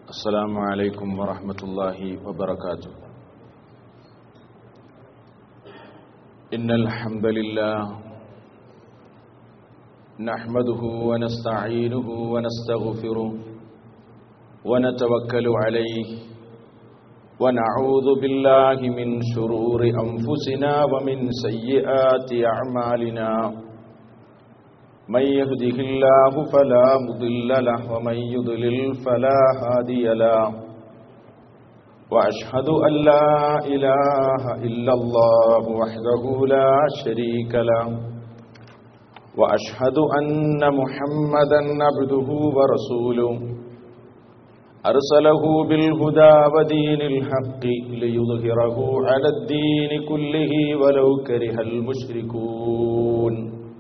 السلام عليكم ورحمة الله وبركاته إن الحمد لله نحمده ونستعينه ونستغفره ونتوكل عليه ونعوذ بالله من شرور أنفسنا ومن سيئات أعمالنا من يهده الله فلا مضل له ومن يضلل فلا هادي له واشهد ان لا اله الا الله وحده لا شريك له واشهد ان محمدا عبده ورسوله ارسله بالهدى ودين الحق ليظهره على الدين كله ولو كره المشركون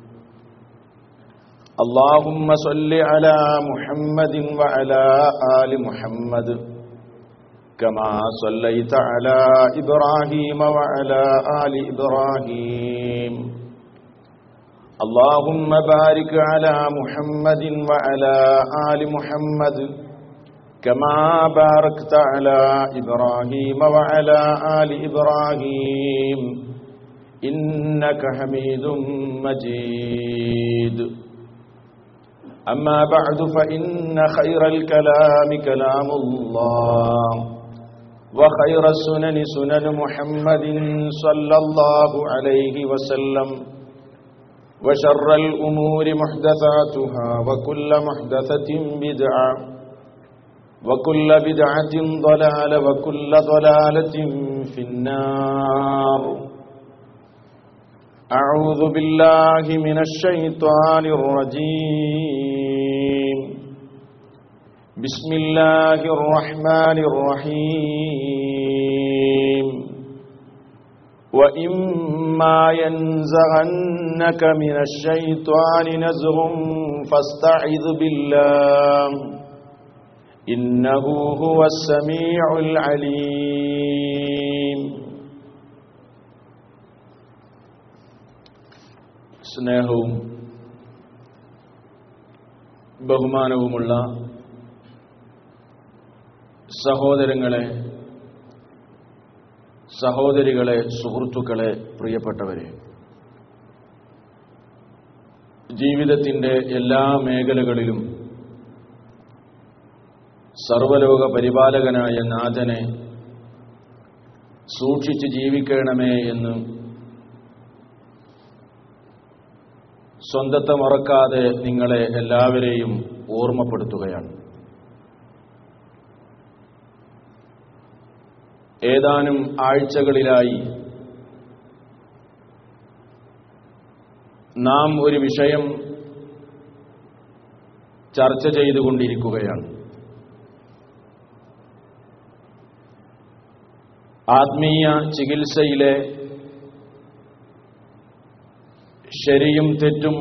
اللهم صل على محمد وعلى آل محمد كما صليت على إبراهيم وعلى آل إبراهيم اللهم بارك على محمد وعلى آل محمد كما باركت على إبراهيم وعلى آل إبراهيم إنك حميد مجيد أما بعد فإن خير الكلام كلام الله وخير السنن سنن محمد صلى الله عليه وسلم وشر الأمور محدثاتها وكل محدثة بدعة وكل بدعة ضلالة وكل ضلالة في النار أعوذ بالله من الشيطان الرجيم بسم الله الرحمن الرحيم وإما ينزغنك من الشيطان نزغ فاستعذ بالله إنه هو السميع العليم സ്നേഹവും ബഹുമാനവുമുള്ള സഹോദരങ്ങളെ സഹോദരികളെ സുഹൃത്തുക്കളെ പ്രിയപ്പെട്ടവരെ ജീവിതത്തിൻ്റെ എല്ലാ മേഖലകളിലും സർവലോക പരിപാലകനായ നാഥനെ സൂക്ഷിച്ച് ജീവിക്കണമേ എന്ന് സ്വന്തത്തെ മറക്കാതെ നിങ്ങളെ എല്ലാവരെയും ഓർമ്മപ്പെടുത്തുകയാണ് ഏതാനും ആഴ്ചകളിലായി നാം ഒരു വിഷയം ചർച്ച ചെയ്തുകൊണ്ടിരിക്കുകയാണ് ആത്മീയ ചികിത്സയിലെ ശരിയും തെറ്റും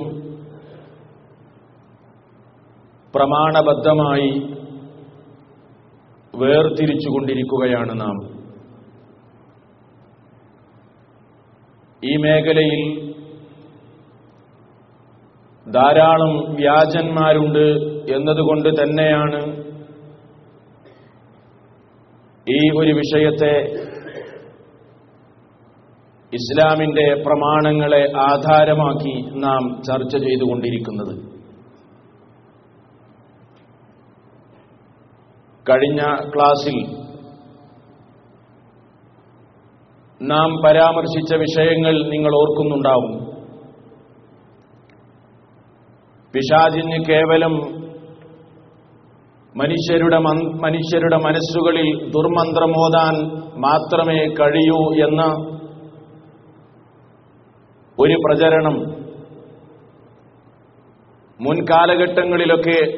പ്രമാണബദ്ധമായി വേർതിരിച്ചുകൊണ്ടിരിക്കുകയാണ് നാം ഈ മേഖലയിൽ ധാരാളം വ്യാജന്മാരുണ്ട് എന്നതുകൊണ്ട് തന്നെയാണ് ഈ ഒരു വിഷയത്തെ ഇസ്ലാമിന്റെ പ്രമാണങ്ങളെ ആധാരമാക്കി നാം ചർച്ച ചെയ്തുകൊണ്ടിരിക്കുന്നത് കഴിഞ്ഞ ക്ലാസ്സിൽ നാം പരാമർശിച്ച വിഷയങ്ങൾ നിങ്ങൾ ഓർക്കുന്നുണ്ടാവും പിശാചിന് കേവലം മനുഷ്യരുടെ മനുഷ്യരുടെ മനസ്സുകളിൽ ദുർമന്ത്രമോതാൻ മാത്രമേ കഴിയൂ എന്ന ഒരു പ്രചരണം മുൻകാലഘട്ടങ്ങളിലൊക്കെ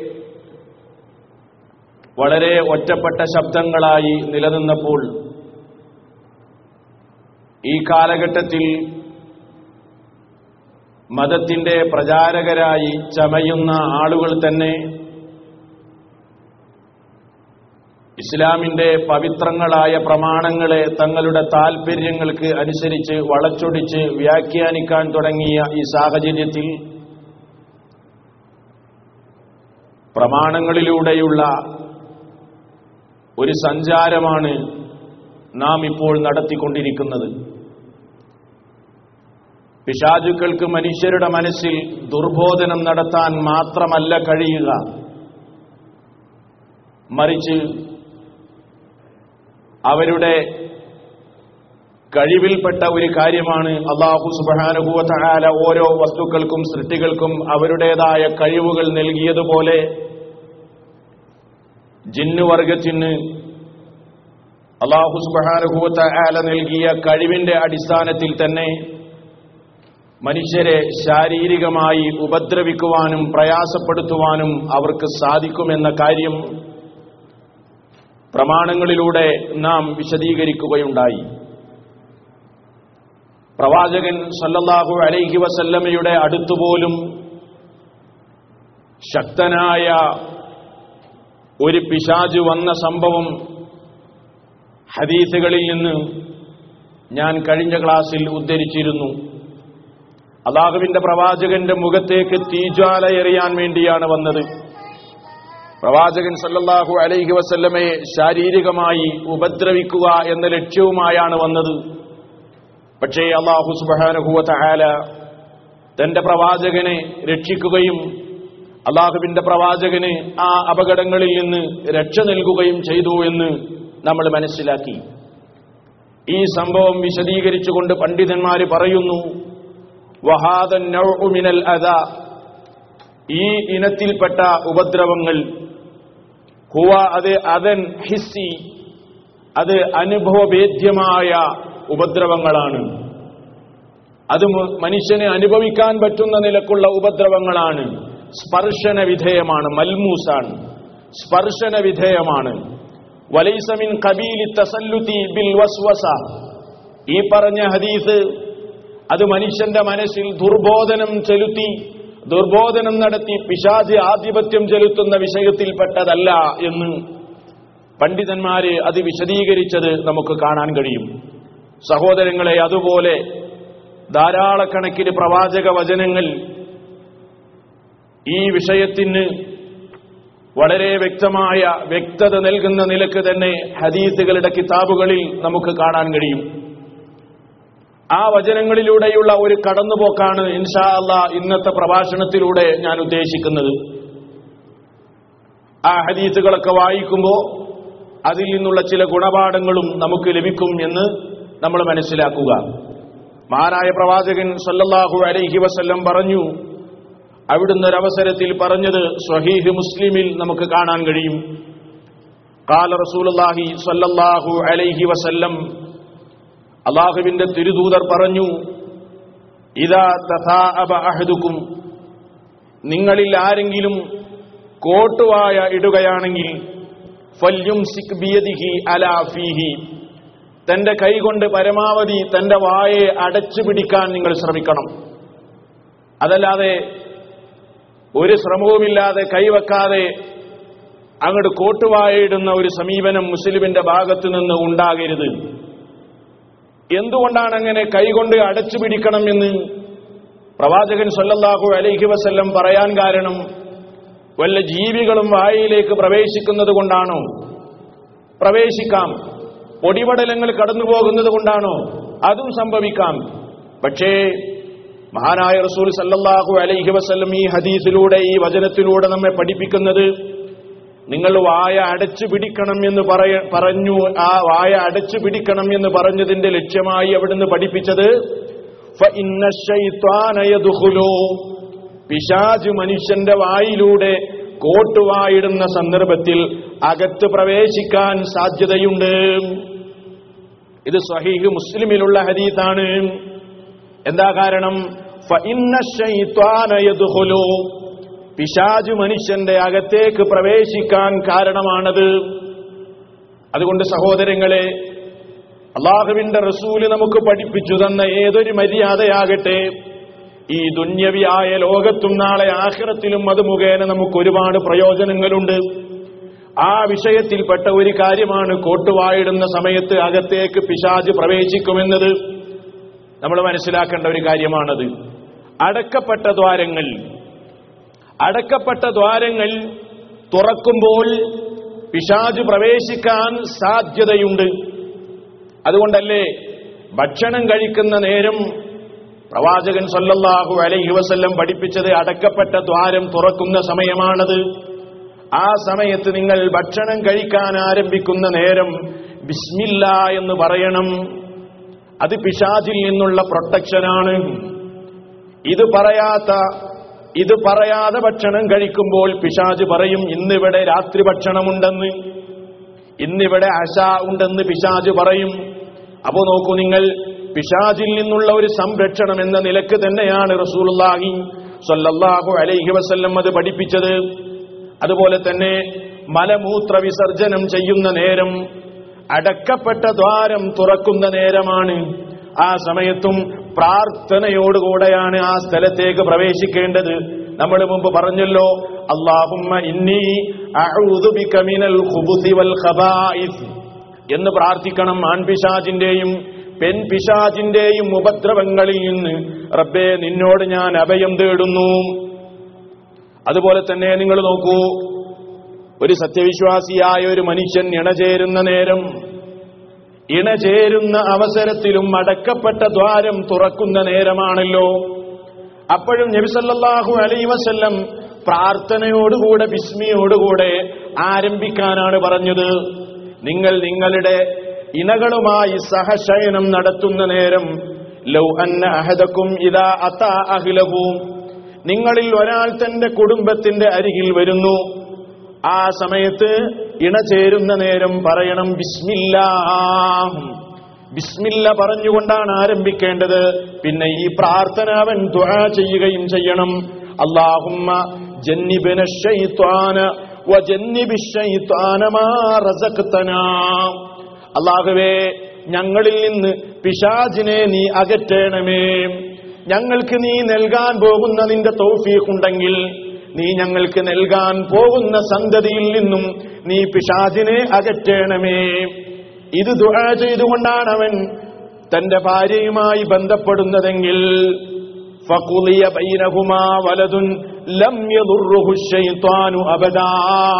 വളരെ ഒറ്റപ്പെട്ട ശബ്ദങ്ങളായി നിലനിന്നപ്പോൾ ഈ കാലഘട്ടത്തിൽ മതത്തിന്റെ പ്രചാരകരായി ചമയുന്ന ആളുകൾ തന്നെ ഇസ്ലാമിന്റെ പവിത്രങ്ങളായ പ്രമാണങ്ങളെ തങ്ങളുടെ താൽപര്യങ്ങൾക്ക് അനുസരിച്ച് വളച്ചൊടിച്ച് വ്യാഖ്യാനിക്കാൻ തുടങ്ങിയ ഈ സാഹചര്യത്തിൽ പ്രമാണങ്ങളിലൂടെയുള്ള ഒരു സഞ്ചാരമാണ് നാം ഇപ്പോൾ നടത്തിക്കൊണ്ടിരിക്കുന്നത് പിശാചുക്കൾക്ക് മനുഷ്യരുടെ മനസ്സിൽ ദുർബോധനം നടത്താൻ മാത്രമല്ല കഴിയുക മറിച്ച് അവരുടെ കഴിവിൽപ്പെട്ട ഒരു കാര്യമാണ് അള്ളാഹു സുബാനുഭൂവത്തായ ഓരോ വസ്തുക്കൾക്കും സൃഷ്ടികൾക്കും അവരുടേതായ കഴിവുകൾ നൽകിയതുപോലെ ജിന്നുവർഗത്തിന് അള്ളാഹു സുബാനുഭൂവത്തായ നൽകിയ കഴിവിന്റെ അടിസ്ഥാനത്തിൽ തന്നെ മനുഷ്യരെ ശാരീരികമായി ഉപദ്രവിക്കുവാനും പ്രയാസപ്പെടുത്തുവാനും അവർക്ക് സാധിക്കുമെന്ന കാര്യം പ്രമാണങ്ങളിലൂടെ നാം വിശദീകരിക്കുകയുണ്ടായി പ്രവാചകൻ സല്ലല്ലാഹു അലൈഹി വസല്ലമയുടെ അടുത്തുപോലും ശക്തനായ ഒരു പിശാജ് വന്ന സംഭവം ഹദീസുകളിൽ നിന്ന് ഞാൻ കഴിഞ്ഞ ക്ലാസ്സിൽ ഉദ്ധരിച്ചിരുന്നു അള്ളാഹുവിന്റെ പ്രവാചകന്റെ മുഖത്തേക്ക് തീജ്വാല എറിയാൻ വേണ്ടിയാണ് വന്നത് പ്രവാചകൻ സല്ലല്ലാഹു അലൈഹി വസല്ലമയെ ശാരീരികമായി ഉപദ്രവിക്കുക എന്ന ലക്ഷ്യവുമായാണ് വന്നത് പക്ഷേ അള്ളാഹു സുബാനുഭൂവ തഹാല തന്റെ പ്രവാചകനെ രക്ഷിക്കുകയും അള്ളാഹുവിന്റെ പ്രവാചകന് ആ അപകടങ്ങളിൽ നിന്ന് രക്ഷ നൽകുകയും ചെയ്തു എന്ന് നമ്മൾ മനസ്സിലാക്കി ഈ സംഭവം വിശദീകരിച്ചുകൊണ്ട് പണ്ഡിതന്മാർ പറയുന്നു വഹാദ മിനൽ അദ ഈ ഇനത്തിൽപ്പെട്ട ഉപദ്രവങ്ങൾ ഹുവ അത് അതൻ ഹിസ്സി അത് അനുഭവവേദ്യമായ ഉപദ്രവങ്ങളാണ് അത് മു- മനുഷ്യന് അനുഭവിക്കാൻ പറ്റുന്ന നിലക്കുള്ള ഉപദ്രവങ്ങളാണ് സ്പർശന വിധേയമാണ് മൽമൂസാണ് സ്പർശന വിധേയമാണ് വലൈസമിൻ കബീലി തസല്ലുതി ബിൽ വസ്വസ ഈ പറഞ്ഞ ഹദീസ് അത് മനുഷ്യന്റെ മനസ്സിൽ ദുർബോധനം ചെലുത്തി ദുർബോധനം നടത്തി പിശാചി ആധിപത്യം ചെലുത്തുന്ന വിഷയത്തിൽപ്പെട്ടതല്ല എന്ന് പണ്ഡിതന്മാര് അത് വിശദീകരിച്ചത് നമുക്ക് കാണാൻ കഴിയും സഹോദരങ്ങളെ അതുപോലെ ധാരാളക്കണക്കിന് പ്രവാചക വചനങ്ങൾ ഈ വിഷയത്തിന് വളരെ വ്യക്തമായ വ്യക്തത നൽകുന്ന നിലക്ക് തന്നെ ഹദീസുകളുടെ കിതാബുകളിൽ നമുക്ക് കാണാൻ കഴിയും ആ വചനങ്ങളിലൂടെയുള്ള ഒരു കടന്നുപോക്കാണ് ഇൻഷാ അള്ളാ ഇന്നത്തെ പ്രഭാഷണത്തിലൂടെ ഞാൻ ഉദ്ദേശിക്കുന്നത് ആ ഹദീസുകളൊക്കെ വായിക്കുമ്പോൾ അതിൽ നിന്നുള്ള ചില ഗുണപാഠങ്ങളും നമുക്ക് ലഭിക്കും എന്ന് നമ്മൾ മനസ്സിലാക്കുക മഹാനായ പ്രവാചകൻ സല്ലല്ലാഹു അലൈഹി വസല്ലം പറഞ്ഞു അവിടുന്ന് ഒരവസരത്തിൽ പറഞ്ഞത് സ്വഹീഹ് മുസ്ലിമിൽ നമുക്ക് കാണാൻ കഴിയും കാല റസൂലുള്ളാഹി സല്ലല്ലാഹു അലൈഹി വസല്ലം അള്ളാഹുവിന്റെ തിരുദൂതർ പറഞ്ഞു ഇതാ തഥാഅബ അഹദുക്കും നിങ്ങളിൽ ആരെങ്കിലും കോട്ടുവായ ഇടുകയാണെങ്കിൽ ഫല്യുംസിക് ബിയദിഹി അലാ ഫീഹി തന്റെ കൈകൊണ്ട് പരമാവധി തന്റെ വായെ അടച്ചു പിടിക്കാൻ നിങ്ങൾ ശ്രമിക്കണം അതല്ലാതെ ഒരു ശ്രമവുമില്ലാതെ കൈവെക്കാതെ അങ്ങോട്ട് കോട്ടുവായിടുന്ന ഒരു സമീപനം മുസ്ലിമിന്റെ ഭാഗത്തു നിന്ന് ഉണ്ടാകരുത് എന്തുകൊണ്ടാണ് അങ്ങനെ കൈകൊണ്ട് അടച്ചു പിടിക്കണം എന്ന് പ്രവാചകൻ സല്ലല്ലാഹു അലൈഹി വസല്ലം പറയാൻ കാരണം വല്ല ജീവികളും വായിലേക്ക് പ്രവേശിക്കുന്നത് കൊണ്ടാണോ പ്രവേശിക്കാം പൊടിപടലങ്ങൾ കടന്നു പോകുന്നത് കൊണ്ടാണോ അതും സംഭവിക്കാം പക്ഷേ മഹാനായ റസൂൽ സല്ലല്ലാഹു അലൈഹി വസല്ലം ഈ ഹദീസിലൂടെ ഈ വചനത്തിലൂടെ നമ്മെ പഠിപ്പിക്കുന്നത് നിങ്ങൾ വായ അടച്ചു പിടിക്കണം എന്ന് പറയ പറഞ്ഞു ആ വായ അടച്ചു പിടിക്കണം എന്ന് പറഞ്ഞതിന്റെ ലക്ഷ്യമായി അവിടുന്ന് പഠിപ്പിച്ചത് فَإِنَّ الشَّيْطَانَ يَدْخُلُ പിശാജ് മനുഷ്യന്റെ വായിലൂടെ കോട്ടുവായിടുന്ന സന്ദർഭത്തിൽ അകത്ത് പ്രവേശിക്കാൻ സാധ്യതയുണ്ട് ഇത് സ്വഹീഹ് മുസ്ലിമിലുള്ള ഹദീത്താണ് എന്താ കാരണം فَإِنَّ الشَّيْطَانَ يَدْخُلُ പിശാജ് മനുഷ്യന്റെ അകത്തേക്ക് പ്രവേശിക്കാൻ കാരണമാണത് അതുകൊണ്ട് സഹോദരങ്ങളെ അള്ളാഹുവിന്റെ റസൂല് നമുക്ക് പഠിപ്പിച്ചു തന്ന ഏതൊരു മര്യാദയാകട്ടെ ഈ ദുന്യവിയായ ലോകത്തും നാളെ ആഖിറത്തിലും അത് മുഖേന നമുക്ക് ഒരുപാട് പ്രയോജനങ്ങളുണ്ട് ആ വിഷയത്തിൽപ്പെട്ട ഒരു കാര്യമാണ് കോട്ടുവായിടുന്ന സമയത്ത് അകത്തേക്ക് പിശാജ് പ്രവേശിക്കുമെന്നത് നമ്മൾ മനസ്സിലാക്കേണ്ട ഒരു കാര്യമാണത് അടക്കപ്പെട്ട ദ്വാരങ്ങൾ അടക്കപ്പെട്ട ദ്വാരങ്ങൾ തുറക്കുമ്പോൾ പിശാജ് പ്രവേശിക്കാൻ സാധ്യതയുണ്ട് അതുകൊണ്ടല്ലേ ഭക്ഷണം കഴിക്കുന്ന നേരം പ്രവാചകൻ സല്ലല്ലാഹു അലൈഹി വസല്ലം പഠിപ്പിച്ചത് അടക്കപ്പെട്ട ദ്വാരം തുറക്കുന്ന സമയമാണത് ആ സമയത്ത് നിങ്ങൾ ഭക്ഷണം കഴിക്കാൻ ആരംഭിക്കുന്ന നേരം ബിസ്മില്ല എന്ന് പറയണം അത് പിശാചിൽ നിന്നുള്ള പ്രൊട്ടക്ഷനാണ് ഇത് പറയാത്ത ഇത് പറയാതെ ഭക്ഷണം കഴിക്കുമ്പോൾ പിശാജ് പറയും ഇന്നിവിടെ രാത്രി ഭക്ഷണമുണ്ടെന്ന് ഇന്നിവിടെ അശ ഉണ്ടെന്ന് പിശാജ് പറയും അപ്പോ നോക്കൂ നിങ്ങൾ പിശാജിൽ നിന്നുള്ള ഒരു സംരക്ഷണം എന്ന നിലക്ക് തന്നെയാണ് റസൂലുള്ളാഹി സ്വല്ലല്ലാഹു അലൈഹി വസല്ലം അത് പഠിപ്പിച്ചത് അതുപോലെ തന്നെ മലമൂത്ര വിസർജനം ചെയ്യുന്ന നേരം അടക്കപ്പെട്ട ദ്വാരം തുറക്കുന്ന നേരമാണ് ആ സമയത്തും പ്രാർത്ഥനയോടുകൂടെയാണ് ആ സ്ഥലത്തേക്ക് പ്രവേശിക്കേണ്ടത് നമ്മൾ മുമ്പ് പറഞ്ഞല്ലോ അള്ളാഹുമ്മ ഇന്നി അഊദു ബിക മിനൽ ഖുബുസി വൽ ഖബായിസ് എന്ന് പ്രാർത്ഥിക്കണം ആൺപിശാജിന്റെയും പെൺപിശാജിന്റെയും ഉപദ്രവങ്ങളിൽ നിന്ന് റബ്ബേ നിന്നോട് ഞാൻ അഭയം തേടുന്നു അതുപോലെ തന്നെ നിങ്ങൾ നോക്കൂ ഒരു സത്യവിശ്വാസിയായ ഒരു മനുഷ്യൻ ഇണചേരുന്ന നേരം ഇണചേരുന്ന അവസരത്തിലും അടക്കപ്പെട്ട ദ്വാരം തുറക്കുന്ന നേരമാണല്ലോ അപ്പോഴും നബിസല്ലാഹു അലൈ വസല്ലം പ്രാർത്ഥനയോടുകൂടെ ബിസ്മിയോടുകൂടെ ആരംഭിക്കാനാണ് പറഞ്ഞത് നിങ്ങൾ നിങ്ങളുടെ ഇണകളുമായി സഹശയനം നടത്തുന്ന നേരം ലൗ അന്ന അഹദക്കും ഇതാ അത അഹിലഹു നിങ്ങളിൽ ഒരാൾ തന്റെ കുടുംബത്തിന്റെ അരികിൽ വരുന്നു ആ സമയത്ത് ഇണ ചേരുന്ന നേരം പറയണം ബിസ്മില്ല ബിസ്മില്ല പറഞ്ഞുകൊണ്ടാണ് ആരംഭിക്കേണ്ടത് പിന്നെ ഈ പ്രാർത്ഥന അവൻ ദുആ ചെയ്യുകയും ചെയ്യണം അള്ളാഹുമ്മ ജന്നിബിന ശൈത്വാന വജന്നിബി ശൈത്വാന മാ റസഖ്തനാ അള്ളാഹുവേ ഞങ്ങളിൽ നിന്ന് പിശാജിനെ നീ അകറ്റണമേ ഞങ്ങൾക്ക് നീ നൽകാൻ പോകുന്ന നിന്റെ തൗഫീഖുണ്ടെങ്കിൽ നീ ഞങ്ങൾക്ക് നൽകാൻ പോകുന്ന സന്തതിയിൽ നിന്നും നീ പിശാചിനെ അകറ്റണമേ ഇത് ദുആ ചെയ്തുകൊണ്ടാണ് അവൻ തന്റെ ഭാര്യയുമായി ബന്ധപ്പെടുന്നതെങ്കിൽ ഫഖുളിയ ബൈനഹുമാ വലതുൻ ലം യദുർറുഹു ശൈത്വാനു അബദാ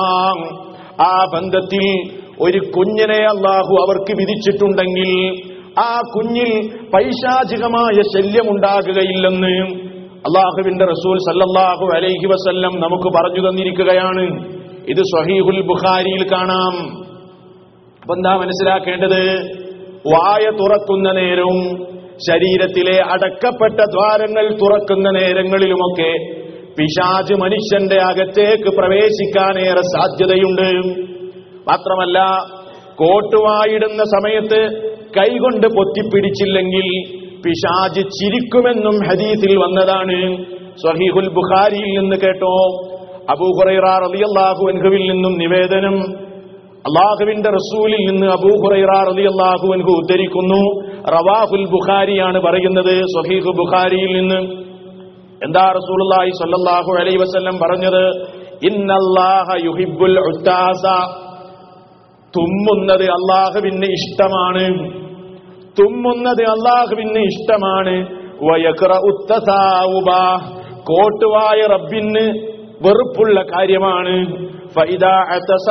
ആ ബന്ധത്തിൽ ഒരു കുഞ്ഞിനെ അള്ളാഹു അവർക്ക് വിധിച്ചിട്ടുണ്ടെങ്കിൽ ആ കുഞ്ഞിൽ പൈശാചികമായ ശല്യമുണ്ടാകുകയില്ലെന്ന് അള്ളാഹുവിന്റെ റസൂൽ സല്ലല്ലാഹു അലൈഹി വസല്ലം നമുക്ക് പറഞ്ഞു തന്നിരിക്കുകയാണ് ഇത് സ്വഹീഹുൽ ബുഖാരിയിൽ കാണാം അപ്പൊ എന്താ മനസ്സിലാക്കേണ്ടത് വായ തുറക്കുന്ന നേരവും ശരീരത്തിലെ അടക്കപ്പെട്ട ദ്വാരങ്ങൾ തുറക്കുന്ന നേരങ്ങളിലുമൊക്കെ പിശാജ് മനുഷ്യന്റെ അകത്തേക്ക് പ്രവേശിക്കാനേറെ സാധ്യതയുണ്ട് മാത്രമല്ല കോട്ടുവായിടുന്ന സമയത്ത് കൈകൊണ്ട് പൊത്തിപ്പിടിച്ചില്ലെങ്കിൽ പിശാജ് ചിരിക്കുമെന്നും ഹദീസിൽ വന്നതാണ് സ്വഹീഹുൽ ബുഖാരിയിൽ നിന്ന് കേട്ടോ അബൂഹുറൈറ റളിയല്ലാഹു അൻഹുവിൽ നിന്നും നിവേദനം അള്ളാഹുവിന്റെ റസൂലിൽ നിന്ന് അബൂഹുറൈറ റളിയല്ലാഹു അൻഹു ഉദ്ധരിക്കുന്നു റവാഹുൽ ബുഖാരിയാണ് പറയുന്നത് സ്വഹീഹു ബുഖാരിയിൽ നിന്ന് എന്താ റസൂലുള്ളാഹി സ്വല്ലല്ലാഹു അലൈഹി വസല്ലം പറഞ്ഞത് ഇന്നല്ലാഹ യുഹിബ്ബുൽ ഉത്താസ തുമ്മുന്നത് അള്ളാഹുവിന് ഇഷ്ടമാണ് തുമ്മുന്നത് അള്ളാഹുവിന് ഇഷ്ടമാണ് വയക്ര ഉത്തസാവുബ കോട്ടുവായ റബ്ബിന് വെറുപ്പുള്ള കാര്യമാണ് ഫൈദാ അതസ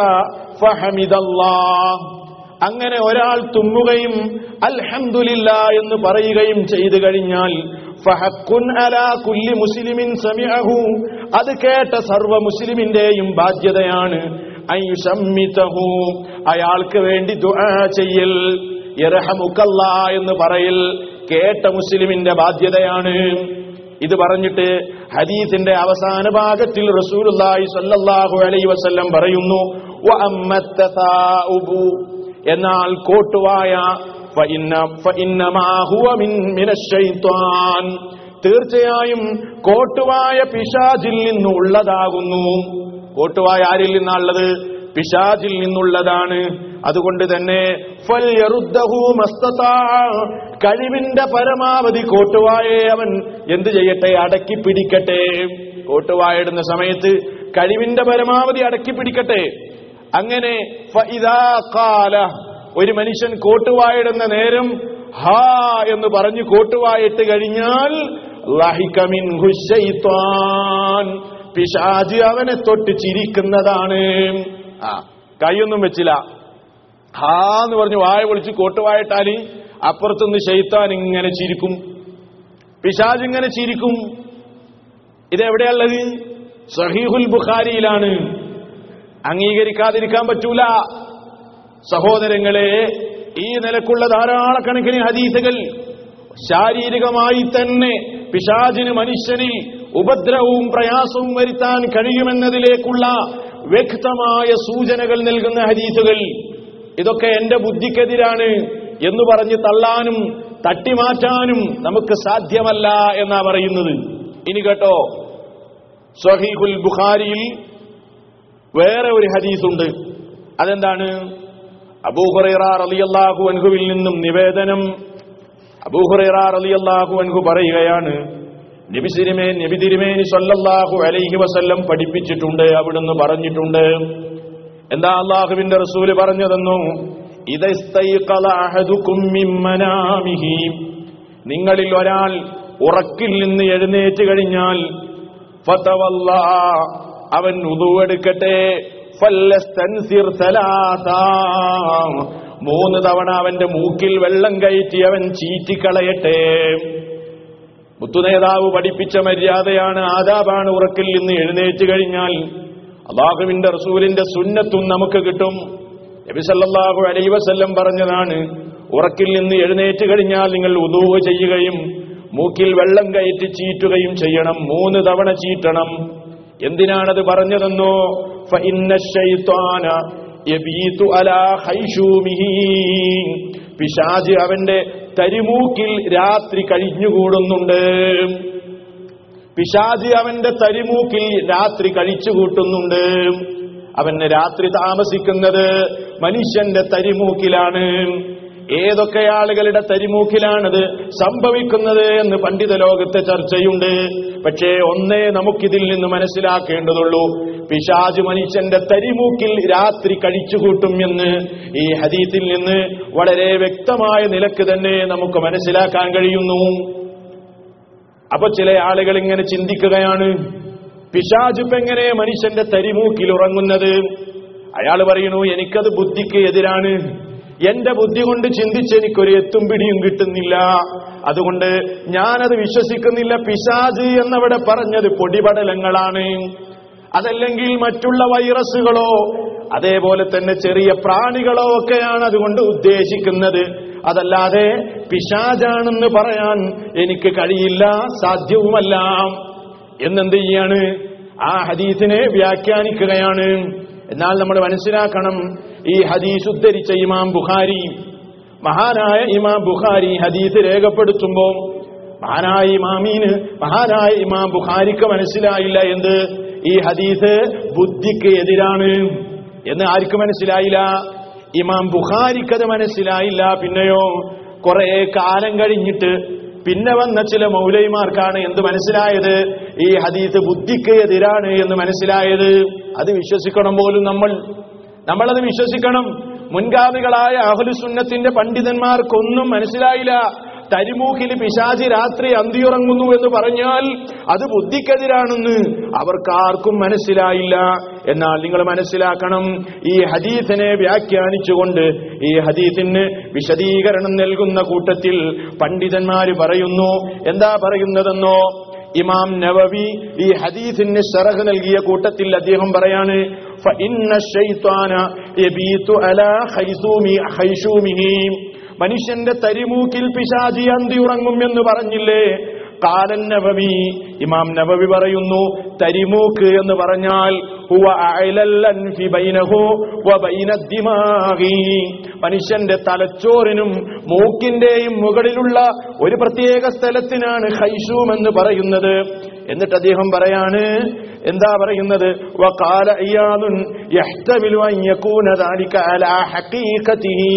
ഫഹമിദല്ലാഹ് അങ്ങനെ ഒരാൾ തുമ്മുകയും അൽഹംദുലില്ല എന്ന് പറയുകയും ചെയ്തു കഴിഞ്ഞാൽ ഫഹക്കുൻ അലാ കുല്ലി മുസ്ലിമിൻ സമിഅഹു അത് കേട്ട സർവ മുസ്ലിമിന്റെയും ബാധ്യതയാണ് അയ്യുഷമ്മിതഹു അയാൾക്ക് വേണ്ടി ദുആ ചെയ്യൽ ഇർഹമുക്കല്ല എന്ന് പറയൽ കേട്ട മുസ്ലിമിന്റെ ബാധ്യതയാണ് ഇത് പറഞ്ഞിട്ട് ഹദീസിന്റെ അവസാന ഭാഗത്തിൽ റസൂലുള്ളാഹി സ്വല്ലല്ലാഹു അലൈഹി വസല്ലം പറയുന്നു വഅമ്മത്തസാഉബു എന്നാൽ കോട്ടുവായ ഫഇന്ന ഫഇന്നമാ ഹുവ മിൻ മിനശ്ശൈത്വാൻ തീർച്ചയായും കോട്ടുവായ പിശാചിൽ നിന്നുള്ളതാകുന്നു കോട്ടുവായ ആരിൽ നിന്നുള്ളത് പിശാചിൽ നിന്നുള്ളതാണ് അതുകൊണ്ട് തന്നെ ഫൽയറുദ്ദഹു മസ്തതാ കഴിവിന്റെ പരമാവധി കോട്ടുവായെ അവൻ എന്ത് ചെയ്യട്ടെ അടക്കി പിടിക്കട്ടെ കോട്ടുവായിടുന്ന സമയത്ത് കഴിവിന്റെ പരമാവധി അടക്കി പിടിക്കട്ടെ അങ്ങനെ ഫഇദാ ഖാല ഒരു മനുഷ്യൻ കോട്ടുവായിടുന്ന നേരം ഹാ എന്ന് പറഞ്ഞു കോട്ടുവായിട്ട് കഴിഞ്ഞാൽ ലഹിക മിൻഹു ശൈത്വാൻ പിശാജ് അവനെ തൊട്ട് ചിരിക്കുന്നതാണ് ആ കൈയൊന്നും വെച്ചില്ല ഹാ എന്ന് പറഞ്ഞ് വായ പൊളിച്ച് കോട്ടുവായിട്ടാല് അപ്പുറത്തുനിന്ന് ഷെയ്ത്താൻ ഇങ്ങനെ ചിരിക്കും പിശാജ് ഇങ്ങനെ ചിരിക്കും ഇതെവിടെയുള്ളത് സഹീഹുൽ ബുഖാരിയിലാണ് അംഗീകരിക്കാതിരിക്കാൻ പറ്റൂല സഹോദരങ്ങളെ ഈ നിലക്കുള്ള ധാരാളക്കണക്കിന് ഹദീസുകൾ ശാരീരികമായി തന്നെ പിശാചിന് മനുഷ്യനിൽ ഉപദ്രവവും പ്രയാസവും വരുത്താൻ കഴിയുമെന്നതിലേക്കുള്ള വ്യക്തമായ സൂചനകൾ നൽകുന്ന ഹദീസുകൾ ഇതൊക്കെ എന്റെ ബുദ്ധിക്കെതിരാണ് എന്ന് പറഞ്ഞ് തള്ളാനും തട്ടിമാറ്റാനും നമുക്ക് സാധ്യമല്ല എന്നാ പറയുന്നത് ഇനി കേട്ടോ സ്വഹീഹുൽ ബുഖാരിയിൽ വേറെ ഒരു ഹദീസുണ്ട് അതെന്താണ് അബൂഹുറൈറ റളിയല്ലാഹു അൻഹുവിൽ നിന്നും നിവേദനം അബൂഹുറൈറ റളിയല്ലാഹു അൻഹു പറയുകയാണ് നബി സിരിമേ നബി തിരുമേനി സല്ലല്ലാഹു അലൈഹി വസല്ലം പഠിപ്പിച്ചിട്ടുണ്ട് അവിടുന്ന് പറഞ്ഞിട്ടുണ്ട് എന്താ അള്ളാഹുവിന്റെ റസൂല് പറഞ്ഞതെന്നു ഇതസ്തൈഖല അഹദുക്കും മിൻ മനാമിഹി നിങ്ങളിൽ ഒരാൾ ഉറക്കിൽ നിന്ന് എഴുന്നേറ്റ് കഴിഞ്ഞാൽ ഫതവല്ല അവൻ ഉതുവെടുക്കട്ടെ ഫല്ലസ്തൻസിർ സലാസാ. മൂന്ന് തവണ അവന്റെ മൂക്കിൽ വെള്ളം കയറ്റി അവൻ ചീറ്റിക്കളയട്ടെ മുത്തുനേതാവ് പഠിപ്പിച്ച മര്യാദയാണ് ആദാബാണ് ഉറക്കിൽ നിന്ന് എഴുന്നേറ്റ് കഴിഞ്ഞാൽ അള്ളാഹുവിന്റെ റസൂലിന്റെ സുന്നത്തും നമുക്ക് കിട്ടും നബി സല്ലല്ലാഹു അലൈഹി വസല്ലം പറഞ്ഞതാണ് ഉറക്കിൽ നിന്ന് എഴുന്നേറ്റ് കഴിഞ്ഞാൽ നിങ്ങൾ ഉദൂവ് ചെയ്യുകയും മൂക്കിൽ വെള്ളം കയറ്റി ചീറ്റുകയും ചെയ്യണം മൂന്ന് തവണ ചീറ്റണം എന്തിനാണത് പറഞ്ഞതെന്നോ ഫഇന്ന ശൈത്വാന യബീതു അലാ ഖൈശൂമിഹി പിശാച് അവന്റെ തരിമൂക്കിൽ രാത്രി കഴിഞ്ഞുകൂടുന്നുണ്ട് പിശാചി അവന്റെ തരിമൂക്കിൽ രാത്രി കഴിച്ചു കൂട്ടുന്നുണ്ട് അവന് രാത്രി താമസിക്കുന്നത് മനുഷ്യന്റെ തരിമൂക്കിലാണ് ഏതൊക്കെ ആളുകളുടെ തരിമൂക്കിലാണത് സംഭവിക്കുന്നത് എന്ന് പണ്ഡിത ലോകത്തെ ചർച്ചയുണ്ട് പക്ഷേ ഒന്നേ നമുക്കിതിൽ നിന്ന് മനസ്സിലാക്കേണ്ടതുള്ളൂ പിശാജ് മനുഷ്യന്റെ തരിമൂക്കിൽ രാത്രി കഴിച്ചുകൂട്ടും എന്ന് ഈ ഹദീത്തിൽ നിന്ന് വളരെ വ്യക്തമായ നിലക്ക് തന്നെ നമുക്ക് മനസ്സിലാക്കാൻ കഴിയുന്നു അപ്പൊ ചില ആളുകൾ ഇങ്ങനെ ചിന്തിക്കുകയാണ് പിശാജ് ഇപ്പൊ എങ്ങനെ മനുഷ്യന്റെ തരിമൂക്കിൽ ഉറങ്ങുന്നത് അയാൾ പറയുന്നു എനിക്കത് ബുദ്ധിക്ക് എതിരാണ് എന്റെ ബുദ്ധി കൊണ്ട് ചിന്തിച്ച് എനിക്കൊരു എത്തും പിടിയും കിട്ടുന്നില്ല അതുകൊണ്ട് ഞാനത് വിശ്വസിക്കുന്നില്ല പിശാജ് എന്നവിടെ പറഞ്ഞത് പൊടിപടലങ്ങളാണ് അതല്ലെങ്കിൽ മറ്റുള്ള വൈറസുകളോ അതേപോലെ തന്നെ ചെറിയ പ്രാണികളോ ഒക്കെയാണ് അതുകൊണ്ട് ഉദ്ദേശിക്കുന്നത് അതല്ലാതെ പിശാജാണെന്ന് പറയാൻ എനിക്ക് കഴിയില്ല സാധ്യവുമല്ല എന്നെന്ത് ചെയ്യാണ് ആ ഹദീസിനെ വ്യാഖ്യാനിക്കുകയാണ് എന്നാൽ നമ്മൾ മനസ്സിലാക്കണം ഈ ഹദീസ് ഉദ്ധരിച്ച ഇമാം ബുഖാരി മഹാനായ ഇമാം ബുഖാരി ഹദീസ് രേഖപ്പെടുത്തുമ്പോൾ മഹാനായ ഇമാമീന് മഹാനായ ഇമാം ബുഖാരിക്ക് മനസ്സിലായില്ല എന്ത് ഈ ഹദീസ് ബുദ്ധിക്ക് എതിരാണ് എന്ന് ആർക്ക് മനസ്സിലായില്ല ഇമാം ബുഖാരിക്കത് മനസ്സിലായില്ല പിന്നെയോ കുറെ കാലം കഴിഞ്ഞിട്ട് പിന്നെ വന്ന ചില മൗലൈമാർക്കാണ് എന്ത് മനസ്സിലായത് ഈ ഹദീസ് ബുദ്ധിക്ക് എതിരാണ് എന്ന് മനസ്സിലായത് അത് വിശ്വസിക്കണം പോലും നമ്മൾ നമ്മളത് വിശ്വസിക്കണം മുൻഗാമികളായ അഹ്ലുസുന്നത്തിന്റെ പണ്ഡിതന്മാർക്കൊന്നും മനസ്സിലായില്ല തരിമൂക്കിൽ പിശാചി രാത്രി അന്തിയുറങ്ങുന്നു എന്ന് പറഞ്ഞാൽ അത് ബുദ്ധിക്കെതിരാണെന്ന് അവർക്കാർക്കും മനസ്സിലായില്ല എന്നാൽ നിങ്ങൾ മനസ്സിലാക്കണം ഈ ഹദീസിനെ വ്യാഖ്യാനിച്ചുകൊണ്ട് ഈ ഹദീസിന് വിശദീകരണം നൽകുന്ന കൂട്ടത്തിൽ പണ്ഡിതന്മാര് പറയുന്നു എന്താ പറയുന്നതെന്നോ ഇമാം നവവി ഈ ഹദീസിന് ഷറഹ് നൽകിയ കൂട്ടത്തിൽ അദ്ദേഹം പറയാണ് فإن الشيطان يبيت على خيثومي خيشومه മനുഷ്യന്റെ തരിമൂക്കിൽ പിശാചി അന്തി ഉറങ്ങും എന്ന് പറഞ്ഞില്ലേ കാലൻ നബവി ഇമാം നബവി പറയുന്നു തരിമൂക്ക് എന്ന് പറഞ്ഞാൽ ഹുവ അഅലൽ അൻഫി ബൈനഹു വ ബൈന ദിമാഗി മനുഷ്യന്റെ തലച്ചോറിനും മൂക്കിന്റെയും മുകളിലുള്ള ഒരു പ്രത്യേക സ്ഥലത്തിനാണ് ഖൈഷൂം എന്ന് പറയുന്നത് എന്നിട്ട് അദ്ദേഹം പറയാണ് എന്താ പറയുന്നത് വഖാല ഇയാദുൻ യഹ്തമിലു അൻ യകൂന ദാലിക അലാ ഹഖീഖതിഹി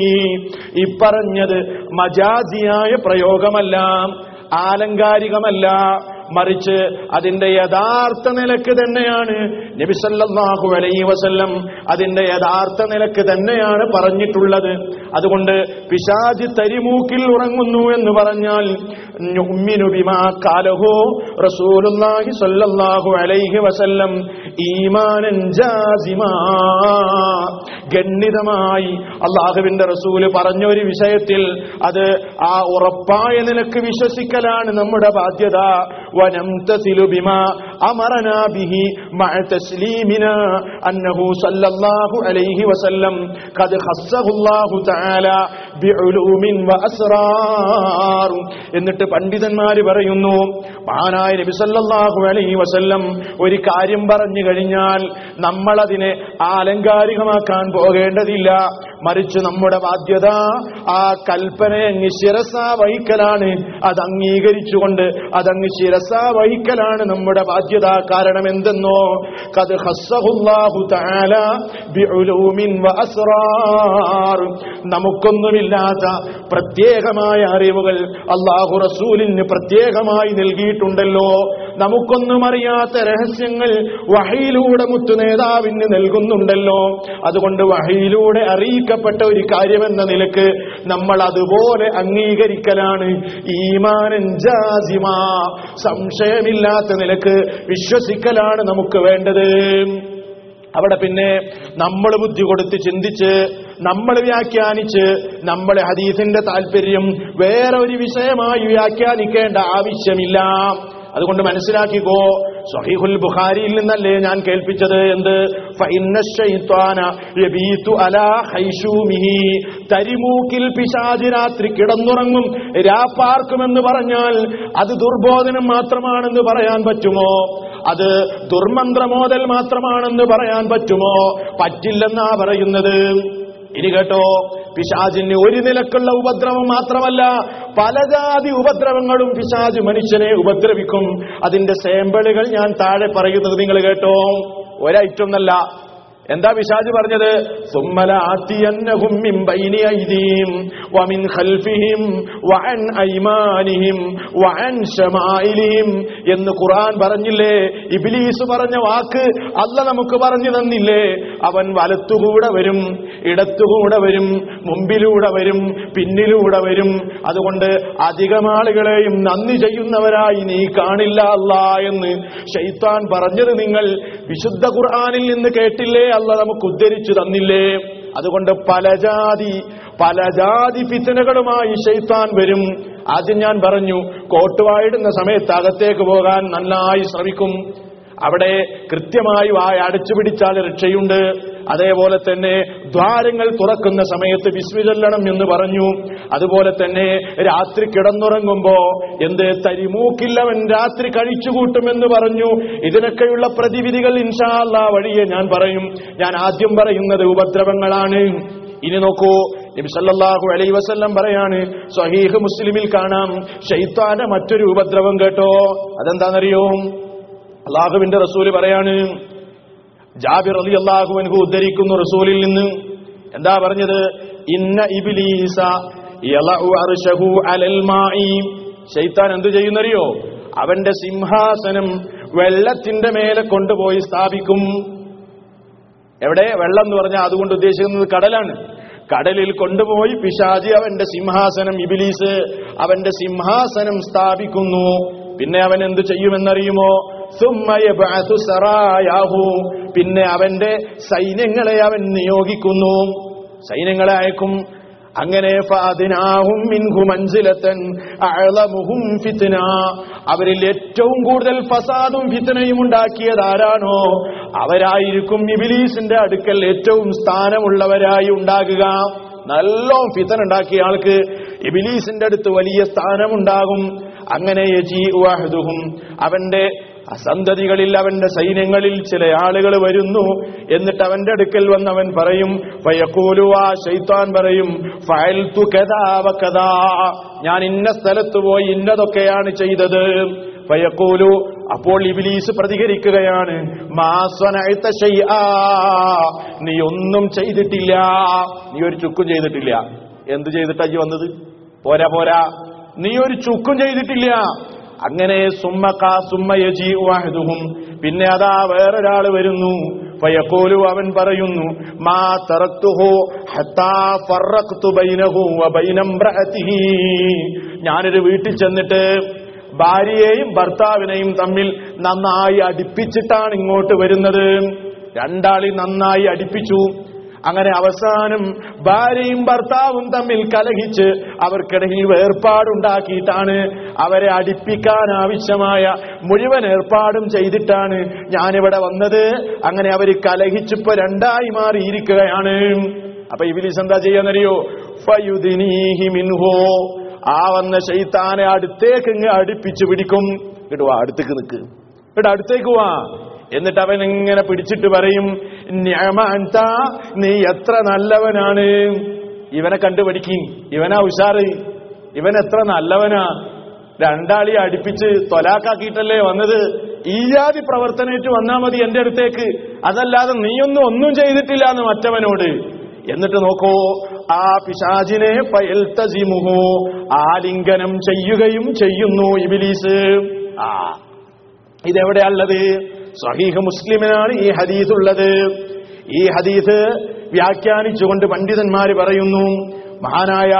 ഈ പറഞ്ഞത് മജാസിയായ പ്രയോഗമല്ല ആലങ്കാരികമല്ല മറിച്ച് അതിന്റെ യഥാർത്ഥ നിലക്ക് തന്നെയാണ് നബി സല്ലല്ലാഹു അലൈഹി വസല്ലം അതിന്റെ യഥാർത്ഥ നിലക്ക് തന്നെയാണ് പറഞ്ഞിട്ടുള്ളത് അതുകൊണ്ട് പിശാജ് തരിമൂക്കിൽ ഉറങ്ങുന്നു എന്ന് പറഞ്ഞാൽ നുഅ്മിനു ബിമാ ഖാലഹു റസൂലുള്ളാഹി സ്വല്ലല്ലാഹു അലൈഹി വസല്ലം ഈമാനൻ ജാസിമാ ഗണ്ണിതമായി അള്ളാഹുവിന്റെ റസൂല് പറഞ്ഞ ഒരു വിഷയത്തിൽ അത് ആ ഉറപ്പായ നിലക്ക് വിശ്വസിക്കലാണ് നമ്മുടെ ബാധ്യത വനംതസിലു ബിമാ അമറനാ ബിഹി മഅ തസ്ലീമിനാ അന്നഹു സല്ലല്ലാഹു അലൈഹി വസല്ലം ഖദ് ഖസ്സഹുല്ലാഹു തആല ബിഉലൂമിൻ വഅസ്റാർ എന്നിട്ട് പണ്ഡിതന്മാര് പറയുന്നു മഹാനായ നബി സല്ലല്ലാഹു അലൈഹി വസല്ലം ഒരു കാര്യം പറഞ്ഞു കഴിഞ്ഞാൽ നമ്മളതിനെ ആലങ്കാരികമാക്കാൻ പോകേണ്ടതില്ല മറിച്ച് നമ്മുടെ ബാധ്യത ആ കൽപ്പനയെ അങ്ങ് ശിരസ വഹിക്കലാണ് അത് അംഗീകരിച്ചുകൊണ്ട് അതങ്ങ് ശിരസ വഹിക്കലാണ് നമ്മുടെ ബാധ്യത കാരണം എന്തെന്നോ കത് ഹസ്സഹുല്ലാഹു തആല ബിഉലൂമിൻ വഅസ്റാർ നമുക്കൊന്നുമില്ലാത്ത പ്രത്യേകമായ അറിവുകൾ അള്ളാഹു റസൂലിന് പ്രത്യേകമായി നൽകിയിട്ടുണ്ടല്ലോ നമുക്കൊന്നും അറിയാത്ത രഹസ്യങ്ങൾ വഹയിലൂടെ മുത്തു നേതാവിന് നൽകുന്നുണ്ടല്ലോ അതുകൊണ്ട് വഹയിലൂടെ അറിയിക്കപ്പെട്ട ഒരു കാര്യമെന്ന നിലക്ക് നമ്മൾ അതുപോലെ അംഗീകരിക്കലാണ് ഈമാനൻ ജാസിമാ സംശയമില്ലാത്ത നിലക്ക് വിശ്വസിക്കലാണ് നമുക്ക് വേണ്ടത് അവിടെ പിന്നെ നമ്മൾ ബുദ്ധി കൊടുത്ത് ചിന്തിച്ച് നമ്മൾ വ്യാഖ്യാനിച്ച് നമ്മൾ ഹദീസിന്റെ താല്പര്യം വേറെ ഒരു വിഷയമായി വ്യാഖ്യാനിക്കേണ്ട ആവശ്യമില്ല അതുകൊണ്ട് മനസ്സിലാക്കിക്കോ സഹീഹുൽ ബുഖാരിയിൽ നിന്നല്ലേ ഞാൻ കേൾപ്പിച്ചത് എന്ത് ഫഇന്ന ശൈത്വാന യബീതു അലാ ഹൈശൂമിഹി തരിമൂക്കിൽ പിശാചി രാത്രി കിടന്നുറങ്ങും രാപ്പാർക്കുമെന്ന് പറഞ്ഞാൽ അത് ദുർബോധനം മാത്രമാണെന്ന് പറയാൻ പറ്റുമോ അത് ദുർമന്ത്രമോദൽ മാത്രമാണെന്ന് പറയാൻ പറ്റുമോ പറ്റില്ലെന്നാ പറയുന്നത് ഇനി കേട്ടോ പിശാചിന് ഒരു നിലക്കുള്ള ഉപദ്രവം മാത്രമല്ല പലജാതി ഉപദ്രവങ്ങളും പിശാജ് മനുഷ്യനെ ഉപദ്രവിക്കും അതിന്റെ സാമ്പിളുകൾ ഞാൻ താഴെ പറയുന്നത് നിങ്ങൾ കേട്ടോ ഒരൈറ്റം എന്നല്ല എന്താ പിശാജ് പറഞ്ഞത് സുമ്മലാത്തിയന്നഹും മിൻ ബൈനി ഐദീഹിം വമിൻ ഖൽഫിഹിം വഅൻ ഐമാനിഹിം വഅൻ ശമായിലിഹിം എന്ന് ഖുർആൻ പറഞ്ഞില്ലേ ഇബ്ലീസ് പറഞ്ഞ വാക്ക് അല്ല നമുക്ക് പറഞ്ഞു തന്നില്ലേ അവൻ വലത്തുകൂടെ വരും ഇടത്തുകൂടെ വരും മുമ്പിലൂടെ വരും പിന്നിലൂടെ വരും അതുകൊണ്ട് അധികം ആളുകളെയും നന്ദി ചെയ്യുന്നവരായി നീ കാണില്ല അല്ല എന്ന് ഷെയ്ത്താൻ പറഞ്ഞത് നിങ്ങൾ വിശുദ്ധ ഖുർആനിൽ നിന്ന് കേട്ടില്ലേ അല്ല നമുക്ക് ഉദ്ധരിച്ചു തന്നില്ലേ അതുകൊണ്ട് പല ജാതി പല ജാതി ഫിത്തനകളുമായി ഷെയ്ത്താൻ വരും ആദ്യം ഞാൻ പറഞ്ഞു കോട്ടുവായിടുന്ന സമയത്ത് അകത്തേക്ക് പോകാൻ നന്നായി ശ്രമിക്കും അവിടെ കൃത്യമായി വായ അടച്ചു പിടിച്ചാൽ രക്ഷയുണ്ട് അതേപോലെ തന്നെ ദ്വാരങ്ങൾ തുറക്കുന്ന സമയത്ത് വിസ്മിചൊല്ലണം എന്ന് പറഞ്ഞു അതുപോലെ തന്നെ രാത്രി കിടന്നുറങ്ങുമ്പോ എന്ത് തരിമൂക്കില്ലവൻ രാത്രി കഴിച്ചുകൂട്ടുമെന്ന് പറഞ്ഞു ഇതിനൊക്കെയുള്ള പ്രതിവിധികൾ ഇൻഷാല്ല വഴിയെ ഞാൻ പറയും ഞാൻ ആദ്യം പറയുന്നത് ഉപദ്രവങ്ങളാണ് ഇനി നോക്കൂ നബി സല്ലല്ലാഹു അലൈഹി വസല്ലം പറയാണ് സ്വഹീഹ് മുസ്ലിമിൽ കാണാം ഷെയ്ത്താന്റെ മറ്റൊരു ഉപദ്രവം കേട്ടോ അതെന്താണെന്നറിയോ അള്ളാഹുവിന്റെ റസൂല് പറയാണ് ജാബിർ അലി അള്ളാഹു അൻഹു ഉദ്ധരിക്കുന്നു റസൂലിൽ നിന്ന് എന്താ പറഞ്ഞത് ഇന്ന ഇബിലീസ യളഉ അർശഹു അലൽ മാഇ ശൈത്താൻ എന്തു ചെയ്യുന്നറിയോ അവന്റെ സിംഹാസനം വെള്ളത്തിന്റെ മേലെ കൊണ്ടുപോയി സ്ഥാപിക്കും എവിടെ വെള്ളം എന്ന് പറഞ്ഞാൽ അതുകൊണ്ട് ഉദ്ദേശിക്കുന്നത് കടലാണ് കടലിൽ കൊണ്ടുപോയി പിശാജി അവന്റെ സിംഹാസനം ഇബിലീസ് അവന്റെ സിംഹാസനം സ്ഥാപിക്കുന്നു പിന്നെ അവൻ എന്തു ചെയ്യുമെന്നറിയുമോ സുമ്മ യബ്അഥു സറായാഹു പിന്നെ അവന്റെ സൈന്യങ്ങളെ അവൻ നിയോഗിക്കുന്നു സൈന്യങ്ങളെ അയക്കും അങ്ങനെ ഫഅദ്നാഹും മിൻഹു മൻസിലത്തൻ അഅലമുഹും ഫിത്ന അവരിൽ ഏറ്റവും കൂടുതൽ ഫസാദും ഫിത്നയും ഉണ്ടാക്കിയത് ആരാണോ അവരായിരിക്കും ഇബിലീസിന്റെ അടുക്കൽ ഏറ്റവും സ്ഥാനമുള്ളവരായി ഉണ്ടാകുക നല്ലോം ഫിത്തൻ ഉണ്ടാക്കിയ ആൾക്ക് ഇബിലീസിന്റെ അടുത്ത് വലിയ സ്ഥാനമുണ്ടാകും അങ്ങനെ യജീഉ അഹ്ദുഹും അവന്റെ സന്തതികളിൽ അവന്റെ സൈന്യങ്ങളിൽ ചില ആളുകൾ വരുന്നു എന്നിട്ട് അവന്റെ അടുക്കൽ വന്ന് അവൻ പറയും ഫയഖൂലുവാ ശൈത്താൻ പറയും ഫഅൽതു കദാ വകദാ ഞാൻ ഇന്ന സ്ഥലത്ത് പോയി ഇന്നതൊക്കെയാണ് ചെയ്തത് ഫയഖൂലു അപ്പോൾ ഇബ്ലീസ് പ്രതികരിക്കുകയാണ് മാ സ്വനഅത ശൈആ നീ ഒന്നും ചെയ്തിട്ടില്ല നീ ഒരു ചുക്കും ചെയ്തിട്ടില്ല എന്ത് ചെയ്തിട്ടാ ഈ വന്നത് പോരാ പോരാ നീ ഒരു ചുക്കും ചെയ്തിട്ടില്ല അങ്ങനെ സുമ്മക്ക സുമ്മയജി വാഹിദുഹും പിന്നെ അതാ വേറൊരാള് വരുന്നു ഫയഖൂലു അവൻ പറയുന്നു മാ തറക്തുഹു ഹത്താ ഫറഖ്തു ബൈനഹു വബൈന ഇംറഅതിഹി ഞാനൊരു വീട്ടിൽ ചെന്നിട്ട് ഭാര്യയെയും ഭർത്താവിനെയും തമ്മിൽ നന്നായി അടുപ്പിച്ചിട്ടാണ് ഇങ്ങോട്ട് വരുന്നത് രണ്ടാളി നന്നായി അടുപ്പിച്ചു അങ്ങനെ അവസാനം ഭാര്യയും ഭർത്താവും തമ്മിൽ കലഹിച്ച് അവർക്കിടയിൽ വേർപാടുണ്ടാക്കിയിട്ടാണ് അവരെ അടുപ്പിക്കാൻ ആവശ്യമായ മുഴുവൻ ഏർപ്പാടും ചെയ്തിട്ടാണ് ഞാനിവിടെ വന്നത് അങ്ങനെ അവർ കലഹിച്ചിപ്പോ രണ്ടായി മാറിയിരിക്കുകയാണ് അപ്പൊ ഇബിലിസ് എന്താ ചെയ്യാന്നറിയോ ഫയുദിനീഹി മിൻഹോ ആ വന്ന ശൈത്താനെ അടുത്തേക്ക് ഇങ്ങ് അടുപ്പിച്ചു പിടിക്കും ഇങ്ങോട്ട് വാ അടുത്തേക്ക് നിൽക്ക് ഇങ്ങോട്ട് അടുത്തേക്ക് വാ എന്നിട്ട് അവൻ ഇങ്ങനെ പിടിച്ചിട്ട് പറയും "നിഅമ അൻത, നീ എത്ര നല്ലവനാണ് ഇവനെ കണ്ടുപിടിക്കും ഇവനാ ഉഷാറ് ഇവൻ എത്ര നല്ലവനാ രണ്ടാളി അടുപ്പിച്ച് തൊലാക്കാക്കിയിട്ടല്ലേ വന്നത് ഈ ജാതി പ്രവർത്തനേറ്റ് വന്നാ മതി എന്റെ അടുത്തേക്ക് അതല്ലാതെ നീയൊന്നും ഒന്നും ചെയ്തിട്ടില്ല എന്ന് മറ്റവനോട് എന്നിട്ട് നോക്കൂ ആ പിശാചിനെ പയൽത്തസിമുഹു ആലിംഗനം ചെയ്യുകയും ചെയ്യുന്നു ഇബിലീസ് ആ ഇതെവിടെയുള്ളത് സഹീഹ് മുസ്ലിമിനാണ് ഈ ഹദീസ് ഉള്ളത് ഈ ഹദീസ് വ്യാഖ്യാനിച്ചുകൊണ്ട് പണ്ഡിതന്മാര് പറയുന്നു മഹാനായ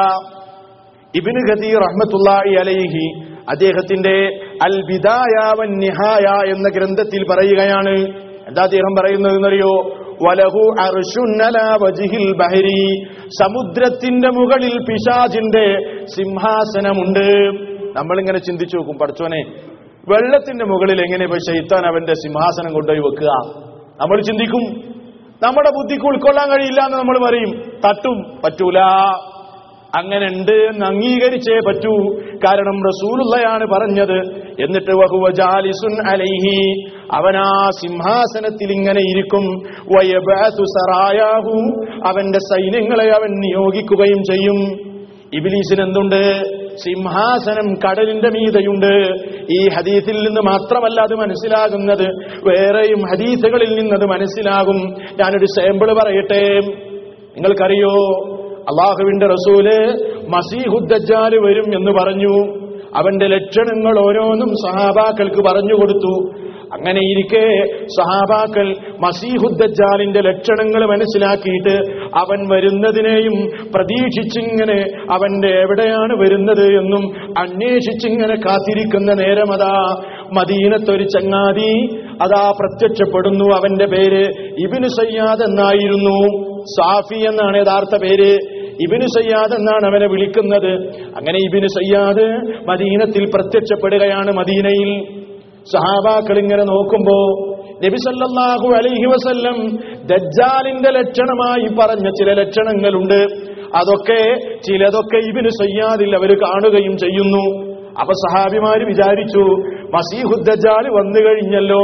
ഇബിന് ഖതീർ റഹ്മത്തുള്ളാഹി അലൈഹി അദ്ദേഹത്തിന്റെ അൽ ബിദായ വൻ നിഹായ എന്ന ഗ്രന്ഥത്തിൽ പറയുകയാണ് എന്താ അദ്ദേഹം പറയുന്നത് എന്നറിയോ വലഹു അർശുൻ അലാ വജ്ഹിൽ ബഹരി സമുദ്രത്തിന്റെ മുകളിൽ പിശാചിന്റെ സിംഹാസനമുണ്ട് നമ്മളിങ്ങനെ ചിന്തിച്ചു നോക്കും പഠിച്ചോനെ വെള്ളത്തിന്റെ മുകളിൽ എങ്ങനെ പോയി ശൈത്താൻ അവന്റെ സിംഹാസനം കൊണ്ടുപോയി വെക്കുക നമ്മൾ ചിന്തിക്കും നമ്മുടെ ബുദ്ധിക്ക് ഉൾക്കൊള്ളാൻ കഴിയില്ല എന്ന് നമ്മൾ പറയും തട്ടും പറ്റൂല അങ്ങനെ ഉണ്ട് എന്ന് അംഗീകരിച്ചേ പറ്റൂ കാരണം റസൂലുള്ളയാണ് പറഞ്ഞത് എന്നിട്ട് വഹുവ ജാലിസുൻ അലൈഹി അവനാ സിംഹാസനത്തിൽ ഇങ്ങനെ ഇരിക്കും വയബഅസു സറായാഹു അവന്റെ സൈന്യങ്ങളെ അവൻ നിയോഗിക്കുകയും ചെയ്യും ഇബിലീസിന് എന്തുണ്ട് സിംഹാസനം കടലിന്റെ മീതയുണ്ട് ഈ ഹദീസിൽ നിന്ന് മാത്രമല്ല അത് മനസ്സിലാകുന്നത് വേറെയും ഹദീസുകളിൽ നിന്നത് മനസ്സിലാകും ഞാനൊരു സാമ്പിൾ പറയട്ടെ നിങ്ങൾക്കറിയോ അള്ളാഹുവിന്റെ റസൂല് മസീഹുദ്ദാല് വരും എന്ന് പറഞ്ഞു അവന്റെ ലക്ഷണങ്ങൾ ഓരോന്നും സഹാബാക്കൾക്ക് പറഞ്ഞു കൊടുത്തു അങ്ങനെ ഇരിക്കെ സഹാബാക്കൾ മസീഹുദ്ദാലിന്റെ ലക്ഷണങ്ങൾ മനസ്സിലാക്കിയിട്ട് അവൻ വരുന്നതിനെയും പ്രതീക്ഷിച്ചിങ്ങനെ അവന്റെ എവിടെയാണ് വരുന്നത് എന്നും അന്വേഷിച്ചിങ്ങനെ കാത്തിരിക്കുന്ന നേരമതാ മദീനത്തൊരു ചങ്ങാതി അതാ പ്രത്യക്ഷപ്പെടുന്നു അവന്റെ പേര് ഇബിന് സയ്യാദ് എന്നായിരുന്നു സാഫി എന്നാണ് യഥാർത്ഥ പേര് ഇബിന് സയ്യാദ് എന്നാണ് അവനെ വിളിക്കുന്നത് അങ്ങനെ ഇബിന് സയ്യാദ് മദീനത്തിൽ പ്രത്യക്ഷപ്പെടുകയാണ് മദീനയിൽ സഹാബാക്കൾ ഇങ്ങനെ നോക്കുമ്പോ നബിസല്ലാഹു അലൈഹി വസല്ലം ദജ്ജാലിന്റെ ലക്ഷണമായി പറഞ്ഞ ചില ലക്ഷണങ്ങളുണ്ട് അതൊക്കെ ചിലതൊക്കെ ഇബിന് സയ്യാദിൽ അവർ കാണുകയും ചെയ്യുന്നു അപ്പൊ സഹാബിമാര് വിചാരിച്ചു മസീഹുദ്ദജാല് വന്നു കഴിഞ്ഞല്ലോ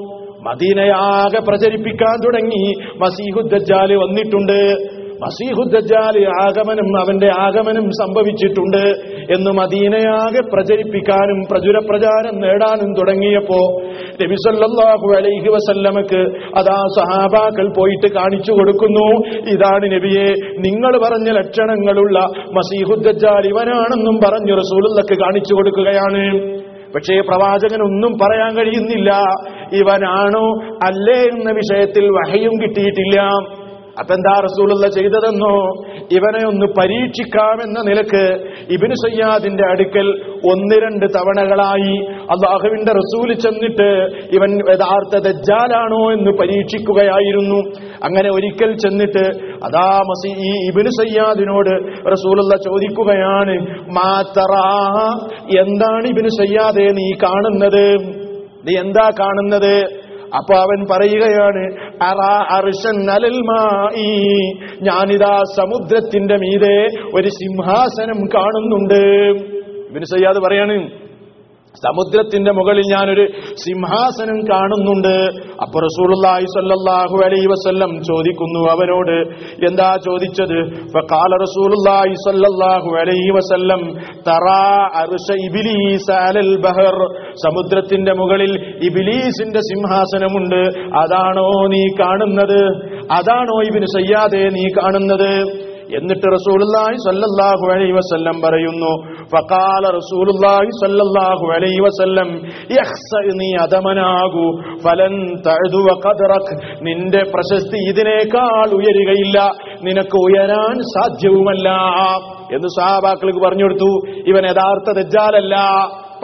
മദീനയാകെ പ്രചരിപ്പിക്കാൻ തുടങ്ങി മസീഹുദ്ദജാല് വന്നിട്ടുണ്ട് മസീഹുദ്ദജാല് ആഗമനം അവന്റെ ആഗമനം സംഭവിച്ചിട്ടുണ്ട് എന്ന് മദീനയാകെ പ്രചരിപ്പിക്കാനും പ്രചുര പ്രചാരം നേടാനും തുടങ്ങിയപ്പോ നബിസല്ലാഹു അലൈഹി വസല്ലമക്ക് അതാ സഹാബാക്കൾ പോയിട്ട് കാണിച്ചു കൊടുക്കുന്നു ഇതാണ് നബിയെ നിങ്ങൾ പറഞ്ഞ ലക്ഷണങ്ങളുള്ള മസീഹുദ്ദജാൽ ഇവനാണെന്നും പറഞ്ഞു റസൂലുള്ളക്ക് കാണിച്ചു കൊടുക്കുകയാണ് പക്ഷേ പ്രവാചകൻ ഒന്നും പറയാൻ കഴിയുന്നില്ല ഇവനാണോ അല്ലേ എന്ന വിഷയത്തിൽ വഹയും കിട്ടിയിട്ടില്ല അപ്പൊ എന്താ റസൂലുള്ള ചെയ്തതെന്നോ ഇവനെ ഒന്ന് പരീക്ഷിക്കാമെന്ന നിലക്ക് ഇബിന് സയ്യാദിന്റെ അടുക്കൽ ഒന്ന് രണ്ട് തവണകളായി അള്ളാഹുവിന്റെ റസൂല് ചെന്നിട്ട് ഇവൻ യഥാർത്ഥ ദജ്ജാലാണോ എന്ന് പരീക്ഷിക്കുകയായിരുന്നു അങ്ങനെ ഒരിക്കൽ ചെന്നിട്ട് അതാ മസി ഈ ഇബിന് സയ്യാദിനോട് റസൂലുള്ള ചോദിക്കുകയാണ് മാത്തറാ എന്താണ് ഇബിന് സയ്യാദെ നീ കാണുന്നത് നീ എന്താ കാണുന്നത് അപ്പൊ അവൻ പറയുകയാണ് അറാ അർശൻ അലൽ മായി. ഞാനിതാ സമുദ്രത്തിന്റെ മീതെ ഒരു സിംഹാസനം കാണുന്നുണ്ട് ഇവന് സയ്യാദ് പറയാണ് സമുദ്രത്തിന്റെ മുകളിൽ ഞാനൊരു സിംഹാസനം കാണുന്നുണ്ട് അപ്പൊ റസൂലുള്ളാഹി സ്വല്ലല്ലാഹു അലൈഹി വസല്ലം ചോദിക്കുന്നു അവനോട് എന്താ ചോദിച്ചത് ഫഖാല റസൂലുള്ളാഹി സ്വല്ലല്ലാഹു അലൈഹി വസല്ലം തറാ അർശ ഇബ്ലീസ് അലൽ ബഹർ സമുദ്രത്തിന്റെ മുകളിൽ ഇബ്ലീസിന്റെ സിംഹാസനമുണ്ട് അതാണോ നീ കാണുന്നത് അതാണോ ഇബ്നു സയ്യാദെ നീ കാണുന്നത് എന്നിട്ട് റസൂലുള്ളാഹി സ്വല്ലല്ലാഹു അലൈഹി വസല്ലം പറയുന്നു ഫഖാല റസൂലുള്ളാഹി സ്വല്ലല്ലാഹു അലൈഹി വസല്ലം യഖ്സ നീ അദമനാകൂ ഫലൻ തഅദു ഖദറക് നിന്റെ പ്രശസ്തി ഇതിനേക്കാൾ ഉയരുകയില്ല നിനക്ക് ഉയരാൻ സാധ്യവുമല്ല എന്ന് സഹാബാക്കൾക്ക് പറഞ്ഞു കൊടുത്തു ഇവൻ യഥാർത്ഥ ദജ്ജാലല്ല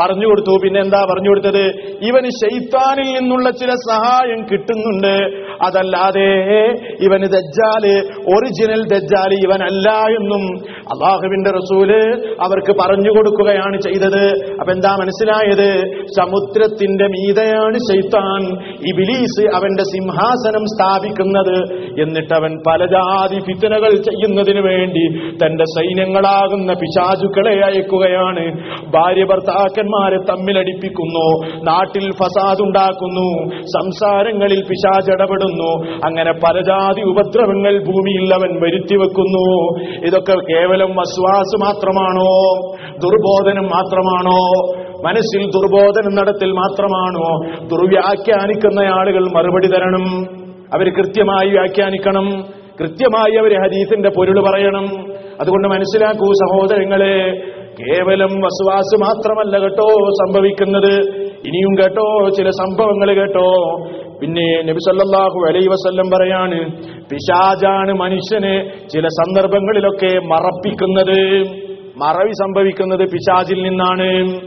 പറഞ്ഞു കൊടുത്തു പിന്നെ എന്താ പറഞ്ഞു കൊടുത്തത് ഇവന് ശൈത്താനിൽ നിന്നുള്ള ചില സഹായം കിട്ടുന്നുണ്ട് അതല്ലാതെ ഇവന് ദജ്ജാല് ഒറിജിനൽ ദജ്ജാല് ഇവനല്ല എന്നും അള്ളാഹുവിന്റെ റസൂല് അവർക്ക് പറഞ്ഞു കൊടുക്കുകയാണ് ചെയ്തത് അപ്പൊ എന്താ മനസ്സിലായത് സമുദ്രത്തിന്റെ മീതയാണ് ശൈത്താൻ ഇബിലീസ് അവന്റെ സിംഹാസനം സ്ഥാപിക്കുന്നത് എന്നിട്ട് അവൻ പല ജാതി ഫിത്തനകൾ ചെയ്യുന്നതിന് വേണ്ടി തന്റെ സൈന്യങ്ങളാകുന്ന പിശാചുക്കളെ അയക്കുകയാണ് ഭാര്യ ഭർത്താക്കന്മാരെ തമ്മിലടിപ്പിക്കുന്നു നാട്ടിൽ ഫസാദ് ഉണ്ടാക്കുന്നു സംസാരങ്ങളിൽ പിശാച് ഇടപെടുന്നു അങ്ങനെ പല ജാതി ഉപദ്രവങ്ങൾ ഭൂമിയിൽ അവൻ വരുത്തി വെക്കുന്നു ഇതൊക്കെ കേവലം വസ്വാസ് മാത്രമാണോ ദുർബോധനം മാത്രമാണോ മനസ്സിൽ ദുർബോധനം നടത്തിൽ മാത്രമാണോ ദുർവ്യാഖ്യാനിക്കുന്ന ആളുകൾ മറുപടി തരണം അവർ കൃത്യമായി വ്യാഖ്യാനിക്കണം കൃത്യമായി അവർ ഹദീസിന്റെ പൊരുൾ പറയണം അതുകൊണ്ട് മനസ്സിലാക്കൂ സഹോദരങ്ങളെ കേവലം വസുവാസ് മാത്രമല്ല കേട്ടോ സംഭവിക്കുന്നത് ഇനിയും കേട്ടോ ചില സംഭവങ്ങൾ കേട്ടോ പിന്നെ നബി സല്ലല്ലാഹു അലൈഹി വസല്ലം പറയാണ് പിശാജാണ് മനുഷ്യനെ ചില സന്ദർഭങ്ങളിലൊക്കെ മറപ്പിക്കുന്നത് മറവി സംഭവിക്കുന്നത് പിശാജിൽ നിന്നാണ്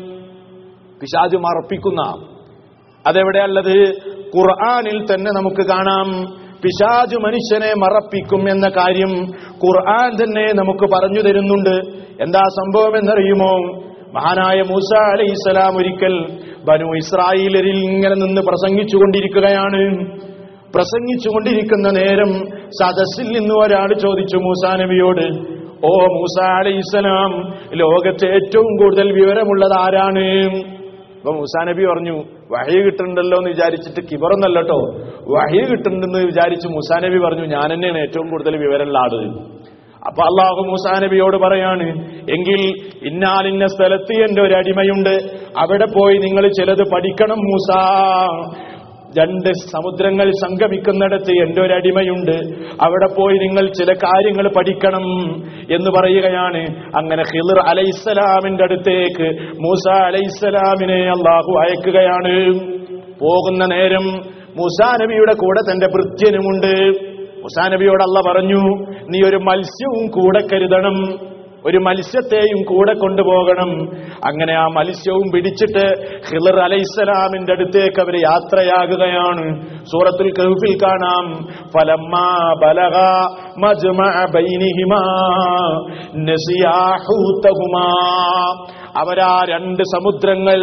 പിശാജ് മറപ്പിക്കുന്ന അതെവിടെയുള്ളത് ഖുർആനിൽ തന്നെ നമുക്ക് കാണാം പിശാജ് മനുഷ്യനെ മറപ്പിക്കും എന്ന കാര്യം ഖുർആൻ തന്നെ നമുക്ക് പറഞ്ഞു തരുന്നുണ്ട് എന്താ സംഭവം എന്നറിയുമോ മഹാനായ മൂസ അലൈഹിസ്സലാം ഒരിക്കൽ ബനു ഇസ്രായേലരിൽ ഇങ്ങനെ നിന്ന് പ്രസംഗിച്ചു കൊണ്ടിരിക്കുകയാണ് പ്രസംഗിച്ചു കൊണ്ടിരിക്കുന്ന നേരം സദസ്സിൽ നിന്ന് ഒരാൾ ചോദിച്ചു മൂസാ നബിയോട് ഓ മൂസ അലൈഹിസ്സലാം ലോകത്തെ ഏറ്റവും കൂടുതൽ വിവരമുള്ളത് ആരാണ് അപ്പൊ മൂസാ നബി പറഞ്ഞു വഹി കിട്ടുന്നുണ്ടല്ലോ എന്ന് വിചാരിച്ചിട്ട് കിബറൊന്നല്ല കേട്ടോ വഹി കിട്ടുന്നുണ്ടെന്ന് വിചാരിച്ച് മൂസാ നബി പറഞ്ഞു ഞാൻ തന്നെയാണ് ഏറ്റവും കൂടുതൽ വിവരമുള്ള ആള് അപ്പൊ അള്ളാഹു മൂസാ നബിയോട് പറയാണ് എങ്കിൽ ഇന്നാലിന്ന സ്ഥലത്ത് എന്റെ ഒരു അടിമയുണ്ട് അവിടെ പോയി നിങ്ങൾ ചിലത് പഠിക്കണം മൂസ രണ്ട് സമുദ്രങ്ങൾ സംഗമിക്കുന്നിടത്ത് എന്റെ ഒരു അടിമയുണ്ട് അവിടെ പോയി നിങ്ങൾ ചില കാര്യങ്ങൾ പഠിക്കണം എന്ന് പറയുകയാണ് അങ്ങനെ ഹിദർ അലൈസലാമിന്റെ അടുത്തേക്ക് മൂസ അലൈസലാമിനെ അള്ളാഹു അയക്കുകയാണ് പോകുന്ന നേരം മൂസാ നബിയുടെ കൂടെ തന്റെ ഭൃത്യനുമുണ്ട് മൂസാ നബിയോട് അല്ല പറഞ്ഞു നീ ഒരു മത്സ്യവും കൂടെ കരുതണം ഒരു മത്സ്യത്തെയും കൂടെ കൊണ്ടുപോകണം അങ്ങനെ ആ മത്സ്യവും പിടിച്ചിട്ട് ഹിലർ അലൈസലാമിന്റെ അടുത്തേക്ക് അവർ യാത്രയാകുകയാണ് സൂറത്തുൽ കഹ്ഫിൽ കാണാം ഫലമ്മാ ബലഗ മജ്മഅ ബൈനിഹിമാ നസിയാ ഹൂതഹുമാ അവരാ രണ്ട് സമുദ്രങ്ങൾ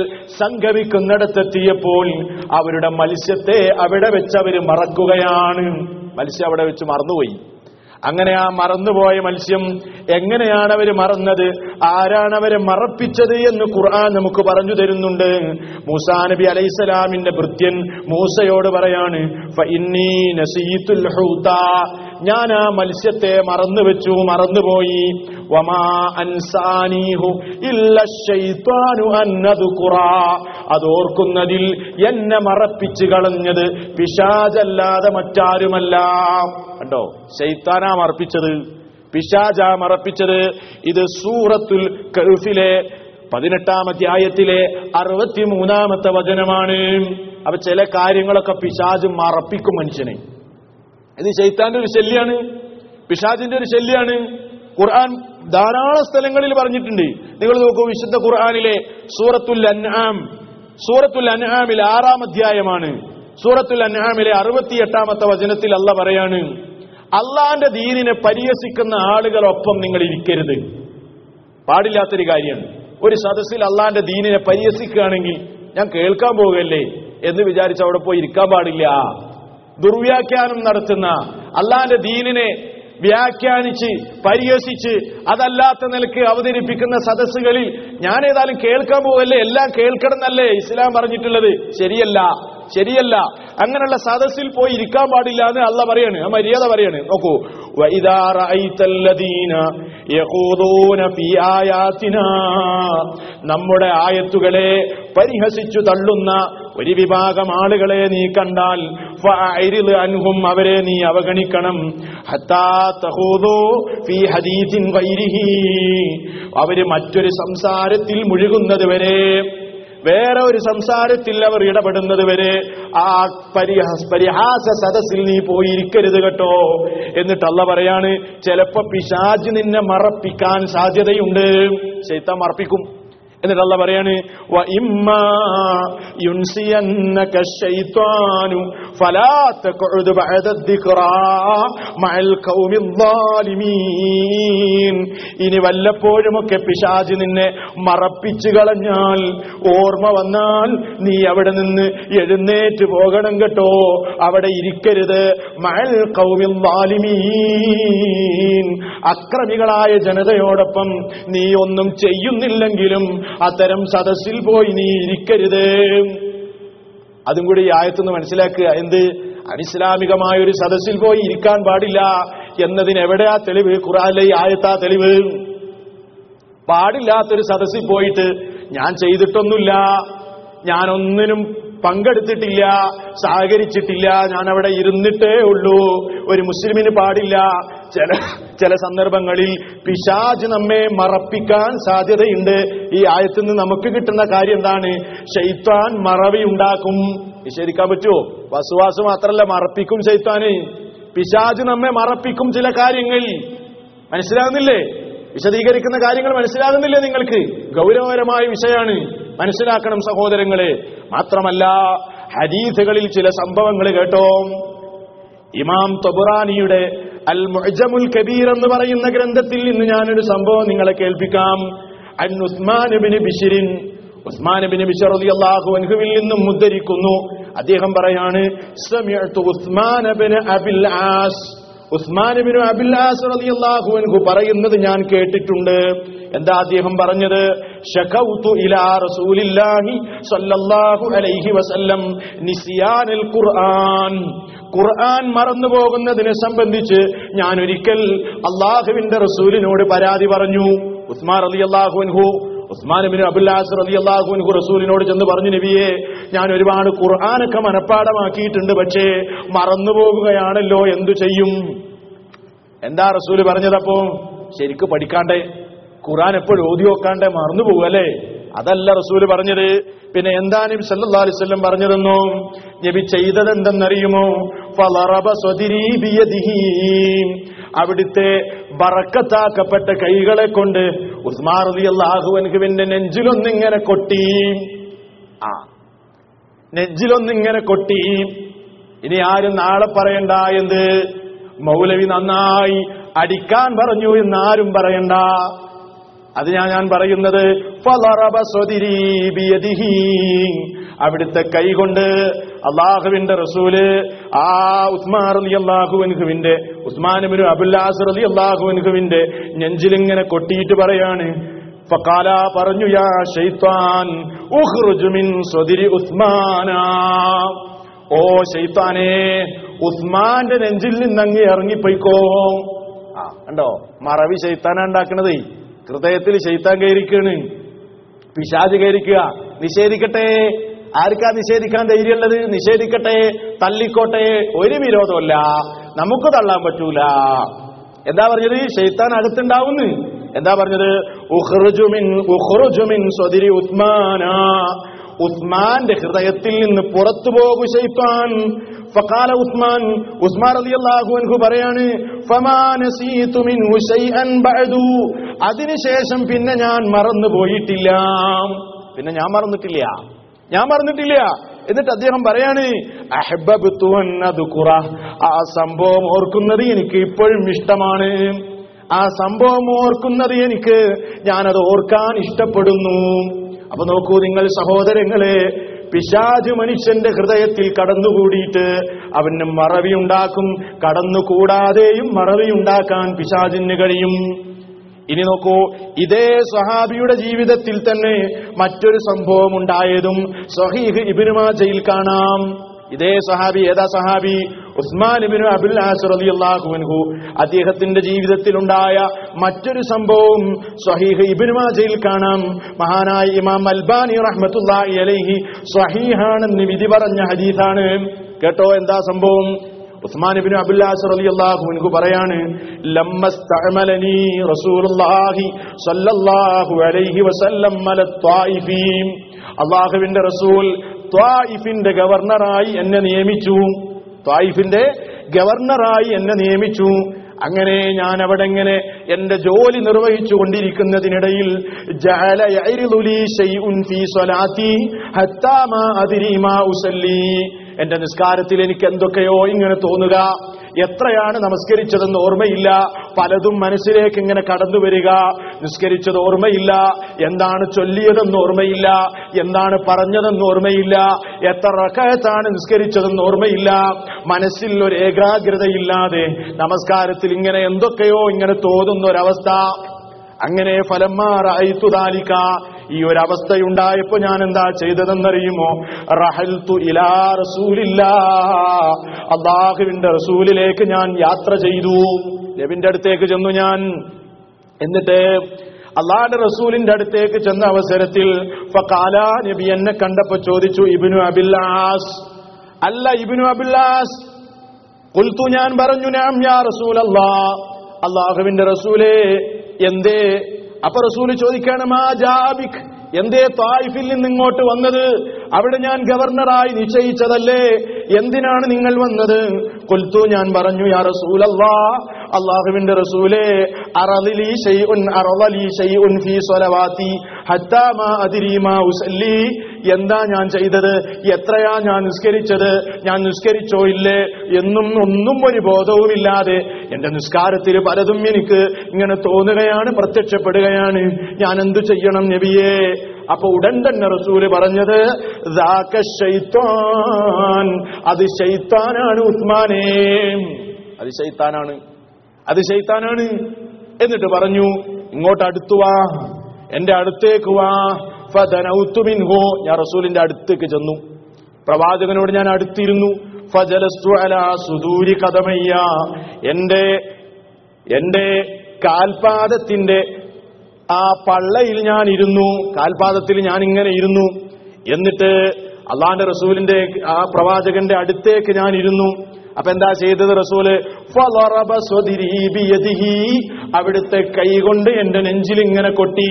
സംഗമിക്കുന്നിടത്തെത്തിയപ്പോൾ അവരുടെ മത്സ്യത്തെ അവിടെ വെച്ച് അവർ മറക്കുകയാണ് മത്സ്യം അവിടെ വെച്ച് മറന്നുപോയി അങ്ങനെ ആ മറന്നുപോയ മത്സ്യം എങ്ങനെയാണ് അവർ മറന്നത് ആരാണ് അവരെ മറപ്പിച്ചത് എന്ന് ഖുർആൻ നമുക്ക് പറഞ്ഞു തരുന്നുണ്ട് മൂസാ നബി അലൈഹിസ്സലാമിന്റെ ഭൃത്യൻ മൂസയോട് പറയാണ് "ഫഇന്നീ നസീതുൽ ഹൂത." ഞാൻ ആ മത്സ്യത്തെ മറന്നു വെച്ചു മറന്നുപോയി വമാ അൻസാനീഹു ഇല്ല ശൈത്വാനു അന്നതുഖുറ അതോർക്കുന്നതിൽ എന്നെ മറപ്പിച്ചു കളഞ്ഞത് പിശാചല്ലാതെ മറ്റാരുമല്ല കണ്ടോ ശൈത്താനാ മറപ്പിച്ചത് പിശാചാ മറപ്പിച്ചത് ഇത് സൂറത്തുൽ കഹ്ഫിലെ പതിനെട്ടാം അധ്യായത്തിലെ അറുപത്തിമൂന്നാമത്തെ വചനമാണ് അപ്പൊ ചില കാര്യങ്ങളൊക്കെ പിശാജ് മറപ്പിക്കും മനുഷ്യനെ ഇത് ശൈത്താന്റെ ഒരു ശല്യാണ് പിശാജിന്റെ ഒരു ശല്യാണ് ഖുർആൻ ധാരാളം സ്ഥലങ്ങളിൽ പറഞ്ഞിട്ടുണ്ട് നിങ്ങൾ നോക്കൂ വിശുദ്ധ ഖുർആനിലെ സൂറത്തുൽ അൻആം സൂറത്തുൽ അൻആമിലെ ആറാം അധ്യായമാണ് സൂറത്തുൽ അൻആമിലെ അറുപത്തിയെട്ടാമത്തെ വചനത്തിൽ അല്ല പറയാണ് അള്ളാന്റെ ദീനിനെ പരിഹസിക്കുന്ന ആളുകളൊപ്പം നിങ്ങൾ ഇരിക്കരുത് പാടില്ലാത്തൊരു കാര്യമാണ് ഒരു സദസ്സിൽ അള്ളാന്റെ ദീനിനെ പരിഹസിക്കുകയാണെങ്കിൽ ഞാൻ കേൾക്കാൻ പോവുകയല്ലേ എന്ന് വിചാരിച്ച് അവിടെ പോയി ഇരിക്കാൻ പാടില്ല ദുർവ്യാഖ്യാനം നടത്തുന്ന അള്ളാന്റെ ദീനിനെ വ്യാഖ്യാനിച്ച് പരിഹസിച്ച് അതല്ലാത്ത നിലക്ക് അവതരിപ്പിക്കുന്ന സദസ്സുകളിൽ ഞാൻ ഏതായാലും കേൾക്കാൻ പോവല്ലേ എല്ലാം കേൾക്കണം എന്നല്ലേ ഇസ്ലാം പറഞ്ഞിട്ടുള്ളത് ശരിയല്ല ശരിയല്ല അങ്ങനെയുള്ള സദസ്സിൽ പോയി ഇരിക്കാൻ പാടില്ല എന്ന് അല്ല പറയാണ് ആ മര്യാദ പറയാണ് നോക്കൂ വൈദാ റഅയ്തല്ലദീന യഖൂദൂന ഫീ ആയാതിനാ നമ്മുടെ ആയത്തുകളെ പരിഹസിച്ചു തള്ളുന്ന ഒരു വിഭാഗം ആളുകളെ നീ കണ്ടാൽ ഫഅരിദ് അൻഹും അവരെ നീ അവഗണിക്കണം ഹത്താ തഖൂദു ഫീ ഹദീസിൻ ഗൈരിഹി അവര് മറ്റൊരു സംസാരത്തിൽ മുഴുകുന്നത് വരെ വേറെ ഒരു സംസാരത്തിൽ അവർ ഇടപെടുന്നത് വരെ ആ പരിഹാസ പരിഹാസ സദസ്സിൽ നീ പോയിരിക്കരുത് കേട്ടോ എന്നിട്ട് അല്ല പറയാണ് ചിലപ്പോ പിശാജ് നിന്നെ മറപ്പിക്കാൻ സാധ്യതയുണ്ട് ശൈത്താൻ മറപ്പിക്കും എന്നിട്ട് അല്ല പറയാണ് "വ ഇമ്മാ യുൻസിയന്നക ശൈത്വാനു ഫലാ തഖഉദ് ബഅദ ദിക്റാ മഅൽ ഖൗമിൽ ളാലിമീൻ ഇനി വല്ലപ്പോഴുമൊക്കെ പിശാച് നിന്നെ മറപ്പിച്ചു കളഞ്ഞാൽ ഓർമ്മ വന്നാൽ നീ അവിടെ നിന്ന് എഴുന്നേറ്റ് പോകണം കേട്ടോ അവിടെ ഇരിക്കരുത് മഅൽ ഖൗമിൽ ളാലിമീൻ അക്രമികളായ ജനതയോടൊപ്പം നീ ഒന്നും ചെയ്യുന്നില്ലെങ്കിലും അത്തരം സദസ്സിൽ പോയി നീ ഇരിക്കരുത് അതും കൂടി ഈ ആയത്തുനിന്ന് മനസ്സിലാക്കുക എന്ത് അനിസ്ലാമികമായ ഒരു സദസ്സിൽ പോയി ഇരിക്കാൻ പാടില്ല എന്നതിന് എവിടെയാ തെളിവ് ഖുറാനിലെ ഈ ആയത്താ തെളിവ് പാടില്ലാത്തൊരു സദസ്സിൽ പോയിട്ട് ഞാൻ ചെയ്തിട്ടൊന്നുമില്ല ഞാൻ ഒന്നിനും പങ്കെടുത്തിട്ടില്ല സഹകരിച്ചിട്ടില്ല ഞാൻ അവിടെ ഇരുന്നിട്ടേ ഉള്ളൂ ഒരു മുസ്ലിമിന് പാടില്ല ചില ചില സന്ദർഭങ്ങളിൽ പിശാജ് നമ്മെ മറപ്പിക്കാൻ സാധ്യതയുണ്ട് ഈ ആയത്തിൽ നിന്ന് നമുക്ക് കിട്ടുന്ന കാര്യം എന്താണ് ഷെയ്ത്താൻ മറവി ഉണ്ടാക്കും നിഷേധിക്കാൻ പറ്റുമോ വസുവാസ് മാത്രല്ല മറപ്പിക്കും ഷെയ്ത്താന് പിശാജ് നമ്മെ മറപ്പിക്കും ചില കാര്യങ്ങൾ മനസ്സിലാകുന്നില്ലേ വിശദീകരിക്കുന്ന കാര്യങ്ങൾ മനസ്സിലാകുന്നില്ലേ നിങ്ങൾക്ക് ഗൗരവകരമായ വിഷയമാണ് മനസ്സിലാക്കണം സഹോദരങ്ങളെ മാത്രമല്ല ഹദീസുകളിൽ ചില സംഭവങ്ങൾ കേട്ടോ ഇമാം തൊബുറാനിയുടെ അൽ മുഅ്ജമുൽ കബീർ എന്ന് പറയുന്ന ഗ്രന്ഥത്തിൽ നിന്ന് ഞാനൊരു സംഭവം നിങ്ങളെ കേൾപ്പിക്കാം അൻ ഉസ്മാൻ ബിൻ ബിഷിറിൻ ഉസ്മാൻ ബിൻ ബിഷർ റളിയല്ലാഹു അൻഹുവിൽ നിന്നും ഉദ്ധരിക്കുന്നു അദ്ദേഹം പറയാണ് സമിഅ്തു ഉസ്മാൻ ബിൻ അബിൽ ആസ് ഉസ്മാൻ ബിൻ അബിൽ ആസ് റളിയല്ലാഹു അൻഹു പറയുന്നത് ഞാൻ കേട്ടിട്ടുണ്ട് എന്താ അദ്ദേഹം പറഞ്ഞത് ഷഖൗതു ഇലാ റസൂലില്ലാഹി സ്വല്ലല്ലാഹു അലൈഹി വസല്ലം നിസിയാനൽ ഖുർആൻ ഖുർആൻ മറന്നു പോകുന്നതിനെ സംബന്ധിച്ച് ഞാൻ ഒരിക്കൽ അള്ളാഹുവിന്റെ റസൂലിനോട് പരാതി പറഞ്ഞു ഉസ്മാൻ അലി അള്ളാഹുൻഹു ഉസ്മാൻ ബിൻ അബുല്ലാസ് റലി അള്ളാഹുൻഹു റസൂലിനോട് ചെന്ന് പറഞ്ഞു നബിയെ ഞാൻ ഒരുപാട് ഖുർആനൊക്കെ മനഃപ്പാടമാക്കിയിട്ടുണ്ട് പക്ഷേ മറന്നു പോകുകയാണല്ലോ എന്തു ചെയ്യും എന്താ റസൂല് പറഞ്ഞതപ്പോ ശരിക്ക് പഠിക്കാണ്ടേ ഖുർആൻ എപ്പോഴും ഓതി വെക്കാണ്ടേ മറന്നു പോകല്ലേ അതല്ല റസൂല് പറഞ്ഞത് പിന്നെ എന്താ നബി സല്ലല്ലാഹു അലൈഹി വസല്ലം പറഞ്ഞതെന്നോ നബി ചെയ്തത് എന്തെന്നറിയുമോ ഫളറബ സ്വദിരി ബിയദിഹി അവിടുത്തെ ബറക്കത്താക്കപ്പെട്ട കൈകളെ കൊണ്ട് ഉസ്മാൻ റളിയല്ലാഹു അൻഹുവിന്റെ നെഞ്ചിലൊന്നിങ്ങനെ കൊട്ടി ആ നെഞ്ചിലൊന്നിങ്ങനെ കൊട്ടി ഇനി ആരും നാളെ പറയണ്ട എന്ത് മൗലവി നന്നായി അടിക്കാൻ പറഞ്ഞു എന്ന് ആരും പറയണ്ട അത് ഞാൻ ഞാൻ പറയുന്നത് ഫളറബ സ്വദിരി ബിയദിഹി. അവിടുത്തെ കൈകൊണ്ട് അള്ളാഹുവിന്റെ റസൂല് ആ ഉസ്മാൻ റലി അള്ളാഹുവിന്റെ ഉസ്മാനുബിന് അബുല്ലാസ് റലി അള്ളാഹുവിന്റെ നെഞ്ചിലിങ്ങനെ കൊട്ടിയിട്ട് പറയാണ് ഫക്കാല പറഞ്ഞു യാ ഷെയ്ത്താൻ ഉഖ്റുജ് മിൻ സ്വദിരി ഉസ്മാനാ ഓ ഷെയ്ത്താനെ ഉസ്മാന്റെ നെഞ്ചിൽ നിന്നങ്ങ് ഇറങ്ങിപ്പോയിക്കോ ആ കണ്ടോ മറവി ഷെയ്ത്താനാ ഉണ്ടാക്കണത് ഹൃദയത്തിൽ ഷെയ്ത്താൻ കയറിക്കാണ് പിശാജ് കയറിക്കുക നിഷേധിക്കട്ടെ ആർക്കാ നിഷേധിക്കാൻ ധൈര്യമുള്ളത് നിഷേധിക്കട്ടെ തള്ളിക്കോട്ടെ ഒരു വിരോധമല്ല നമുക്ക് തള്ളാൻ പറ്റൂല എന്താ പറഞ്ഞത് ഷെയ്ത്താൻ അകത്തുണ്ടാവുന്നു എന്താ പറഞ്ഞത് ഉഖ്റുജുമിൻ ഉഖ്റുജുമിൻ സ്വദിരി ഉസ്മാനാ ഉസ്മാന്റെ ഹൃദയത്തിൽ നിന്ന് പുറത്തു പോകു ഷെയ്ത്താൻ ഫഖാല ഉസ്മാൻ ഉസ്മാൻ റളിയല്ലാഹു അൻഹു പറയാണ് ഫമാ നസീതു മിൻഹു ശൈഅൻ ബഅദു അതിനുശേഷം പിന്നെ ഞാൻ മറന്നു പോയിട്ടില്ല പിന്നെ ഞാൻ മറന്നിട്ടില്ല ഞാൻ മറന്നിട്ടില്ല എന്നിട്ട് അദ്ദേഹം പറയാണ് അഹ്ബബ്തു അൻ അദ്കുറ ആ സംഭവം ഓർക്കുന്നത് എനിക്ക് ഇപ്പോഴും ഇഷ്ടമാണ് ആ സംഭവം ഓർക്കുന്നത് എനിക്ക് ഞാനത് ഓർക്കാൻ ഇഷ്ടപ്പെടുന്നു അപ്പൊ നോക്കൂ നിങ്ങൾ സഹോദരങ്ങളെ പിശാജ് മനുഷ്യന്റെ ഹൃദയത്തിൽ കടന്നുകൂടിയിട്ട് അവന് മറവിയുണ്ടാക്കും കടന്നുകൂടാതെയും മറവിയുണ്ടാക്കാൻ പിശാജിന് കഴിയും ഇനി നോക്കൂ ഇതേ സഹാബിയുടെ ജീവിതത്തിൽ തന്നെ മറ്റൊരു സംഭവം ഉണ്ടായതും സഹീഹ് ഇബിനുമാജയിൽ കാണാം ഇതേ സഹാബി ഏതാ സഹാബി ഉസ്മാൻ ഇബിനു അബുൽ അൻഹു അദ്ദേഹത്തിന്റെ ജീവിതത്തിലുണ്ടായ മറ്റൊരു സംഭവം സ്വഹീഹ് ഇബിനു മാജയിൽ കാണാം മഹാനായ ഇമാം അൽബാനി റഹ്മത്തുള്ളാഹി അലൈഹി സ്വഹീഹാണെന്ന് വിധി പറഞ്ഞ ഹദീസാണ് കേട്ടോ എന്താ സംഭവം ഉസ്മാൻ ഇബ്നു അബ്ദുല്ലാസ് റളിയല്ലാഹു അൻഹു പറയാണ് ലമ്മസ്തഅമലനി റസൂലുള്ളാഹി സ്വല്ലല്ലാഹു അലൈഹി വസല്ലം അല ത്വായിഫീൻ അള്ളാഹുവിന്റെ റസൂൽ ത്വായിഫിന്റെ ഗവർണറായി എന്നെ നിയമിച്ചു ത്വായിഫിന്റെ ഗവർണറായി എന്നെ നിയമിച്ചു അങ്ങനെ ഞാൻ അവിടെ ഇങ്ങനെ എന്റെ ജോലി നിർവഹിച്ചു കൊണ്ടിരിക്കുന്നതിനിടയിൽ ജഅല യഅരിദു ലീ ശൈഉൻ ഫീ സ്വലാത്തി ഹത്താ മാ അദ്രി മാ ഉസല്ലി എന്റെ നിസ്കാരത്തിൽ എനിക്ക് എന്തൊക്കെയോ ഇങ്ങനെ തോന്നുക എത്രയാണ് നമസ്കരിച്ചതെന്ന് ഓർമ്മയില്ല പലതും മനസ്സിലേക്ക് ഇങ്ങനെ കടന്നു വരിക നിസ്കരിച്ചത് ഓർമ്മയില്ല എന്താണ് ചൊല്ലിയതെന്ന് ഓർമ്മയില്ല എന്താണ് പറഞ്ഞതെന്ന് ഓർമ്മയില്ല എത്ര റക്കയത്താണ് നിസ്കരിച്ചതെന്ന് ഓർമ്മയില്ല മനസ്സിൽ ഒരു ഏകാഗ്രതയില്ലാതെ നമസ്കാരത്തിൽ ഇങ്ങനെ എന്തൊക്കെയോ ഇങ്ങനെ തോന്നുന്ന ഒരവസ്ഥ അങ്ങനെ ഫലമാറായിത്തു താലിക്ക ഈ ഒരു അവസ്ഥയുണ്ടായപ്പോ ഞാൻ എന്താ ചെയ്തതെന്നറിയുമോ റഹൽത്തു ഇലാ റസൂലില്ല അള്ളാഹുവിന്റെ റസൂലിലേക്ക് ഞാൻ യാത്ര ചെയ്തു നബിന്റെ അടുത്തേക്ക് ചെന്നു ഞാൻ എന്നിട്ട് അള്ളാഹുന്റെ റസൂലിന്റെ അടുത്തേക്ക് ചെന്ന അവസരത്തിൽ ഫഖാല നബി എന്നെ കണ്ടപ്പോ ചോദിച്ചു ഇബ്നു അബില്ലാസ് അല്ല ഇബ്നു അബില്ലാസ് കുൽത്തു ഞാൻ പറഞ്ഞു നാം യാ റസൂലല്ലാ അള്ളാഹുവിന്റെ റസൂലേ എന്തേ അപ്പൊ റസൂല് ചോദിക്കാണ് മാ ജാബിക് എന്തേ തായിഫിൽ നിന്ന് ഇങ്ങോട്ട് വന്നത് അവിടെ ഞാൻ ഗവർണറായി നിശ്ചയിച്ചതല്ലേ എന്തിനാണ് നിങ്ങൾ വന്നത് കൊൽത്തു ഞാൻ പറഞ്ഞു യാ റസൂലല്ലാ അള്ളാഹുവിന്റെ റസൂലേ അറളിലി ഷൈഉൻ അറളലി ഷൈഉൻ ഫീ സ്വലവാതി ഹത്താ മാ അദ്രി മാ ഉസല്ലി എന്താ ഞാൻ ചെയ്തത് എത്രയാ ഞാൻ നിസ്കരിച്ചത് ഞാൻ നിസ്കരിച്ചോ ഇല്ലേ എന്നും ഒന്നും ഒരു ബോധവുമില്ലാതെ എന്റെ നിസ്കാരത്തിൽ പലതും എനിക്ക് ഇങ്ങനെ തോന്നുകയാണ് പ്രത്യക്ഷപ്പെടുകയാണ് ഞാൻ എന്തു ചെയ്യണം നബിയേ അപ്പൊ ഉടൻ തന്നെ റസൂല് പറഞ്ഞത് "ദാക ശൈത്താൻ അത് ശൈത്താനാണ് ഉസ്മാനേ അത് ശൈത്താനാണ് അത് ശൈത്താനാണ് എന്നിട്ട് പറഞ്ഞു ഇങ്ങോട്ട് അടുത്തു വാ എന്റെ അടുത്തേക്ക് വാ ഫദനൗതു മിൻഹു ഞാൻ റസൂലിന്റെ അടുത്തേക്ക് ചെന്നു പ്രവാചകനോട് ഞാൻ അടുത്തിരുന്നു ഫജലസ്തു അലാ സുദൂരി കഥമയ്യ എന്റെ എന്റെ കാൽപാദത്തിന്റെ ആ പള്ളയിൽ ഞാൻ ഇരുന്നു കാൽപാദത്തിൽ ഞാൻ ഇങ്ങനെ ഇരുന്നു എന്നിട്ട് അള്ളാന്റെ റസൂലിന്റെ ആ പ്രവാചകന്റെ അടുത്തേക്ക് ഞാൻ ഇരുന്നു അപ്പൊ എന്താ ചെയ്തത് റസൂല് ഫളറബ സ്വദിരി ബിയദിഹി. അവിടുത്തെ കൈകൊണ്ട് എന്റെ നെഞ്ചിൽ ഇങ്ങനെ കൊട്ടി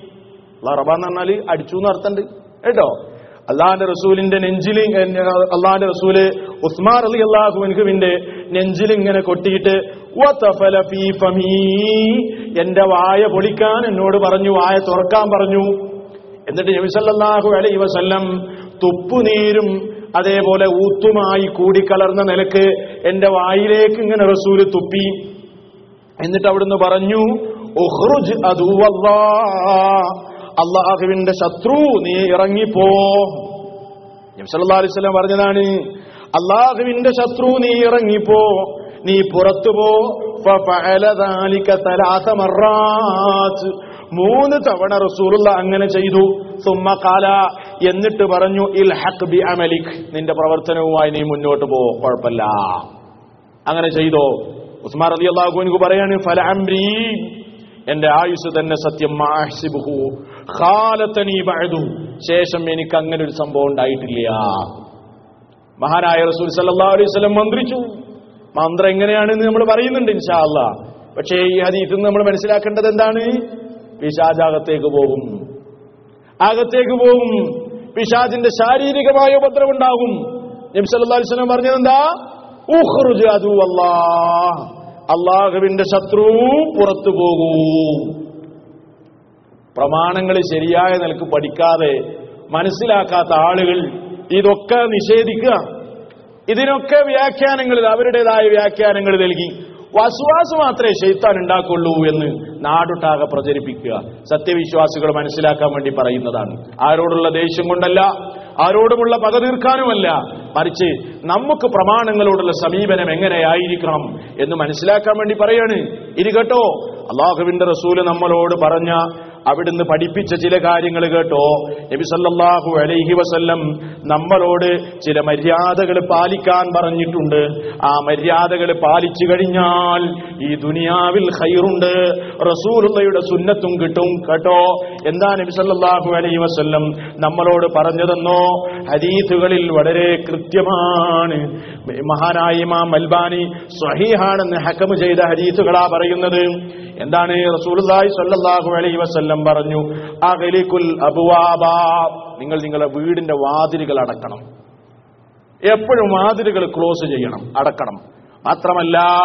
ലറബ എന്ന് പറഞ്ഞാല് അടിച്ചു എന്ന് അർത്ഥമുണ്ട് കേട്ടോ അള്ളാന്റെ റസൂലിന്റെ നെഞ്ചിൽ അള്ളാന്റെ റസൂല് ഉസ്മാൻ അലി അള്ളാഹുവിന്റെ നെഞ്ചിൽ ഇങ്ങനെ കൊട്ടിയിട്ട് വതഫല ഫീ ഫമീ. എന്റെ വായ പൊളിക്കാൻ എന്നോട് പറഞ്ഞു വായ തുറക്കാൻ പറഞ്ഞു എന്നിട്ട് നബി സല്ലല്ലാഹു അലൈഹി വസല്ലം തുപ്പുനീരും അതേപോലെ ഊത്തുമായി കൂടിക്കലർന്ന നിലക്ക് എന്റെ വായിലേക്ക് ഇങ്ങനെ റസൂല് തുപ്പി എന്നിട്ട് അവിടുന്ന് പറഞ്ഞു ഉഖ്റുജ് അദുവല്ലാ അള്ളാഹുവിന്റെ ശത്രു നീ ഇറങ്ങിപ്പോ നബി സല്ലല്ലാഹു അലൈഹി വസല്ലം പറഞ്ഞതാണ് അള്ളാഹുവിന്റെ ശത്രു നീ ഇറങ്ങിപ്പോ നീ പുറത്തു പോ ഫഫഅല ذلك ثلاث مرات മൂന്ന് തവണ റസൂലുള്ള അങ്ങനെ ചെയ്തു സുമ്മ കാല എന്നിട്ട് പറഞ്ഞു ഇൽഹഖ് ബി അമലിക് നിന്റെ പ്രവർത്തനവുമായി നീ മുന്നോട്ട് പോ കുഴപ്പമില്ല അങ്ങനെ ചെയ്തോ ഉസ്മാൻ റളിയല്ലാഹു അൻഹു പറയാണ് ഫല അംരി എന്റെ ആയുസ് തന്നെ സത്യം മാഹ്സിബുഹു ഖാലതനി ബഅദു ശേഷം എനിക്ക് അങ്ങനെ ഒരു സംഭവം ഉണ്ടായിട്ടില്ല മഹാനായ റസൂൽ സല്ലല്ലാഹു അലൈഹി വസല്ലം മന്ത്രിച്ചു മന്ത്രം എങ്ങനെയാണെന്ന് നമ്മൾ പറയുന്നുണ്ട് ഇൻഷാ അല്ലാ പക്ഷേ ഈ ഹദീസിൽ നിന്ന് നമ്മൾ മനസ്സിലാക്കേണ്ടത് എന്താണ് പിശാജാകത്തേക്ക് പോകും അകത്തേക്ക് പോകും പിശാജിന്റെ ശാരീരികമായ ഉപദ്രവം ഉണ്ടാകും നബി സല്ലല്ലാഹു അലൈഹി വസല്ലം പറഞ്ഞത് എന്താ ഉഖ്റുജ് അദു അല്ലാഹ് അള്ളാഹുവിന്റെ ശത്രു പുറത്തു പോകൂ പ്രമാണങ്ങൾ ശരിയായ നിലക്ക് പഠിക്കാതെ മനസ്സിലാക്കാത്ത ആളുകൾ ഇതൊക്കെ നിഷേധിക്കുക ഇതിനൊക്കെ വ്യാഖ്യാനങ്ങളിൽ അവരുടേതായ വ്യാഖ്യാനങ്ങൾ നൽകി വസുവാസ് മാത്രമേ ഷെയ്ത്താൻ ഉണ്ടാക്കുള്ളൂ എന്ന് നാടൊട്ടാകെ പ്രചരിപ്പിക്കുക സത്യവിശ്വാസികൾ മനസ്സിലാക്കാൻ വേണ്ടി പറയുന്നതാണ് ആരോടുള്ള ദേഷ്യം കൊണ്ടല്ല ആരോടുമുള്ള പക തീർക്കാനുമല്ല മറിച്ച് നമുക്ക് പ്രമാണങ്ങളോടുള്ള സമീപനം എങ്ങനെയായിരിക്കണം എന്ന് മനസ്സിലാക്കാൻ വേണ്ടി പറയാണ് ഇനി കേട്ടോ അള്ളാഹുവിന്റെ റസൂല് നമ്മളോട് പറഞ്ഞ അവിടുന്ന് പഠിപ്പിച്ച ചില കാര്യങ്ങൾ കേട്ടോ നബി സല്ലല്ലാഹു അലൈഹി വസല്ലം നമ്മളോട് ചില മര്യാദകൾ പാലിക്കാൻ പറഞ്ഞിട്ടുണ്ട് ആ മര്യാദകൾ പാലിച്ചു കഴിഞ്ഞാൽ ഈ ദുനിയാവിൽ ഖൈറുണ്ട് റസൂലുള്ളയുടെ സുന്നത്തും കിട്ടും കേട്ടോ എന്താ നബി സല്ലല്ലാഹു അലൈഹി വസല്ലം നമ്മളോട് പറഞ്ഞതെന്നോ ഹദീസുകളിൽ വളരെ കൃത്യമാണ് മഹാനായ ഇമാം അൽബാനി സ്വഹീഹാണെന്ന് ഹക്കമ് ചെയ്ത ഹദീസുകളാ പറയുന്നത് എന്താണ് റസൂലുള്ളാഹി സ്വല്ലല്ലാഹു അലൈഹി വസല്ലം പറഞ്ഞു അഗ്ലികുൽ അബ്വാബ നിങ്ങൾ നിങ്ങളുടെ വീടിന്റെ വാതിലുകൾ അടക്കണം എപ്പോഴും വാതിലുകൾ ക്ലോസ് ചെയ്യണം അടക്കണം മാത്രമല്ല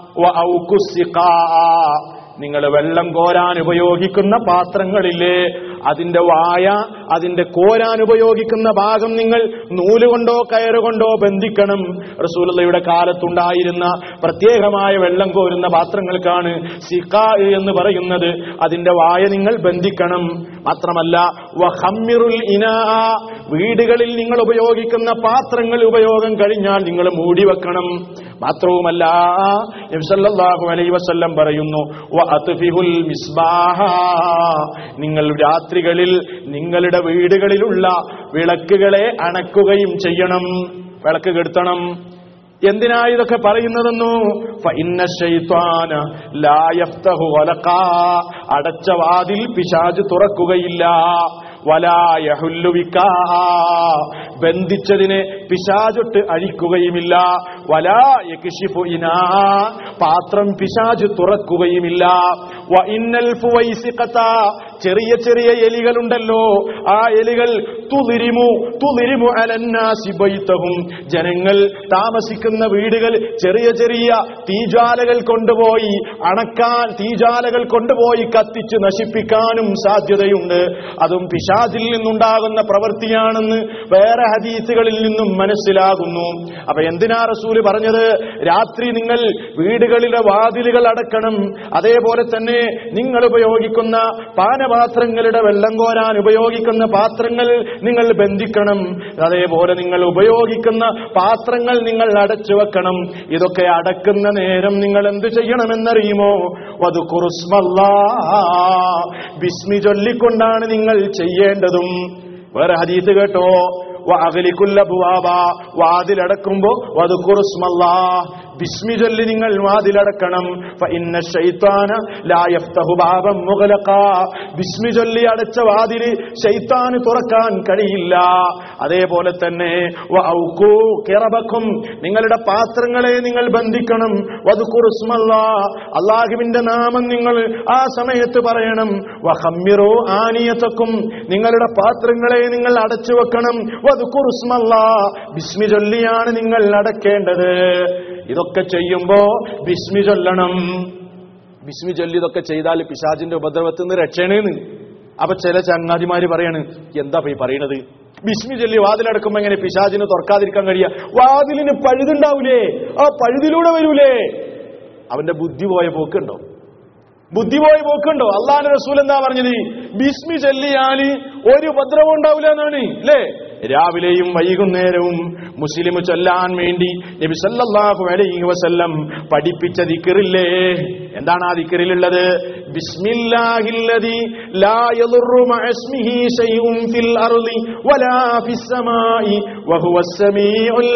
വ ഔക്കുസ്സിഖാ. നിങ്ങൾ വെള്ളം കോരാൻ ഉപയോഗിക്കുന്ന പാത്രങ്ങളില്ലേ അതിന്റെ വായ അതിന്റെ കോരാൻ ഉപയോഗിക്കുന്ന ഭാഗം നിങ്ങൾ നൂലുകൊണ്ടോ കയറുകൊണ്ടോ ബന്ധിക്കണം റസൂലുള്ളയുടെ കാലത്തുണ്ടായിരുന്ന പ്രത്യേകമായ വെള്ളം കോരുന്ന പാത്രങ്ങൾക്കാണ് സിക്കാ എന്ന് പറയുന്നത് അതിന്റെ വായ നിങ്ങൾ ബന്ധിക്കണം മാത്രമല്ല വഹമ്മിറുൽ ഇനാ വീടുകളിൽ നിങ്ങൾ ഉപയോഗിക്കുന്ന പാത്രങ്ങൾ ഉപയോഗം കഴിഞ്ഞാൽ നിങ്ങൾ മൂടി വെക്കണം മാത്രവുമല്ല നബി സല്ലല്ലാഹു അലൈഹി വസല്ലം പറയുന്നു വ അത്ഫിഹുൽ മിസ്ബാഹ നിങ്ങൾ രാത്രികളിൽ നിങ്ങളുടെ വീടുകളിലുള്ള വിളക്കുകളെ അണക്കുകയും ചെയ്യണം വിളക്ക് കെടുത്തണം എന്തിനാ ഇതൊക്കെ പറയുന്നതെന്നു ഫഇന്ന ശൈത്വാന ലാ യഫ്തഹു ഖലഖാ. അടച്ച വാതിൽ പിശാജ് തുറക്കുകയില്ല വലാ യഹുല്ലു വിക്കാ. ബന്ധിച്ചതിനെ പിശാചൊട്ട് അഴിക്കുകയുമില്ല വലാ യക്ഷിഫു ഇനാ പാത്രം പിശാജ് തുറക്കുകയുമില്ല വ ഇന്നൽ ഫുവൈസിഖത ചെറിയ ചെറിയ എലികളുണ്ടല്ലോ ആ എലികൾ തുളിരിമു തുളിരിമു അലന്നാസി ബൈത്തഹും ജനങ്ങൾ താമസിക്കുന്ന വീടുകൾ ചെറിയ ചെറിയ തീജ്വാലകൾ കൊണ്ടുപോയി അണക്കാൻ തീജ്വാലകൾ കൊണ്ടുപോയി കത്തിച്ച് നശിപ്പിക്കാനും സാധ്യതയുണ്ട് അതും പിശാചിൽ നിന്നുണ്ടാകുന്ന പ്രവൃത്തിയാണെന്ന് വേറെ ഹദീസുകളിൽ നിന്നും മനസ്സിലാകുന്നു അപ്പൊ എന്തിനാ റസൂല് പറഞ്ഞത് രാത്രി നിങ്ങൾ വീടുകളിലെ വാതിലുകൾ അടക്കണം അതേപോലെ തന്നെ നിങ്ങൾ ഉപയോഗിക്കുന്ന പാനപാത്രങ്ങളുടെ വെള്ളം കോരാൻ ഉപയോഗിക്കുന്ന പാത്രങ്ങൾ നിങ്ങൾ ബന്ധിക്കണം അതേപോലെ നിങ്ങൾ ഉപയോഗിക്കുന്ന പാത്രങ്ങൾ നിങ്ങൾ അടച്ചു വെക്കണം ഇതൊക്കെ അടക്കുന്ന നേരം നിങ്ങൾ എന്ത് ചെയ്യണമെന്നറിയുമോ വധു കുറുസ്മല്ലാ ബിസ്മി ചൊല്ലിക്കൊണ്ടാണ് നിങ്ങൾ ചെയ്യേണ്ടതും വേറെ ഹദീസ് കേട്ടോ അകലിക്കുല്ല ബുവാബ വാതിലടക്കുമ്പോ വധുക്കുറുസ്മല്ലാ ബിസ്മി ചൊല്ലി നിങ്ങൾ വാതിലടക്കണം ഫഇന്ന ശൈത്താന ലാ യഫ്തഹു ബാബം മുഗ്ലഖാ ബിസ്മി ചൊല്ലി അടച്ച വാതില് ശൈത്താന് തുറക്കാൻ കഴിയില്ല അതേപോലെ തന്നെ വഔഖൂ ഖിറബക്കും നിങ്ങളുടെ പാത്രങ്ങളെ നിങ്ങൾ ബന്ധിക്കണം വധുക്കുറുസ്മല്ലാ അള്ളാഹുവിന്റെ നാമം നിങ്ങൾ ആ സമയത്ത് പറയണം വഹമ്മിറോ ആനിയത്തക്കും നിങ്ങളുടെ പാത്രങ്ങളെ നിങ്ങൾ അടച്ചു വെക്കണം വധുക്കുറുസ്മല്ലാ ബിസ്മി ചൊല്ലിയാണ് നിങ്ങൾ അടക്കേണ്ടത് ഇതൊക്കെ ചെയ്യുമ്പോ ബിസ്മി ചൊല്ലണം ബിസ്മി ചൊല്ലി ഇതൊക്കെ ചെയ്താൽ പിശാചിന്റെ ഉപദ്രവത്തിൽ നിന്ന് രക്ഷണേന്ന് അപ്പൊ ചില ചങ്ങാതിമാര് പറയാണ് എന്താ ഈ പറയണത് ബിസ്മി ചൊല്ലി വാതിലടക്കുമ്പോ എങ്ങനെ പിശാചിന് തുറക്കാതിരിക്കാൻ കഴിയ വാതിലിന് പഴുതുണ്ടാവൂലേ ആ പഴുതിലൂടെ വരൂലേ അവന്റെ ബുദ്ധി പോയ പോക്കുണ്ടോ ബുദ്ധി പോയ പോക്കുണ്ടോ അള്ളാഹ് റസൂൽ എന്താ പറഞ്ഞത് ബിസ്മി ചൊല്ലിയാല് ഒരു ഉപദ്രവം ഉണ്ടാവില്ല എന്നാണ് അല്ലേ രാവിലെയും വൈകുന്നേരവും മുസ്ലിം ചൊല്ലാൻ വേണ്ടി നബി സല്ലല്ലാഹു അലൈഹി വസല്ലം പഠിപ്പിച്ച ദിക്റില്ലേ എന്താണ് ആ ദിക്റിലുള്ളത് ബിസ്മില്ലാഹില്ലദി ലാ യദുറു മഅസ്മിഹി ശൈഉൻ ഫിൽ അർളി വലാ ഫിസ് സമാഇ വഹുവസ് സമീഉൽ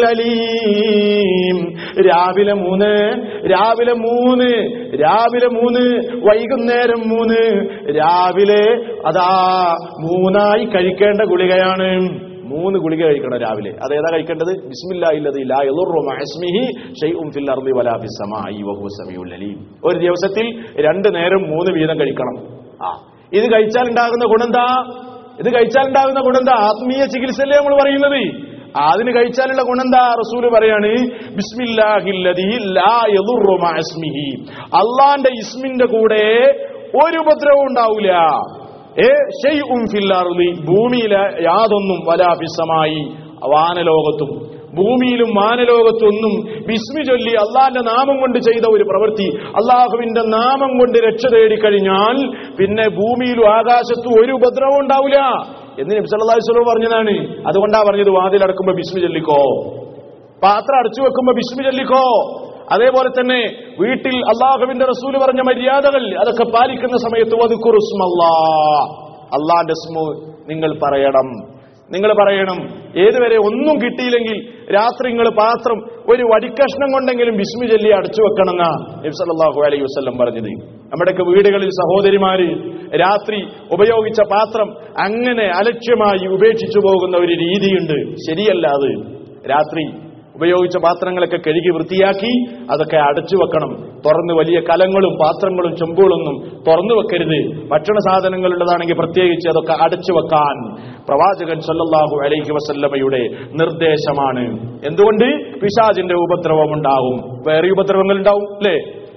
അലീം രാവിലെ മൂന്ന് രാവിലെ മൂന്ന് രാവിലെ മൂന്ന് വൈകുന്നേരം മൂന്ന് രാവിലെ അതാ മൂന്നായി കഴിക്കേണ്ട ഗുളികയാണ് മൂന്ന് ഗുളിക കഴിക്കണം രാവിലെ അതേതാ കഴിക്കേണ്ടത് ബിസ്മില്ലാഹില്ലദി ലാ യദുറു മഅസ്മിഹി ശൈഉൻ ഫിൽ അർളി വലാ ഫിസ് സമാഇ വഹുവ സമീഉൽ അലീം ഒരു ദിവസത്തിൽ രണ്ട് നേരം മൂന്ന് വീതം കഴിക്കണം ആ ഇത് കഴിച്ചാൽ ഉണ്ടാകുന്ന ഗുണെന്താ ഇത് കഴിച്ചാൽ ഉണ്ടാകുന്ന ഗുണെന്താ ആത്മീയ ചികിത്സയല്ലേ നമ്മൾ പറയുന്നത് അതിന് കഴിച്ചാലുള്ള ഗുണെന്താ റസൂല് പറയാണ് ബിസ്മില്ലാഹില്ലദി ലാ യദുറു മഅസ്മിഹി അള്ളാന്റെ ഇസ്മിന്റെ കൂടെ ഒരു ഉപദ്രവം ഉണ്ടാവില്ല ഏ ഷെയ്ഉം ഫിൽ അർളി ഭൂമിയിലെ യാതൊന്നും വലാഫിസമായി വാനലോകത്തും ഭൂമിയിലും മാനലോകത്തും ഒന്നും വിസ്മി ചൊല്ലി അള്ളാന്റെ നാമം കൊണ്ട് ചെയ്ത ഒരു പ്രവൃത്തി അള്ളാഹുവിന്റെ നാമം കൊണ്ട് രക്ഷ തേടിക്കഴിഞ്ഞാൽ പിന്നെ ഭൂമിയിലും ആകാശത്തും ഒരു ഉപദ്രവം ഉണ്ടാവില്ല എന്ന് നബി സല്ലല്ലാഹു അലൈഹി വസല്ലം പറഞ്ഞതാണ് അതുകൊണ്ടാ പറഞ്ഞത് വാതിലടക്കുമ്പോ ബിസ്മി ചൊല്ലിക്കോ പാത്രം അടച്ചു വെക്കുമ്പോ ബിസ്മി ചൊല്ലിക്കോ അതേപോലെ തന്നെ വീട്ടിൽ അള്ളാഹുവിന്റെ റസൂല് പറഞ്ഞ മര്യാദകൾ അതൊക്കെ പാലിക്കുന്ന സമയത്ത് വധുക്കുറുസ്മല്ലാ അള്ളാന്റെ സ്മു നിങ്ങൾ പറയണം നിങ്ങൾ പറയണം ഏതുവരെ ഒന്നും കിട്ടിയില്ലെങ്കിൽ രാത്രി നിങ്ങൾ പാത്രം ഒരു വടിക്കഷ്ണം കൊണ്ടെങ്കിലും ബിസ്മി ചൊല്ലി അടച്ചു വെക്കണമെന്നാ നബി സല്ലല്ലാഹു അലൈഹി വസല്ലം പറഞ്ഞത് നമ്മുടെയൊക്കെ വീടുകളിൽ സഹോദരിമാര് രാത്രി ഉപയോഗിച്ച പാത്രം അങ്ങനെ അലക്ഷ്യമായി ഉപേക്ഷിച്ചു പോകുന്ന ഒരു രീതിയുണ്ട് ശരിയല്ല അത് രാത്രി ഉപയോഗിച്ച പാത്രങ്ങളൊക്കെ കഴുകി വൃത്തിയാക്കി അതൊക്കെ അടച്ചു വെക്കണം തുറന്ന് വലിയ കലങ്ങളും പാത്രങ്ങളും ചെമ്പുകളൊന്നും തുറന്നു വെക്കരുത് ഭക്ഷണ സാധനങ്ങളുള്ളതാണെങ്കിൽ പ്രത്യേകിച്ച് അതൊക്കെ അടച്ചു വെക്കാൻ പ്രവാചകൻ സല്ലല്ലാഹു അലൈഹി വസല്ലമയുടെ നിർദ്ദേശമാണ് എന്തുകൊണ്ട് പിശാജിന്റെ ഉപദ്രവം ഉണ്ടാവും വേറെ ഉപദ്രവങ്ങൾ ഉണ്ടാവും അല്ലേ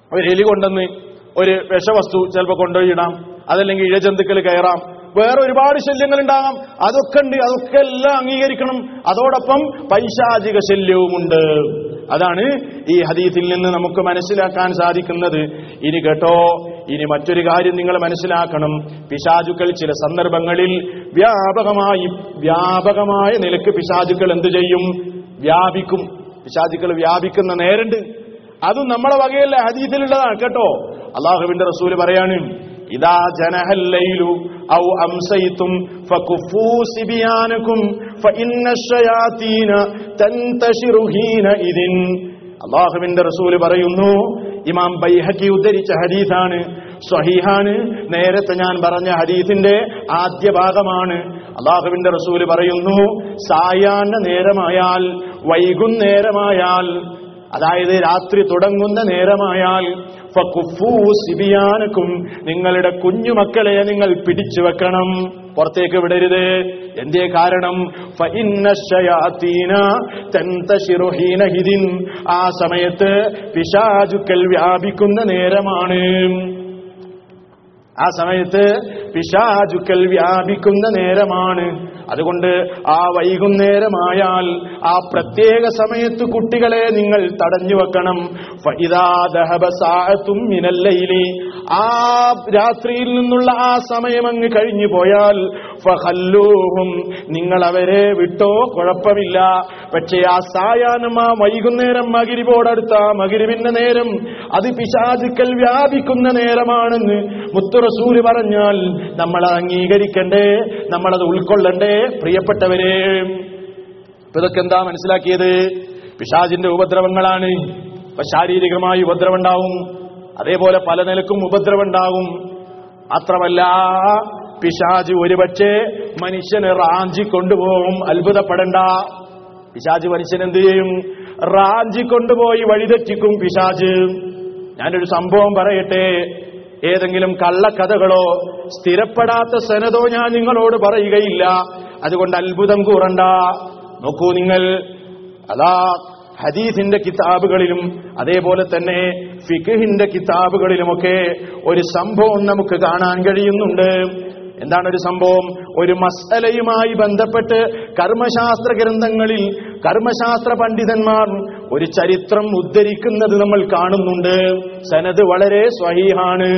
ഒരു എലി കൊണ്ടുവന്ന് ഒരു വിഷവസ്തു ചിലപ്പോൾ കൊണ്ടുപോയി ഇടാം അതല്ലെങ്കിൽ ഇഴജന്തുക്കൾ കയറാം വേറെ ഒരുപാട് ശല്യങ്ങൾ ഉണ്ടാകാം അതൊക്കെ ഉണ്ട് അതൊക്കെ എല്ലാം അംഗീകരിക്കണം അതോടൊപ്പം പൈശാചിക ശല്യവുമുണ്ട് അതാണ് ഈ ഹദീത്തിൽ നിന്ന് നമുക്ക് മനസ്സിലാക്കാൻ സാധിക്കുന്നത് ഇനി കേട്ടോ ഇനി മറ്റൊരു കാര്യം നിങ്ങൾ മനസ്സിലാക്കണം പിശാചുക്കൾ ചില സന്ദർഭങ്ങളിൽ വ്യാപകമായി വ്യാപകമായ നിലക്ക് പിശാചുക്കൾ എന്തു ചെയ്യും വ്യാപിക്കും പിശാചുക്കൾ വ്യാപിക്കുന്ന നേരുണ്ട് അതും നമ്മളെ വകയല്ല ഹദീസിലുള്ളതാണ് കേട്ടോ അള്ളാഹുവിന്റെ റസൂല് പറയാണ് ഇതാ ജനഹല്ലയിലു ഔ അംസയിത്തും ഫകുഫൂ സിബിയാനകും ഫഇന്ന الشياطين تنتشر حينئذ അള്ളാഹുവിന്റെ റസൂല് പറയുന്നു ഇമാം ബൈഹക്കി ഉദ്ധരിച്ച ഹദീസാണ് സ്വഹീഹാണ് നേരത്തെ ഞാൻ പറഞ്ഞ ഹദീസിന്റെ ആദ്യ ഭാഗമാണ് അള്ളാഹുവിന്റെ റസൂല് പറയുന്നു സായാഹ്ന നേരമായാൽ വൈകുന്നേരമായാൽ അതായത് രാത്രി തുടങ്ങുന്ന നേരമായാൽ ഫകുഫൂ സിബിയാനക്കും നിങ്ങളുടെ കുഞ്ഞുമക്കളെ നിങ്ങൾ പിടിച്ചു വെക്കണം പുറത്തേക്ക് വിടരുത് എന്തേ കാരണം ഫഇന്ന ശയാത്തീന തൻതശിറു ഹീനഹിദിൻ ആ സമയത്ത് പിശാചുക്കൾ വ്യാപിക്കുന്ന നേരമാണ് ആ സമയത്ത് പിശാചുക്കൾ വ്യാപിക്കുന്ന നേരമാണ് അതുകൊണ്ട് ആ വൈകുന്നേരമായാൽ ആ പ്രത്യേക സമയത്ത് കുട്ടികളെ നിങ്ങൾ തടഞ്ഞു വെക്കണം ഫഇദാ ദഹബ സാഅത്തും മിനല്ലൈലി ആ രാത്രിയിൽ നിന്നുള്ള ആ സമയം അങ്ങ് കഴിഞ്ഞു പോയാൽ ഫഹല്ലൂഹും നിങ്ങൾ അവരെ വിട്ടോ കുഴപ്പമില്ല പക്ഷേ ആ സായാഹ്നം ആ വൈകുന്നേരം മകിരിബോടടുത്ത ആ മകിരിവിന്റെ നേരം അത് പിശാചുക്കൾ വ്യാപിക്കുന്ന നേരമാണെന്ന് മുത്തുറസൂല് പറഞ്ഞാൽ നമ്മൾ അംഗീകരിക്കണ്ടേ നമ്മളത് ഉൾക്കൊള്ളണ്ടേ പ്രിയപ്പെട്ടവരെ ഇപ്പൊ ഇതൊക്കെ എന്താ മനസ്സിലാക്കിയത് പിശാചിന്റെ ഉപദ്രവങ്ങളാണ് ഇപ്പൊ ശാരീരികമായി ഉപദ്രവം ഉണ്ടാവും അതേപോലെ പല നിലക്കും ഉപദ്രവം ഉണ്ടാകും മാത്രമല്ല പിശാജ് ഒരുപക്ഷെ മനുഷ്യനെ റാഞ്ചി കൊണ്ടുപോകും അത്ഭുതപ്പെടണ്ട പിശാജ് മനുഷ്യൻ എന്ത് ചെയ്യും റാഞ്ചി കൊണ്ടുപോയി വഴിതെറ്റിക്കും പിശാജ് ഞാനൊരു സംഭവം പറയട്ടെ ഏതെങ്കിലും കള്ളക്കഥകളോ സ്ഥിരപ്പെടാത്ത സനതോ ഞാൻ നിങ്ങളോട് പറയുകയില്ല അതുകൊണ്ട് അത്ഭുതം കൂറണ്ട നോക്കൂ നിങ്ങൾ അതാ ഹദീസിന്റെ കിതാബുകളിലും അതേപോലെ തന്നെ ഫിഖിന്റെ കിതാബുകളിലുമൊക്കെ ഒരു സംഭവം നമുക്ക് കാണാൻ കഴിയുന്നുണ്ട് എന്താണ് ഒരു സംഭവം ഒരു മസലയുമായി ബന്ധപ്പെട്ട് കർമ്മശാസ്ത്ര ഗ്രന്ഥങ്ങളിൽ കർമ്മശാസ്ത്ര പണ്ഡിതന്മാർ ഒരു ചരിത്രം ഉദ്ധരിക്കുന്നത് നമ്മൾ കാണുന്നുണ്ട് സനത് വളരെ സ്വഹീഹാണ്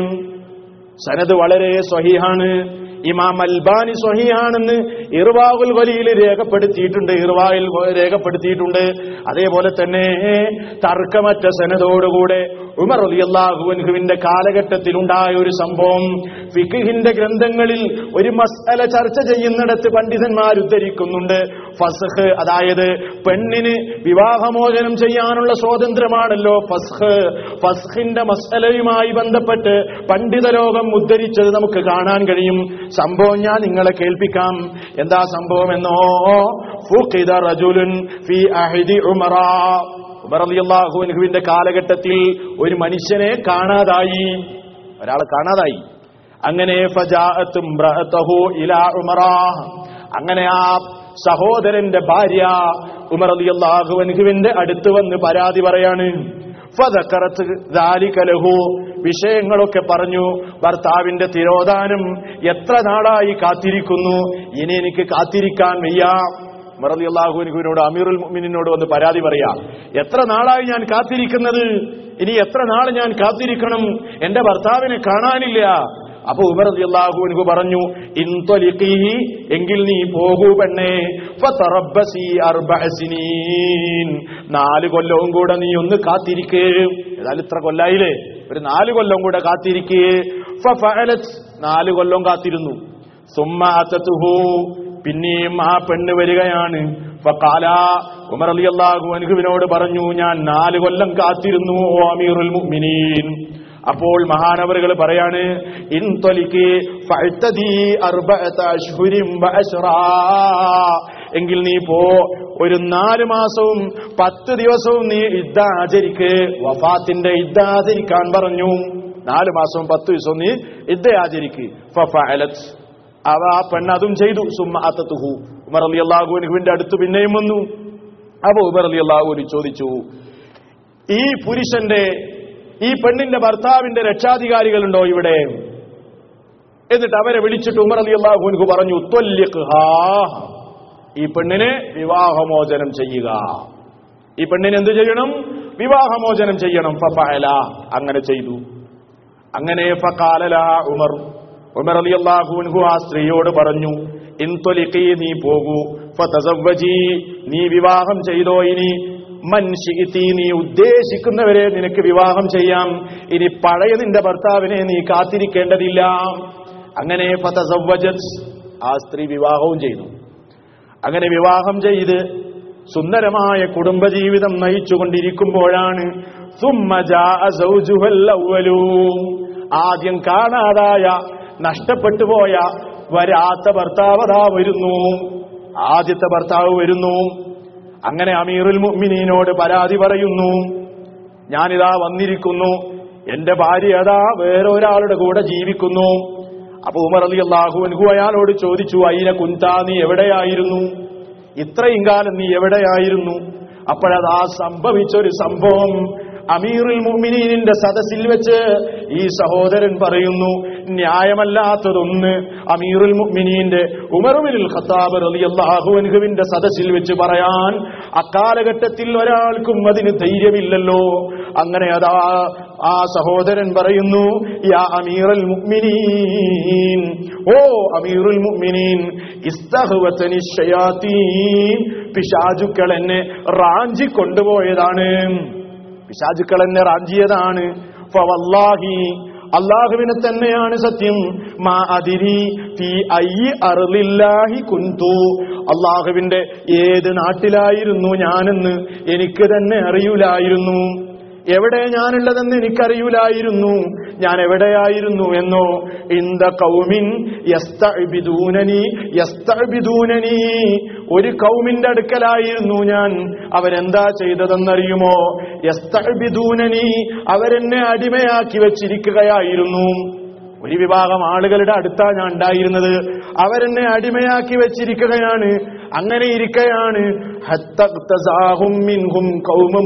സനത് വളരെ സ്വഹീഹാണ് ഇമാം അൽബാനി സ്വഹീഹാണെന്ന് ഇർവാഹുൽ വലിയിൽ രേഖപ്പെടുത്തിയിട്ടുണ്ട് ഇർവാഹിൽ രേഖപ്പെടുത്തിയിട്ടുണ്ട് അതേപോലെ തന്നെ തർക്കമറ്റ സനതോടുകൂടെ ഉമർ അലിയല്ലാഹുവിന്റെ കാലഘട്ടത്തിൽ ഉണ്ടായ ഒരു സംഭവം ഫിഖിന്റെ ഗ്രന്ഥങ്ങളിൽ ഒരു മസ്അല ചർച്ച ചെയ്യുന്നിടത്ത് പണ്ഡിതന്മാർ ഉദ്ധരിക്കുന്നുണ്ട് ഫസ്ഹ് അതായത് പെണ്ണിന് വിവാഹമോചനം ചെയ്യാനുള്ള സ്വാതന്ത്ര്യമാണല്ലോ ഫസ്ഹ് ഫസ്ഹിന്റെ മസ്അലയുമായി ബന്ധപ്പെട്ട് പണ്ഡിത ലോകം ഉദ്ധരിച്ചത് നമുക്ക് കാണാൻ കഴിയും സംഭവം ഞാൻ നിങ്ങളെ കേൾപ്പിക്കാം എന്താ സംഭവം എന്നോ ഫുഖിദ റജുലുൻ ഫി അഹ്ദി ഉമറ ഉമർ അലിയല്ലാഹുവിന്റെ കാലഘട്ടത്തിൽ ഒരു മനുഷ്യനെ കാണാതായി ഒരാളെ കാണാതായി അങ്ങനെ ഫജാഅത്തും ഇംറഅതഹു ഇലാ ഉമറ അങ്ങനെ ആ സഹോദരന്റെ ഭാര്യ ഉമർ അലിയല്ലാഹുവിന്റെ അടുത്ത് വന്ന് പരാതി പറയാണ് ഫദക്കറത്ത് ദാലിക ലഹു വിഷയങ്ങളൊക്കെ പറഞ്ഞു ഭർത്താവിന്റെ തിരോധാനം എത്ര നാളായി കാത്തിരിക്കുന്നു ഇനി എനിക്ക് കാത്തിരിക്കാൻ വയ്യ മറലി അള്ളാഹുവിനോട് അമീറുൽ മുഅ്മിനോട് വന്ന് പരാതി പറയാ എത്ര നാളായി ഞാൻ കാത്തിരിക്കുന്നത് ഇനി എത്ര നാൾ ഞാൻ കാത്തിരിക്കണം എന്റെ ഭർത്താവിനെ കാണാനില്ല അപ്പൊ ഉമർ അള്ളാഹുവിനു പറഞ്ഞു ഇൻതൊലിഖീഹി എങ്കിൽ നീ പോകൂ പെണ്ണേ ഫതറബ്ബസി അർബഅ സിനീൻ നാല് കൊല്ലവും കൂടെ നീ ഒന്ന് കാത്തിരിക്കേ ഏതായാലും ഇത്ര കൊല്ലായില്ലേ ഒരു നാല് കൊല്ലം കൂടെ കാത്തിരിക്കേ ഫഫഅലത് നാല് കൊല്ലം കാത്തിരുന്നു സുമ്മ അത്തതുഹു പിന്നെയും ആ പെണ്ണ് വരികയാണ് ഫഖാല ഉമർ റളിയല്ലാഹു അൻഹുവിനോട് പറഞ്ഞു ഞാൻ നാല് കൊല്ലം കാത്തിരുന്നു ഓ അമീറുൽ മുഅ്മിനീൻ അപ്പോൾ മഹാനവറുകൾ പറയാണ് ഇൻ തൊലിക്ക് ഫഅ്തദി അർബഅത അശ്ഹുരിൻ വഅശ്റാ എങ്കിൽ നീ പോ ഒരു നാല് മാസവും പത്ത് ദിവസവും നീ ഇദ്ദ ആചരിക്ക് വഫാത്തിന്റെ ഇദ്ദ ആചരിക്കാൻ പറഞ്ഞു നാല് മാസവും പത്ത് ദിവസവും നീ ഇദ്ദ ആചരിക്ക് ഫഫഅലത് അവ ആ പെണ്ണ് അതും ചെയ്തു സുമ്മ അത്തത്തുഹു ഉമർ അലി അള്ളാഹുവിന്റെ അടുത്ത് പിന്നെയും വന്നു അപ്പൊ ഉമർ അലി അള്ളാഹുവിന് ചോദിച്ചു ഈ പുരുഷന്റെ ഈ പെണ്ണിന്റെ ഭർത്താവിന്റെ രക്ഷാധികാരികളുണ്ടോ ഇവിടെ എന്നിട്ട് അവരെ വിളിച്ചിട്ട് ഉമർ അലി അള്ളാഹുൻകു പറഞ്ഞു "ത്വല്ലിഖ്ഹാ." ഈ പെണ്ണിനെ വിവാഹമോചനം ചെയ്യുക ഈ പെണ്ണിന് എന്ത് ചെയ്യണം വിവാഹമോചനം ചെയ്യണം ഫഫഅല അങ്ങനെ ചെയ്തു അങ്ങനെ ഫഖാലല ഉമർ ഉമർ അലി അള്ളാഹുൻഹു ആ സ്ത്രീയോട് പറഞ്ഞു ഇൻതൊലിഖി നീ പോകൂ ഫതസവ്വജി നീ വിവാഹം ചെയ്തോ ഇനി മൻഷിത്തി നീ ഉദ്ദേശിക്കുന്നവരെ നിനക്ക് വിവാഹം ചെയ്യാം ഇനി പഴയ നിന്റെ ഭർത്താവിനെ നീ കാത്തിരിക്കേണ്ടതില്ല അങ്ങനെ ഫതസവ്വജത് ആ സ്ത്രീ വിവാഹവും ചെയ്തു അങ്ങനെ വിവാഹം ചെയ്ത് സുന്ദരമായ കുടുംബജീവിതം നയിച്ചുകൊണ്ടിരിക്കുമ്പോഴാണ് സുമ്മ ജാഅ സൗജുഹൽ അവ്വലൂ. ആദ്യം കാണാതായ നഷ്ടപ്പെട്ടു പോയ വരാത്ത ഭർത്താവ് അതാ വരുന്നു ആദ്യത്തെ ഭർത്താവ് വരുന്നു അങ്ങനെ അമീറുൽ മുഅ്മിനീനോട് പരാതി പറയുന്നു ഞാനിതാ വന്നിരിക്കുന്നു എന്റെ ഭാര്യ അതാ വേറൊരാളുടെ കൂടെ ജീവിക്കുന്നു അപ്പൊ ഉമർ അലി അള്ളാഹു അയാളോട് ചോദിച്ചു അയിന കുന്താ നീ എവിടെയായിരുന്നു ഇത്രയും കാലം നീ എവിടെയായിരുന്നു അപ്പോഴതാ സംഭവിച്ചൊരു സംഭവം അമീറുൽ മുഅ്മിനീനിന്റെ സദസ്സിൽ വെച്ച് ഈ സഹോദരൻ പറയുന്നു ന്യായമല്ലാത്തതൊന്ന് അമീറുൽ മുഅ്മിനീന്റെ ഉമറുൽ ഖത്താബ് റളിയല്ലാഹു അൻഹുവിന്റെ സദസ്സിൽ വെച്ച് പറയാൻ അക്കാലഘട്ടത്തിൽ ഒരാൾക്കും അതിന് ധൈര്യമില്ലല്ലോ അങ്ങനെ അതാ ആ സഹോദരൻ പറയുന്നു യാ അമീറുൽ മുഅ്മിനീൻ ഓ അമീറുൽ മുഅ്മിനീൻ ഇസ്തഹ്വതനി ശയാത്തീൻ പിശാചുക്കൾ എന്നെ റാഞ്ചി കൊണ്ടുപോയതാണ് പിശാചുക്കൾ എന്നെ റാഞ്ചിയതാണ് ഫവല്ലാഹി അള്ളാഹുവിനെ തന്നെയാണ് സത്യം മാ അതിരി ഫീ അയ്യി അറുലില്ലാഹി കുന്തു അള്ളാഹുവിന്റെ ഏത് നാട്ടിലായിരുന്നു ഞാനെന്ന് എനിക്ക് തന്നെ അറിയൂലായിരുന്നു എവിടെ ഞാനുള്ളതെന്ന് എനിക്കറിയൂലായിരുന്നു ഞാൻ എവിടെയായിരുന്നു എന്നോ ഇന്ത കൗമിൻ യസ്തഅ്ബിദൂനനി യസ്തഅ്ബിദൂനനി ഒരു കൗമിന്റെ അടുക്കലായിരുന്നു ഞാൻ അവരെന്താ ചെയ്തതെന്നറിയുമോ യസ്തഅ്ബിദൂനനി അവരെന്നെ അടിമയാക്കി വെച്ചിരിക്കുകയായിരുന്നു ഒരു വിഭാഗം ആളുകളുടെ അടുത്താ ഞാൻ ഉണ്ടായിരുന്നത് അവരെന്നെ അടിമയാക്കി വെച്ചിരിക്കുകയാണ് അങ്ങനെ ഇരിക്കയാണ് ഹത്തഖ്തസാഹും മിൻഹും ഖൗമും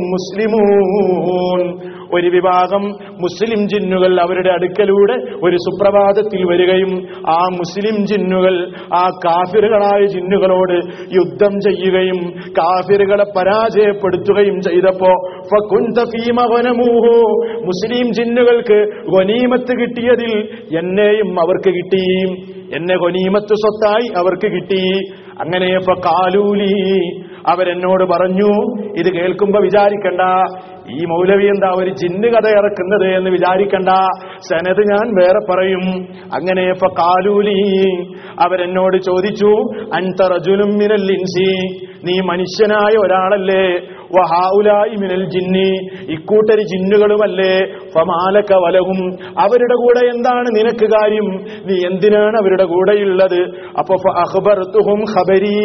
മുസ്ലിമൂൻ ഒരു വിഭാഗം മുസ്ലിം ജിന്നുകൾ അവരുടെ അടുക്കലൂടെ ഒരു സുപ്രഭാതത്തിൽ വരികയും ആ മുസ്ലിം ജിന്നുകൾ ആ കാഫിറുകളായ ജിന്നുകളോട് യുദ്ധം ചെയ്യുകയും കാഫിറുകളെ പരാജയപ്പെടുത്തുകയും ചെയ്തപ്പോ ഫകുന്ത ഫീമ ഗനമൂഹു. മുസ്ലിം ജിന്നുകൾക്ക് ഗനീമത്ത് കിട്ടിയതിൽ എന്നെയും അവർക്ക് കിട്ടി എന്നെ ഗനീമത്ത് സ്വത്തായി അവർക്ക് കിട്ടി അങ്ങനെ ഇപ്പൊ കാലൂലി അവരെന്നോട് പറഞ്ഞു ഇത് കേൾക്കുമ്പോ വിചാരിക്കണ്ട ഈ മൗലവി എന്താ ഒരു ജിന്ന് കഥ ഇറക്കുന്നത് എന്ന് വിചാരിക്കണ്ട സനത് ഞാൻ വേറെ പറയും അങ്ങനെ ഇപ്പൊ കാലൂലി അവരെന്നോട് ചോദിച്ചു അൻതറജുലും മിനൽ ഇൻസി നീ മനുഷ്യനായ ഒരാളല്ലേ വഹാഉലായി മിനൽ ജിന്നി ഇക്കൂട്ടര് ജിന്നുകളുമല്ലേ ഫമാലക വലഹും അവരുടെ കൂടെ എന്താണ് നിനക്ക് കാര്യം നീ എന്തിനാണ് അവരുടെ കൂടെയുള്ളത് അപ്പൊ അഖ്ബർതുഹും ഖബരീ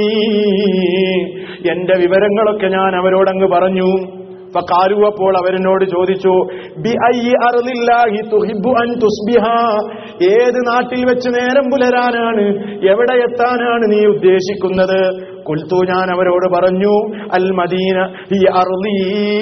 എന്റെ വിവരങ്ങളൊക്കെ ഞാൻ അവരോടങ്ങ് പറഞ്ഞു ഫഖാലു അപ്പോൾ അവരെന്നോട് ചോദിച്ചു ബി അയ്യി അർളില്ലാഹി തുഹിബ്ബു അൻ തുസ്ബിഹ ഏത് നാട്ടിൽ വെച്ച് നേരം പുലരാനാണ് എവിടെ എത്താനാണ് നീ ഉദ്ദേശിക്കുന്നത് കുൽത്തു ഞാൻ അവരോട് പറഞ്ഞു അൽ മദീന ഈ അർളി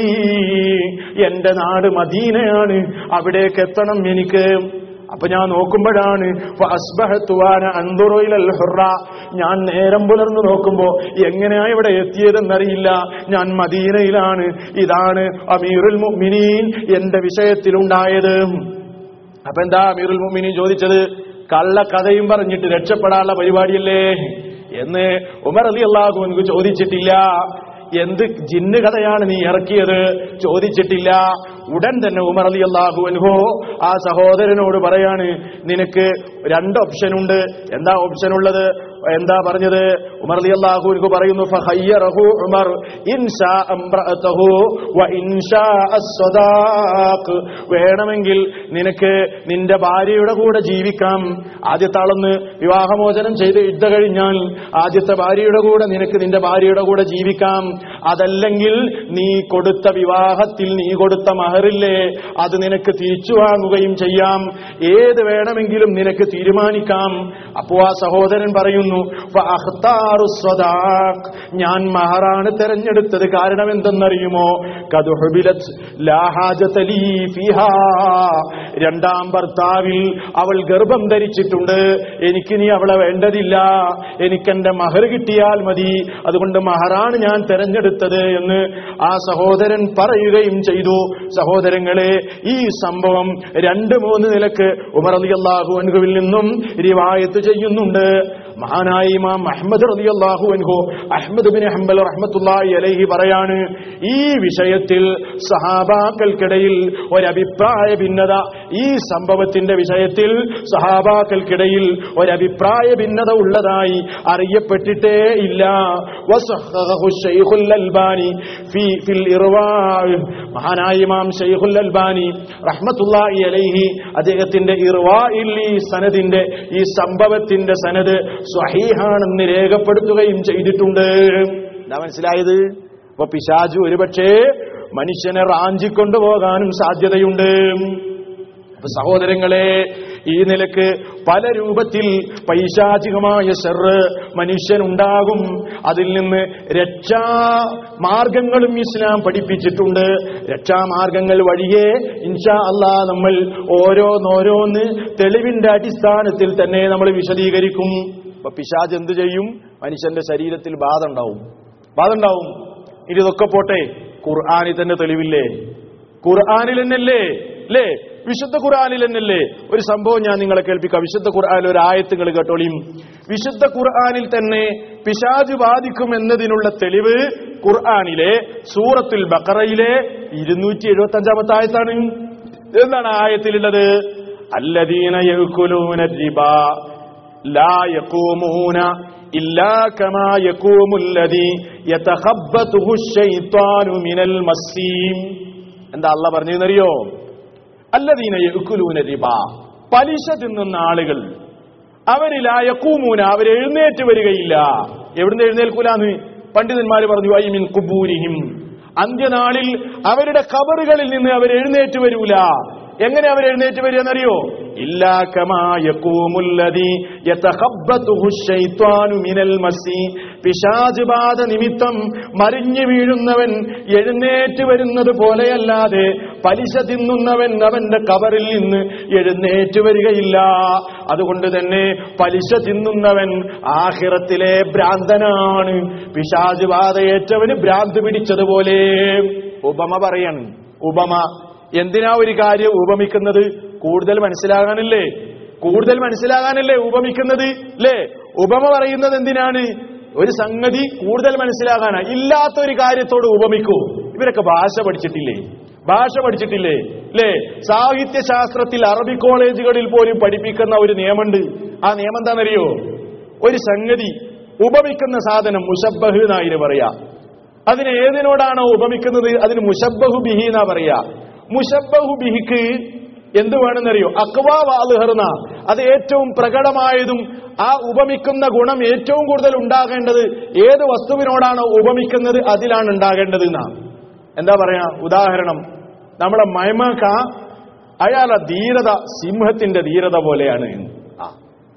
എന്റെ നാട് മദീനയാണ് അവിടേക്ക് എത്തണം എനിക്ക് അപ്പൊ ഞാൻ നോക്കുമ്പോഴാണ് ഫഅസ്ബഹത്തു വാന അൻദുറു ഇലൽ ഹുറ. ഞാൻ നേരം പുലർന്നു നോക്കുമ്പോ എങ്ങനെയാ ഇവിടെ എത്തിയതെന്നറിയില്ല ഞാൻ മദീനയിലാണ് ഇതാണ് അമീറുൽ മുഅ്മിനീൻ എന്റെ വിഷയത്തിലുണ്ടായത് അപ്പൊ എന്താ അമീറുൽ മുഅ്മിനീൻ ചോദിച്ചത് കള്ള കഥയും പറഞ്ഞിട്ട് രക്ഷപ്പെടാനുള്ള പരിപാടിയല്ലേ എന്ന് ഉമർ അലി അള്ളാഹു എനിക്ക് ചോദിച്ചിട്ടില്ല എന്ത് ജിന്ന് കഥയാണ് നീ ഇറക്കിയത് ചോദിച്ചിട്ടില്ല ഉടൻ തന്നെ ഉമർ അലി അള്ളാഹു അൻഹോ ആ സഹോദരനോട് പറയാണ് നിനക്ക് രണ്ട് ഓപ്ഷൻ ഉണ്ട് എന്താ ഓപ്ഷൻ ഉള്ളത് എന്താ പറഞ്ഞത് ഉമർ അലി അള്ളാഹു അൻഹു പറയുന്നു ഫഖയ്യറഹു ഉമർ ഇൻഷാ അംറഅതഹു വ ഇൻഷാ അസ്സദാഖ് വേണമെങ്കിൽ നിനക്ക് നിന്റെ ഭാര്യയുടെ കൂടെ ജീവിക്കാം ആദ്യത്തെ ആളൊന്ന് വിവാഹമോചനം ചെയ്ത് യുദ്ധ കഴിഞ്ഞാൽ ആദ്യത്തെ ഭാര്യയുടെ കൂടെ നിനക്ക് നിന്റെ ഭാര്യയുടെ കൂടെ ജീവിക്കാം അതല്ലെങ്കിൽ നീ കൊടുത്ത വിവാഹത്തിൽ നീ കൊടുത്ത മഹർ മഹറില്ലേ അത് നിനക്ക് തിരിച്ചു വാങ്ങുകയും ചെയ്യാം ഏത് വേണമെങ്കിലും നിനക്ക് തീരുമാനിക്കാം അപ്പോ ആ സഹോദരൻ പറയുന്നു "ഫഅഖ്താറു സ്വദാഖ്." ഞാൻ മഹറാണ് തെരഞ്ഞെടുത്തത് കാരണം എന്തെന്നറിയുമോ കതുഹുബിലത് ലാ ഹാജത ലീ ഫീഹാ. രണ്ടാം ഭർത്താവിൽ അവൾ ഗർഭം ധരിച്ചിട്ടുണ്ട് എനിക്ക് നീ അവളെ വേണ്ടതില്ല എനിക്കെന്റെ മഹർ കിട്ടിയാൽ മതി അതുകൊണ്ട് മഹറാണ് ഞാൻ തെരഞ്ഞെടുത്തത് എന്ന് ആ സഹോദരൻ പറയുകയും ചെയ്തു സഹോദരങ്ങളെ ഈ സംഭവം രണ്ട് മൂന്ന് നിലക്ക് ഉമർ അലി അള്ളാഹു അൻഹുവിൽ നിന്നും റിവായത്ത് ചെയ്യുന്നുണ്ട് മഹാനായ ഇമാം അഹമ്മദ് റലി അള്ളാഹു അൻഹു അഹമ്മദ് ബിൻ ഹംബൽ റഹ്മത്തുള്ളാഹി അലൈഹി പറയാണ് ഈ വിഷയത്തിൽ സഹാബാക്കൾക്കിടയിൽ ഒരഭിപ്രായ ഭിന്നത ഈ സംഭവത്തിന്റെ വിഷയത്തിൽ സഹാബാക്കൾക്കിടയിൽ ഒരഭിപ്രായ ഭിന്നത ഉള്ളതായി അറിയപ്പെട്ടിട്ടേ ഇല്ല വസഹഹു ശൈഖുൽ അൽബാനി ഫി ഫിൽ ഇർവാ- മഹാനായ ഇമാം ഷെയ്ഖുൽ അൽബാനി റഹ്മത്തുള്ളാഹി അലൈഹി അദ്ദേഹത്തിന്റെ ഇർവായിൽ ഈ സനദിന്റെ ഈ സംഭവത്തിന്റെ സനത് സ്വഹീഹാണെന്ന് രേഖപ്പെടുത്തുകയും ചെയ്തിട്ടുണ്ട് എന്താ മനസ്സിലായത് അപ്പൊ പിശാജു ഒരുപക്ഷേ മനുഷ്യനെ റാഞ്ചിക്കൊണ്ടുപോകാനും സാധ്യതയുണ്ട് അപ്പൊ സഹോദരങ്ങളെ ഈ നിലക്ക് പല രൂപത്തിൽ പൈശാചികമായ ഷെറ് മനുഷ്യനുണ്ടാകും അതിൽ നിന്ന് രക്ഷാ മാർഗങ്ങളും ഇസ്ലാം പഠിപ്പിച്ചിട്ടുണ്ട് രക്ഷാമാർഗങ്ങൾ വഴിയെ ഇൻഷാ അല്ലാ നമ്മൾ ഓരോന്നോരോന്ന് തെളിവിന്റെ അടിസ്ഥാനത്തിൽ തന്നെ നമ്മൾ വിശദീകരിക്കും അപ്പൊ പിശാജ് എന്ത് ചെയ്യും മനുഷ്യന്റെ ശരീരത്തിൽ ബാധ ഉണ്ടാവും ബാധ ഉണ്ടാവും ഇനി ഇതൊക്കെ പോട്ടെ ഖുർആാനിൽ തന്നെ തെളിവില്ലേ ഖുർആാനിൽ തന്നെയല്ലേ അല്ലേ വിശുദ്ധ ഖുർആാനിൽ തന്നെയല്ലേ ഒരു സംഭവം ഞാൻ നിങ്ങളെ കേൾപ്പിക്കാം വിശുദ്ധ ഖുർആാനിൽ ഒരു ആയത്തുകൾ കേട്ടോളിയും വിശുദ്ധ ഖുർആാനിൽ തന്നെ പിശാജ് ബാധിക്കും എന്നതിനുള്ള തെളിവ് ഖുർആാനിലെ സൂറത്തുൽ ബക്കറയിലെ ഇരുന്നൂറ്റി എഴുപത്തി അഞ്ചാമത്തെ ആയത്താണ് എന്താണ് ആ ആയത്തിലുള്ളത് അല്ലദീന യഅ്കുലൂന റിബ ലാ യഖൂമൂന ഇല്ലാ കമാ യഖൂമുല്ലദീ യതഖബ്ബതുഹു ശൈത്വാനു മിനൽ മസ്സീം എന്താ അല്ല പറഞ്ഞതെന്നറിയോ അല്ലദീന യഅ്കുലൂന റിബ പലിശ തിന്നുന്ന ആളുകൾ അവരിലായക്കൂമൂന അവർ എഴുന്നേറ്റ് വരികയില്ല എവിടുന്ന് എഴുന്നേൽക്കൂലാന്ന് പണ്ഡിതന്മാര് പറഞ്ഞു ഐ മിൻ കുബൂരിഹിം അന്ത്യനാളിൽ അവരുടെ കബറുകളിൽ നിന്ന് അവർ എഴുന്നേറ്റ് വരൂല എങ്ങനെ അവർ എഴുന്നേറ്റ് വരിക എന്നറിയോ ഇല്ലാ കമാ യഖൂമുല്ലദീ യതഖബ്ബതുഹു ശൈത്വാനു മിനൽ മസീ പിശാച് ബാധ നിമിത്തം മറിഞ്ഞു വീഴുന്നവൻ എഴുന്നേറ്റ് വരുന്നത് പോലെയല്ലാതെ പലിശ തിന്നുന്നവൻ അവന്റെ കബറിൽ നിന്ന് എഴുന്നേറ്റ് വരികയില്ല അതുകൊണ്ട് തന്നെ പലിശ തിന്നുന്നവൻ ആഹിറത്തിലെ ഭ്രാന്തനാണ് പിശാച് ബാധയേറ്റവന് ഭ്രാന്ത് പിടിച്ചതുപോലെ ഉപമ പറയാണ് ഉപമ എന്തിനാ ഒരു കാര്യം ഉപമിക്കുന്നത് കൂടുതൽ മനസ്സിലാകാനല്ലേ കൂടുതൽ മനസ്സിലാകാനല്ലേ ഉപമിക്കുന്നത് അല്ലേ ഉപമ പറയുന്നത് എന്തിനാണ് ഒരു സംഗതി കൂടുതൽ മനസ്സിലാകാനാ ഇല്ലാത്ത ഒരു കാര്യത്തോട് ഉപമിക്കൂ ഇവരൊക്കെ ഭാഷ പഠിച്ചിട്ടില്ലേ ഭാഷ പഠിച്ചിട്ടില്ലേ അല്ലേ സാഹിത്യശാസ്ത്രത്തിൽ അറബി കോളേജുകളിൽ പോലും പഠിപ്പിക്കുന്ന ഒരു നിയമമുണ്ട് ആ നിയമം എന്താണെന്നറിയോ ഒരു സംഗതി ഉപമിക്കുന്ന സാധനം മുഷബഹ് എന്നായിരുന്നു പറയാ അതിന് ഏതിനോടാണോ ഉപമിക്കുന്നത് അതിന് മുഷബഹു ബിഹി എന്നാ പറയാ മുഷബഹു ബിഹിക്ക് എന്ത് വേണമെന്നറിയോ അക്വാ വാലുഹർന്ന അത് ഏറ്റവും പ്രകടമായതും ആ ഉപമിക്കുന്ന ഗുണം ഏറ്റവും കൂടുതൽ ഉണ്ടാകേണ്ടത് ഏത് വസ്തുവിനോടാണോ ഉപമിക്കുന്നത് അതിലാണ് ഉണ്ടാകേണ്ടത് എന്നാ എന്താ പറയാ ഉദാഹരണം നമ്മുടെ മൈമക്ക അയാളെ ധീരത സിംഹത്തിന്റെ ധീരത പോലെയാണ് ആ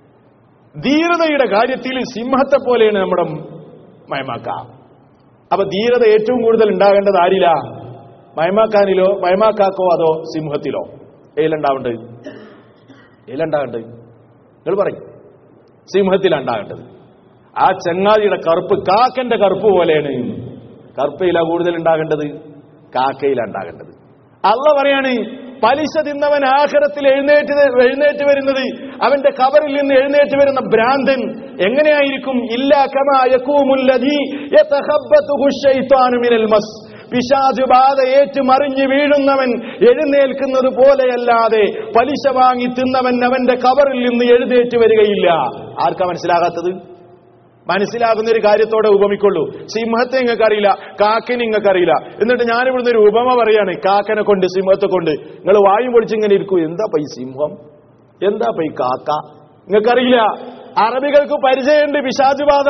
ധീരതയുടെ കാര്യത്തിൽ സിംഹത്തെ പോലെയാണ് നമ്മുടെ മൈമാക്ക അപ്പൊ ധീരത ഏറ്റവും കൂടുതൽ ഉണ്ടാകേണ്ടത് ആരില മൈമാക്കാനിലോ മൈമാക്കാക്കോ അതോ സിംഹത്തിലോ ഏലുണ്ടാവേണ്ടത് ഏലുണ്ടാകേണ്ടത് നിങ്ങൾ പറയും സിംഹത്തിലുണ്ടാകേണ്ടത് ആ ചങ്ങാതിയുടെ കറുപ്പ് കാക്കന്റെ കറുപ്പ് പോലെയാണ് കറുപ്പയില കൂടുതൽ ഉണ്ടാകേണ്ടത് കാക്കയിലുണ്ടാകേണ്ടത് അള്ള പറയാണ് പലിശ തിന്നവൻ ആഖിറത്തിൽ എഴുന്നേറ്റ് എഴുന്നേറ്റ് വരുന്നത് അവന്റെ കബറിൽ നിന്ന് എഴുന്നേറ്റ് വരുന്ന ഭ്രാന്തൻ എങ്ങനെയായിരിക്കും ഇല്ലാ കമാ യകൂമുല്ലദീ യതഖബ്ബതുഹു ശൈത്വാനു മിനൽ മസ് പിശാചു ബാധ ഏറ്റു മറിഞ്ഞു വീഴുന്നവൻ എഴുന്നേൽക്കുന്നത് പോലെയല്ലാതെ പലിശ വാങ്ങി തിന്നവൻ അവന്റെ കബറിൽ നിന്ന് എഴുന്നേറ്റ് വരികയില്ല ആർക്കാ മനസ്സിലാകാത്തത് മനസ്സിലാകുന്ന ഒരു കാര്യത്തോടെ ഉപമിക്കൊള്ളൂ സിംഹത്തെ നിങ്ങൾക്ക് അറിയില്ല കാക്കിനെ നിങ്ങൾക്ക് അറിയില്ല എന്നിട്ട് ഞാൻ ഇവിടുന്ന് ഒരു ഉപമ പറയാണ് കാക്കനെ കൊണ്ട് സിംഹത്തെ കൊണ്ട് നിങ്ങൾ വായു പൊളിച്ചിങ്ങനെ ഇരിക്കൂ എന്താ പൈ സിംഹം എന്താ പൈ കാക്ക നിങ്ങൾക്കറിയില്ല അറബികൾക്ക് പരിചയമുണ്ട് പിശാചുബാധ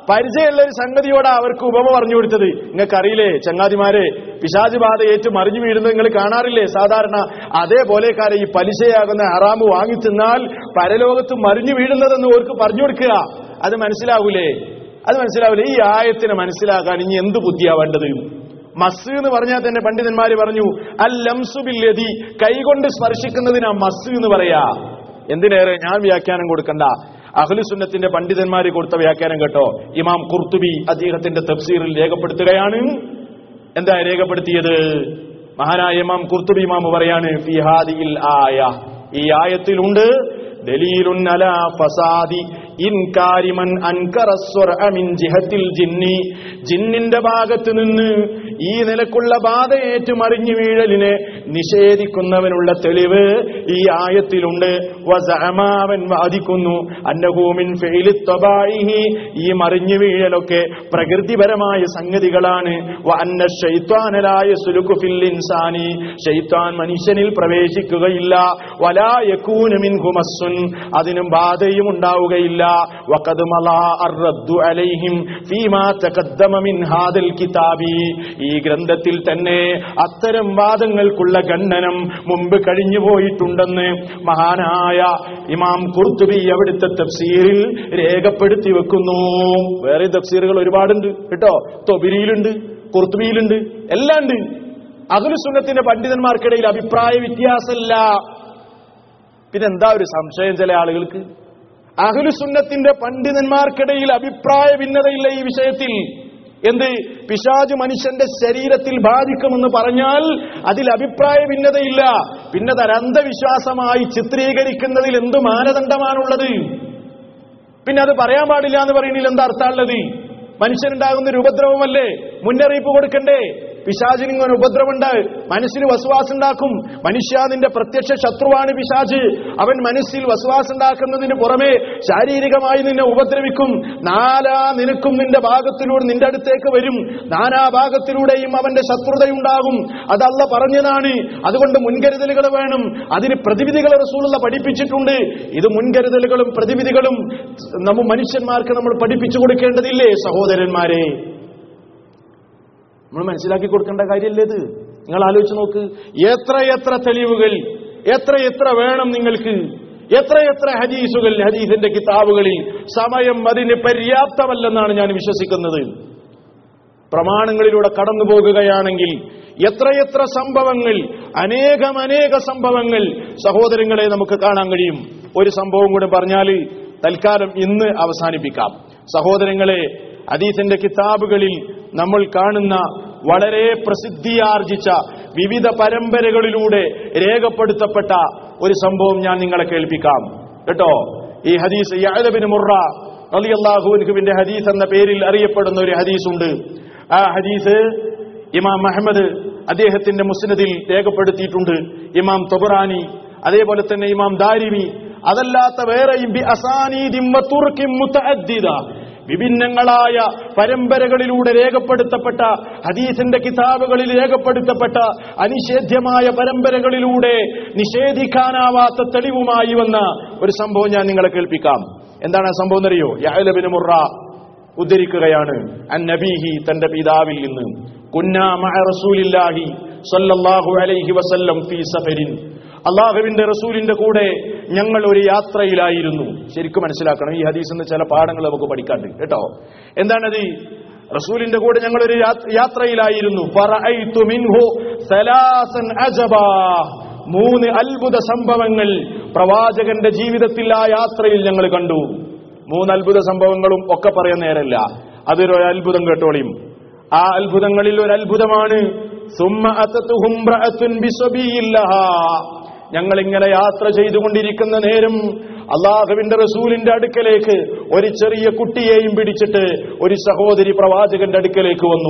പരിചയമുള്ള ഒരു സംഗതിയോടെ അവർക്ക് ഉപമ പറഞ്ഞു കൊടുത്തത് നിങ്ങൾക്ക് അറിയില്ലേ ചങ്ങാതിമാരെ പിശാജ് ബാധ ഏറ്റു മറിഞ്ഞു വീഴുന്നത് നിങ്ങൾ കാണാറില്ലേ സാധാരണ അതേപോലെ കാര്യം ഈ പലിശയാകുന്ന ഹറാമ് വാങ്ങി തിന്നാൽ പരലോകത്ത് മറിഞ്ഞു വീഴുന്നതെന്ന് ഓർക്ക് പറഞ്ഞു കൊടുക്കുക അത് മനസ്സിലാവൂലേ അത് മനസ്സിലാവില്ല ഈ ആയത്തിനെ മനസ്സിലാക്കാൻ ഇനി എന്ത് ബുദ്ധിയാ വേണ്ടത് മസ് എന്ന് പറഞ്ഞാൽ തന്നെ പണ്ഡിതന്മാര് പറഞ്ഞു അൽ ലംസുബില്ലതി കൈകൊണ്ട് സ്പർശിക്കുന്നതിനാ മസ് എന്ന് പറയാ എന്തിനേറെ ഞാൻ വ്യാഖ്യാനം കൊടുക്കണ്ട അഹ്ലുസുന്നത്തിന്റെ പണ്ഡിതന്മാര് കൊടുത്ത വ്യാഖ്യാനം കേട്ടോ ഇമാം കുർത്തുബി അദ്ദേഹത്തിന്റെ തഫ്സീറിൽ രേഖപ്പെടുത്തുകയാണ് എന്താ രേഖപ്പെടുത്തിയത് മഹാനായ ഇമാം കുർത്തുബി ഇമാം പറയാണ് ഫിഹാദിയിൽ ആയ ഈ ആയത്തിലുണ്ട് ദലീലുൻ അലാ ഫസാദി ഇൻകാരിമൻ അൻകറ സ്വർഅ മിൻ ജിഹത്തിൽ ജിന്നി ജിന്നിന്റെ ഭാഗത്ത് നിന്ന് ഈ നിലക്കുള്ള ബാധയേറ്റ് മറിഞ്ഞു വീഴലിനെ നിഷേധിക്കുന്നവനുള്ള തെളിവ് ഈ ആയത്തിലുണ്ട് വസഅമാവൻ വാദിക്കുന്നു അന്നഹൂമിൻ ഫെയിലി ത്വബായിഹി ഈ മറിഞ്ഞു വീഴലൊക്കെ പ്രകൃതിപരമായ സംഗതികളാണ് വ അന്ന ശൈത്വാനലായ സുലുക്കു ഫിൽ ഇൻസാനി ശൈത്വാൻ മനുഷ്യനിൽ പ്രവേശിക്കുകയില്ല വലാ യകൂന മിൻഹു മസ്സുൻ അതിനും ബാധയും ഉണ്ടാവുകയില്ല വഖദ് മലാ അർറദ്ദു അലൈഹിം ഫീമാ തഖദ്ദമ മിൻ ഹാദൽ കിതാബി ഈ ഗ്രന്ഥത്തിൽ തന്നെ അത്തരം വാദങ്ങൾക്കുള്ള ഖണ്ഡനം മുമ്പ് കഴിഞ്ഞു പോയിട്ടുണ്ടെന്ന് മഹാനായ ഇമാം കുർത്തുബി അവിടുത്തെ തഫ്സീറിൽ രേഖപ്പെടുത്തി വെക്കുന്നു വേറെ തഫ്സീറുകൾ ഒരുപാടുണ്ട് കേട്ടോ തൊബിരിയിലുണ്ട് കുർത്തുബിയിലുണ്ട് എല്ലാം ഉണ്ട് അഖിലുസുന്നത്തിന്റെ പണ്ഡിതന്മാർക്കിടയിൽ അഭിപ്രായ വ്യത്യാസമില്ല പിന്നെന്താ ഒരു സംശയം ചില ആളുകൾക്ക് അഖിലുസുന്നത്തിന്റെ പണ്ഡിതന്മാർക്കിടയിൽ അഭിപ്രായ ഭിന്നതയില്ല ഈ വിഷയത്തിൽ എന്ത് പിശാജ് മനുഷ്യന്റെ ശരീരത്തിൽ ബാധിക്കുമെന്ന് പറഞ്ഞാൽ അതിൽ അഭിപ്രായ ഭിന്നതയില്ല പിന്നെ അത് അന്ധവിശ്വാസമായി ചിത്രീകരിക്കുന്നതിൽ എന്ത് മാനദണ്ഡമാണുള്ളത് പിന്നെ അത് പറയാൻ പാടില്ല എന്ന് പറയുന്നതിൽ എന്താ അർത്ഥമുള്ളത് മനുഷ്യനുണ്ടാകുന്ന ഒരു ഉപദ്രവമല്ലേ മുന്നറിയിപ്പ് കൊടുക്കണ്ടേ പിശാചിന് ഇങ്ങനെ ഉപദ്രവമുണ്ട് മനസ്സിന് വസുവാസം ഉണ്ടാക്കും മനുഷ്യ നിന്റെ പ്രത്യക്ഷ ശത്രുവാണ് പിശാജ് അവൻ മനസ്സിൽ വസുവാസം ഉണ്ടാക്കുന്നതിന് പുറമെ ശാരീരികമായി നിന്നെ ഉപദ്രവിക്കും നാലാ നിനക്കും നിന്റെ ഭാഗത്തിലൂടെ നിന്റെ അടുത്തേക്ക് വരും നാനാ ഭാഗത്തിലൂടെയും അവന്റെ ശത്രുതയുണ്ടാകും അതല്ല പറഞ്ഞതാണ് അതുകൊണ്ട് മുൻകരുതലുകൾ വേണം അതിന് പ്രതിവിധികൾ റസൂലുള്ള പഠിപ്പിച്ചിട്ടുണ്ട് ഇത് മുൻകരുതലുകളും പ്രതിവിധികളും നമ്മ മനുഷ്യന്മാർക്ക് നമ്മൾ പഠിപ്പിച്ചു കൊടുക്കേണ്ടതില്ലേ സഹോദരന്മാരെ നമ്മൾ മനസ്സിലാക്കി കൊടുക്കേണ്ട കാര്യമല്ലേ ഇത് നിങ്ങൾ ആലോചിച്ച് നോക്ക് എത്ര എത്ര തെളിവുകൾ എത്ര എത്ര വേണം നിങ്ങൾക്ക് എത്ര എത്ര ഹദീസുകൾ ഹദീസിന്റെ കിതാബുകളിൽ സമയം അതിന് പര്യാപ്തമല്ലെന്നാണ് ഞാൻ വിശ്വസിക്കുന്നത് പ്രമാണങ്ങളിലൂടെ കടന്നു പോകുകയാണെങ്കിൽ എത്രയെത്ര സംഭവങ്ങൾ അനേകം അനേക സംഭവങ്ങൾ സഹോദരങ്ങളെ നമുക്ക് കാണാൻ കഴിയും ഒരു സംഭവം കൂടെ പറഞ്ഞാൽ തൽക്കാലം ഇന്ന് അവസാനിപ്പിക്കാം സഹോദരങ്ങളെ ഹദീസിന്റെ കിതാബുകളിൽ നമ്മൾ കാണുന്ന വളരെ പ്രസിദ്ധിയാർജിച്ച വിവിധ പരമ്പരകളിലൂടെ രേഖപ്പെടുത്തപ്പെട്ട ഒരു സംഭവം ഞാൻ നിങ്ങളെ കേൾപ്പിക്കാം കേട്ടോ ഈ ഹദീസ് യാദബിന് മുറ അലിയല്ലാഹുവിന്റെ ഹദീസ് എന്ന പേരിൽ അറിയപ്പെടുന്ന ഒരു ഹദീസുണ്ട് ആ ഹദീസ് ഇമാം അഹമ്മദ് അദ്ദേഹത്തിന്റെ മുസ്നദിൽ രേഖപ്പെടുത്തിയിട്ടുണ്ട് ഇമാം തൊബറാനി അതേപോലെ തന്നെ ഇമാം ദാരിമി അതല്ലാത്ത വേറെയും ബി അസാനീദിം വതുർക്കിം മുതഅദ്ദിദ വിഭിന്നങ്ങളായ പരമ്പരകളിലൂടെ രേഖപ്പെടുത്തപ്പെട്ട ഹദീസിന്റെ കിതാബുകളിൽ രേഖപ്പെടുത്തപ്പെട്ട അനിഷേധ്യമായ പരമ്പരകളിലൂടെ നിഷേധിക്കാനാവാത്ത തെളിവുമായി വന്ന ഒരു സംഭവം ഞാൻ നിങ്ങളെ കേൾപ്പിക്കാം എന്താണ് ആ സംഭവം എന്നറിയോ യഹലബിന് മുറ ഉദ്ധരിക്കുകയാണ് അൻ നബീഹി തന്റെ പിതാവിൽ നിന്ന് കുന്നാ മഅ റസൂലില്ലാഹി സല്ലല്ലാഹു അലൈഹി വസല്ലം ഫീ സഫരിൻ അള്ളാഹുവിന്റെ റസൂലിന്റെ കൂടെ ഞങ്ങൾ ഒരു യാത്രയിലായിരുന്നു ശരിക്കും മനസ്സിലാക്കണം ഈ ഹദീസിന്ന് ചില പാഠങ്ങൾ നമുക്ക് പഠിക്കാണ്ട് കേട്ടോ എന്താണത് റസൂലിന്റെ കൂടെ ഞങ്ങൾ ഒരു യാത്രയിലായിരുന്നു ഫറഅയ്തു മിൻഹു സലാസൻ അജബാ മൂന്ന് അത്ഭുത സംഭവങ്ങൾ പ്രവാചകന്റെ ജീവിതത്തിൽ ആ യാത്രയിൽ ഞങ്ങൾ കണ്ടു മൂന്ന് അത്ഭുത സംഭവങ്ങളും ഒക്കെ പറയാൻ നേരല്ല അതൊരു അത്ഭുതം കേട്ടോളിയും ആ അത്ഭുതങ്ങളിൽ ഒരു അത്ഭുതമാണ് സുമ്മ അത്തത്തുഹും ബ്രഅത്തുൻ ബിസബിയില്ലഹാ ഞങ്ങൾ ഇങ്ങനെ യാത്ര ചെയ്തുകൊണ്ടിരിക്കുന്ന നേരം അള്ളാഹുവിന്റെ റസൂലിന്റെ അടുക്കലേക്ക് ഒരു ചെറിയ കുട്ടിയെയും പിടിച്ചിട്ട് ഒരു സഹോദരി പ്രവാചകന്റെ അടുക്കലേക്ക് വന്നു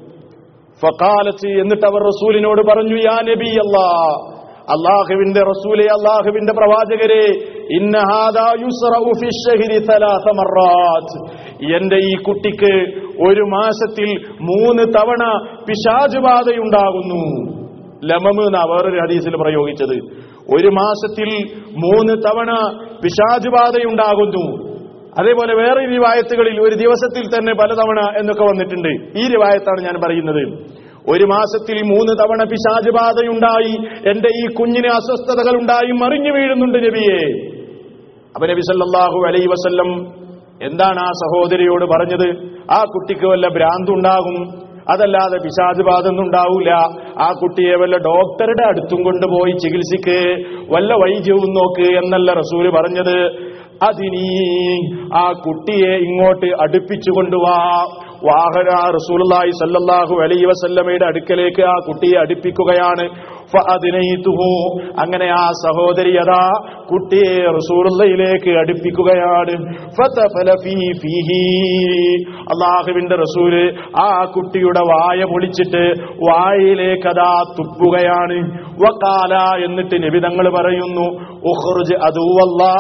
ഫക്കാലത്ത് എന്നിട്ട് അവർ റസൂലിനോട് പറഞ്ഞു യാ നബി അല്ലാ അള്ളാഹുവിന്റെ റസൂലെ അള്ളാഹുവിന്റെ പ്രവാചകരെ ഇന്നഹാദാ യുസ്റഉ ഫി ശഹരി സലാസ മറാത്ത് എന്റെ ഈ കുട്ടിക്ക് ഒരു മാസത്തിൽ മൂന്ന് തവണ പിശാച് ബാധയുണ്ടാകുന്നു ലമമ് എന്നാ വേറൊരു ഹദീസിൽ പ്രയോഗിച്ചത് ഒരു മാസത്തിൽ മൂന്ന് തവണ പിശാച് ബാധയുണ്ടാകുന്നു അതേപോലെ വേറെ റിവായത്തുകളിൽ ഒരു ദിവസത്തിൽ തന്നെ പലതവണ എന്നൊക്കെ വന്നിട്ടുണ്ട് ഈ റിവായത്താണ് ഞാൻ പറയുന്നത് ഒരു മാസത്തിൽ മൂന്ന് തവണ പിശാച് ബാധയുണ്ടായി എന്റെ ഈ കുഞ്ഞിന് അസ്വസ്ഥതകൾ ഉണ്ടായി മറിഞ്ഞു വീഴുന്നുണ്ട് നബിയെ അപ്പൊ നബി സല്ലല്ലാഹു അലൈഹി വസല്ലം എന്താണ് ആ സഹോദരിയോട് പറഞ്ഞത് ആ കുട്ടിക്ക് വല്ല ഭ്രാന്തുണ്ടാകും അതല്ലാതെ പിശാച് ബാധൊന്നും ഉണ്ടാവൂല ആ കുട്ടിയെ വല്ല ഡോക്ടറുടെ അടുത്തും കൊണ്ടുപോയി ചികിത്സിക്ക് വല്ല വൈദ്യവും നോക്ക് എന്നല്ല റസൂല് പറഞ്ഞത് അതിനീ ആ കുട്ടിയെ ഇങ്ങോട്ട് അടുപ്പിച്ചു കൊണ്ടുവാ വാഹന റസൂലുള്ളാഹി സല്ലല്ലാഹു അലൈഹി വസല്ലമയുടെ അടുക്കലേക്ക് ആ കുട്ടിയെ അടുപ്പിക്കുകയാണ് ഫഅദ്നൈതുഹു അങ്ങനെ ആ സഹോദരി അതാ കുട്ടിയെ റസൂലുള്ളയിലേക്ക് അടുപ്പിക്കുകയാണ് ഫതഫല ഫീ ഫീഹി അള്ളാഹുവിന്റെ റസൂല് ആ കുട്ടിയുടെ വായ പൊളിച്ചിട്ട് വായിലേക്ക് അതാ തുപ്പുകയാണ് വക്കാല എന്നിട്ട് നിബിതങ്ങൾ പറയുന്നു ഉഖ്റുജ് അതുവല്ലാ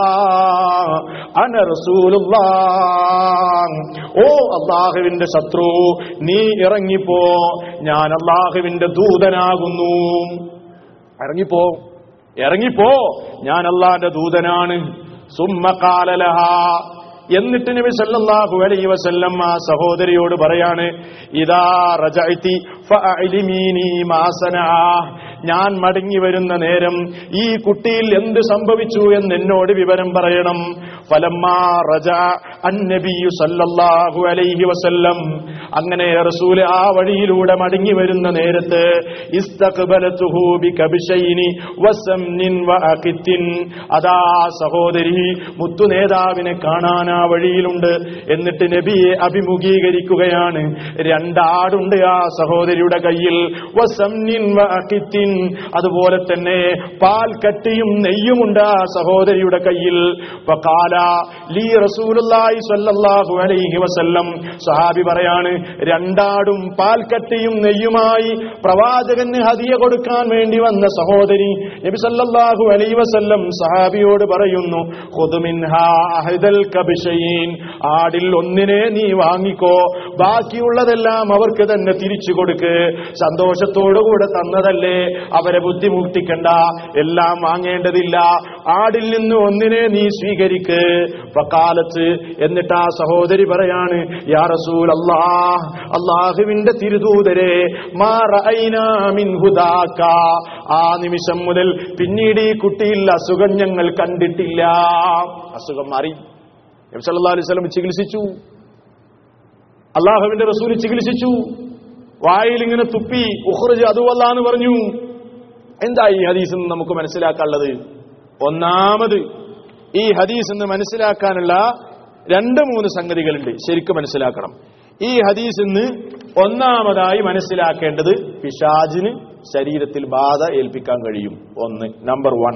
അന റസൂലുള്ളാ ഓ അള്ളാഹുവിന്റെ ശത്രു നീ ഇറങ്ങിപ്പോ ഞാൻ അള്ളാഹുവിന്റെ ദൂതനാകുന്നു ഇറങ്ങിപ്പോ ഇറങ്ങിപ്പോ ഞാൻ അള്ളാന്റെ ദൂതനാണ് സുമ്മകാലലഹ എന്നിട്ട് നബി സല്ലല്ലാഹു അലൈഹി വസല്ലം ആ സഹോദരിയോട് പറയാണ് ഇതാ റജഅതി ഫഅലിമീനി മാ സനഅ ഞാൻ മടങ്ങി വരുന്ന നേരം ഈ കുട്ടിയിൽ എന്ത് സംഭവിച്ചു എന്ന് എന്നോട് വിവരം പറയണം ഫലമ്മാ റജ അന്നബിയു സല്ലല്ലാഹു അലൈഹി വസല്ലം അങ്ങനെ റസൂല് ആ വഴിയിലൂടെ മടങ്ങി വരുന്ന നേരത്ത് ഇസ്തഖ്ബലതുഹു ബികബ്ശൈനി വസംനിൻ വഅഖിത്തിൻ അതാ സഹോദരി മുത്തു നേതാവിനെ കാണാൻ ആ വഴിയിലുണ്ട് എന്നിട്ട് നബിയെ അഭിമുഖീകരിക്കുകയാണ് രണ്ടാടുണ്ട് ആ സഹോദരിയുടെ കയ്യിൽ വസംനിൻ വഅഖിത്തിൻ അതുപോലെ തന്നെ പാൽ കട്ടിയും നെയ്യുമുണ്ട് ആ സഹോദരിയുടെ കയ്യിൽ ഫഖാല ലീ റസൂലുള്ളാഹി സ്വല്ലല്ലാഹു അലൈഹി വസല്ലം സഹാബി പറയാണ് രണ്ടാടും പാൽക്കട്ടിയും നെയ്യുമായി പ്രവാചകന് ഹദിയ കൊടുക്കാൻ വേണ്ടി വന്ന സഹോദരി നബി സല്ലല്ലാഹു അലൈഹി വസല്ലം സഹാബിയോട് പറയുന്നു ഖുദ് മിൻഹാ അഹദൽ കബ്ശൈൻ ആടിൽ ഒന്നിനെ നീ വാങ്ങിക്കോ ബാക്കിയുള്ളതെല്ലാം അവർക്ക് തന്നെ തിരിച്ചു കൊടുക്ക് സന്തോഷത്തോടുകൂടെ തന്നതല്ലേ അവരെ ബുദ്ധിമുട്ടിക്കണ്ട എല്ലാം വാങ്ങേണ്ടതില്ല ആടിൽ നിന്ന് ഒന്നിനെ നീ സ്വീകരിക്ക് വക്കാലത്ത് എന്നിട്ട് ആ സഹോദരി പറയാണ് യാ റസൂൽ അല്ലാഹ് അള്ളാഹുവിന്റെ തിരുദൂതരെ മാ റഅയ്നാ മിൻ ഹുദാക ആ നിമിഷം മുതൽ പിന്നീട് ഈ കുട്ടിയിൽ അസുഖം ഞങ്ങൾ കണ്ടിട്ടില്ല അസുഖം മാറി നബി സല്ലല്ലാഹു അലൈഹി വസല്ലം ചികിത്സിച്ചു അള്ളാഹുവിന്റെ റസൂൽ ചികിത്സിച്ചു വായിൽ ഇങ്ങനെ തുപ്പി ഉഖ്റുജ് അതുവല്ല എന്ന് പറഞ്ഞു എന്താ ഈ ഹദീസ് നിന്ന് നമുക്ക് മനസ്സിലാക്കാനുള്ളത് ഒന്നാമത് ഈ ഹദീസ് നിന്ന് മനസ്സിലാക്കാനുള്ള രണ്ട് മൂന്ന് സംഗതികളുണ്ട് ശരിക്കും മനസ്സിലാക്കണം ഈ ഹദീസ് നിന്ന് ഒന്നാമതായി മനസ്സിലാക്കേണ്ടത് പിശാജിന് ശരീരത്തിൽ ബാധ ഏൽപ്പിക്കാൻ കഴിയും ഒന്ന് നമ്പർ വൺ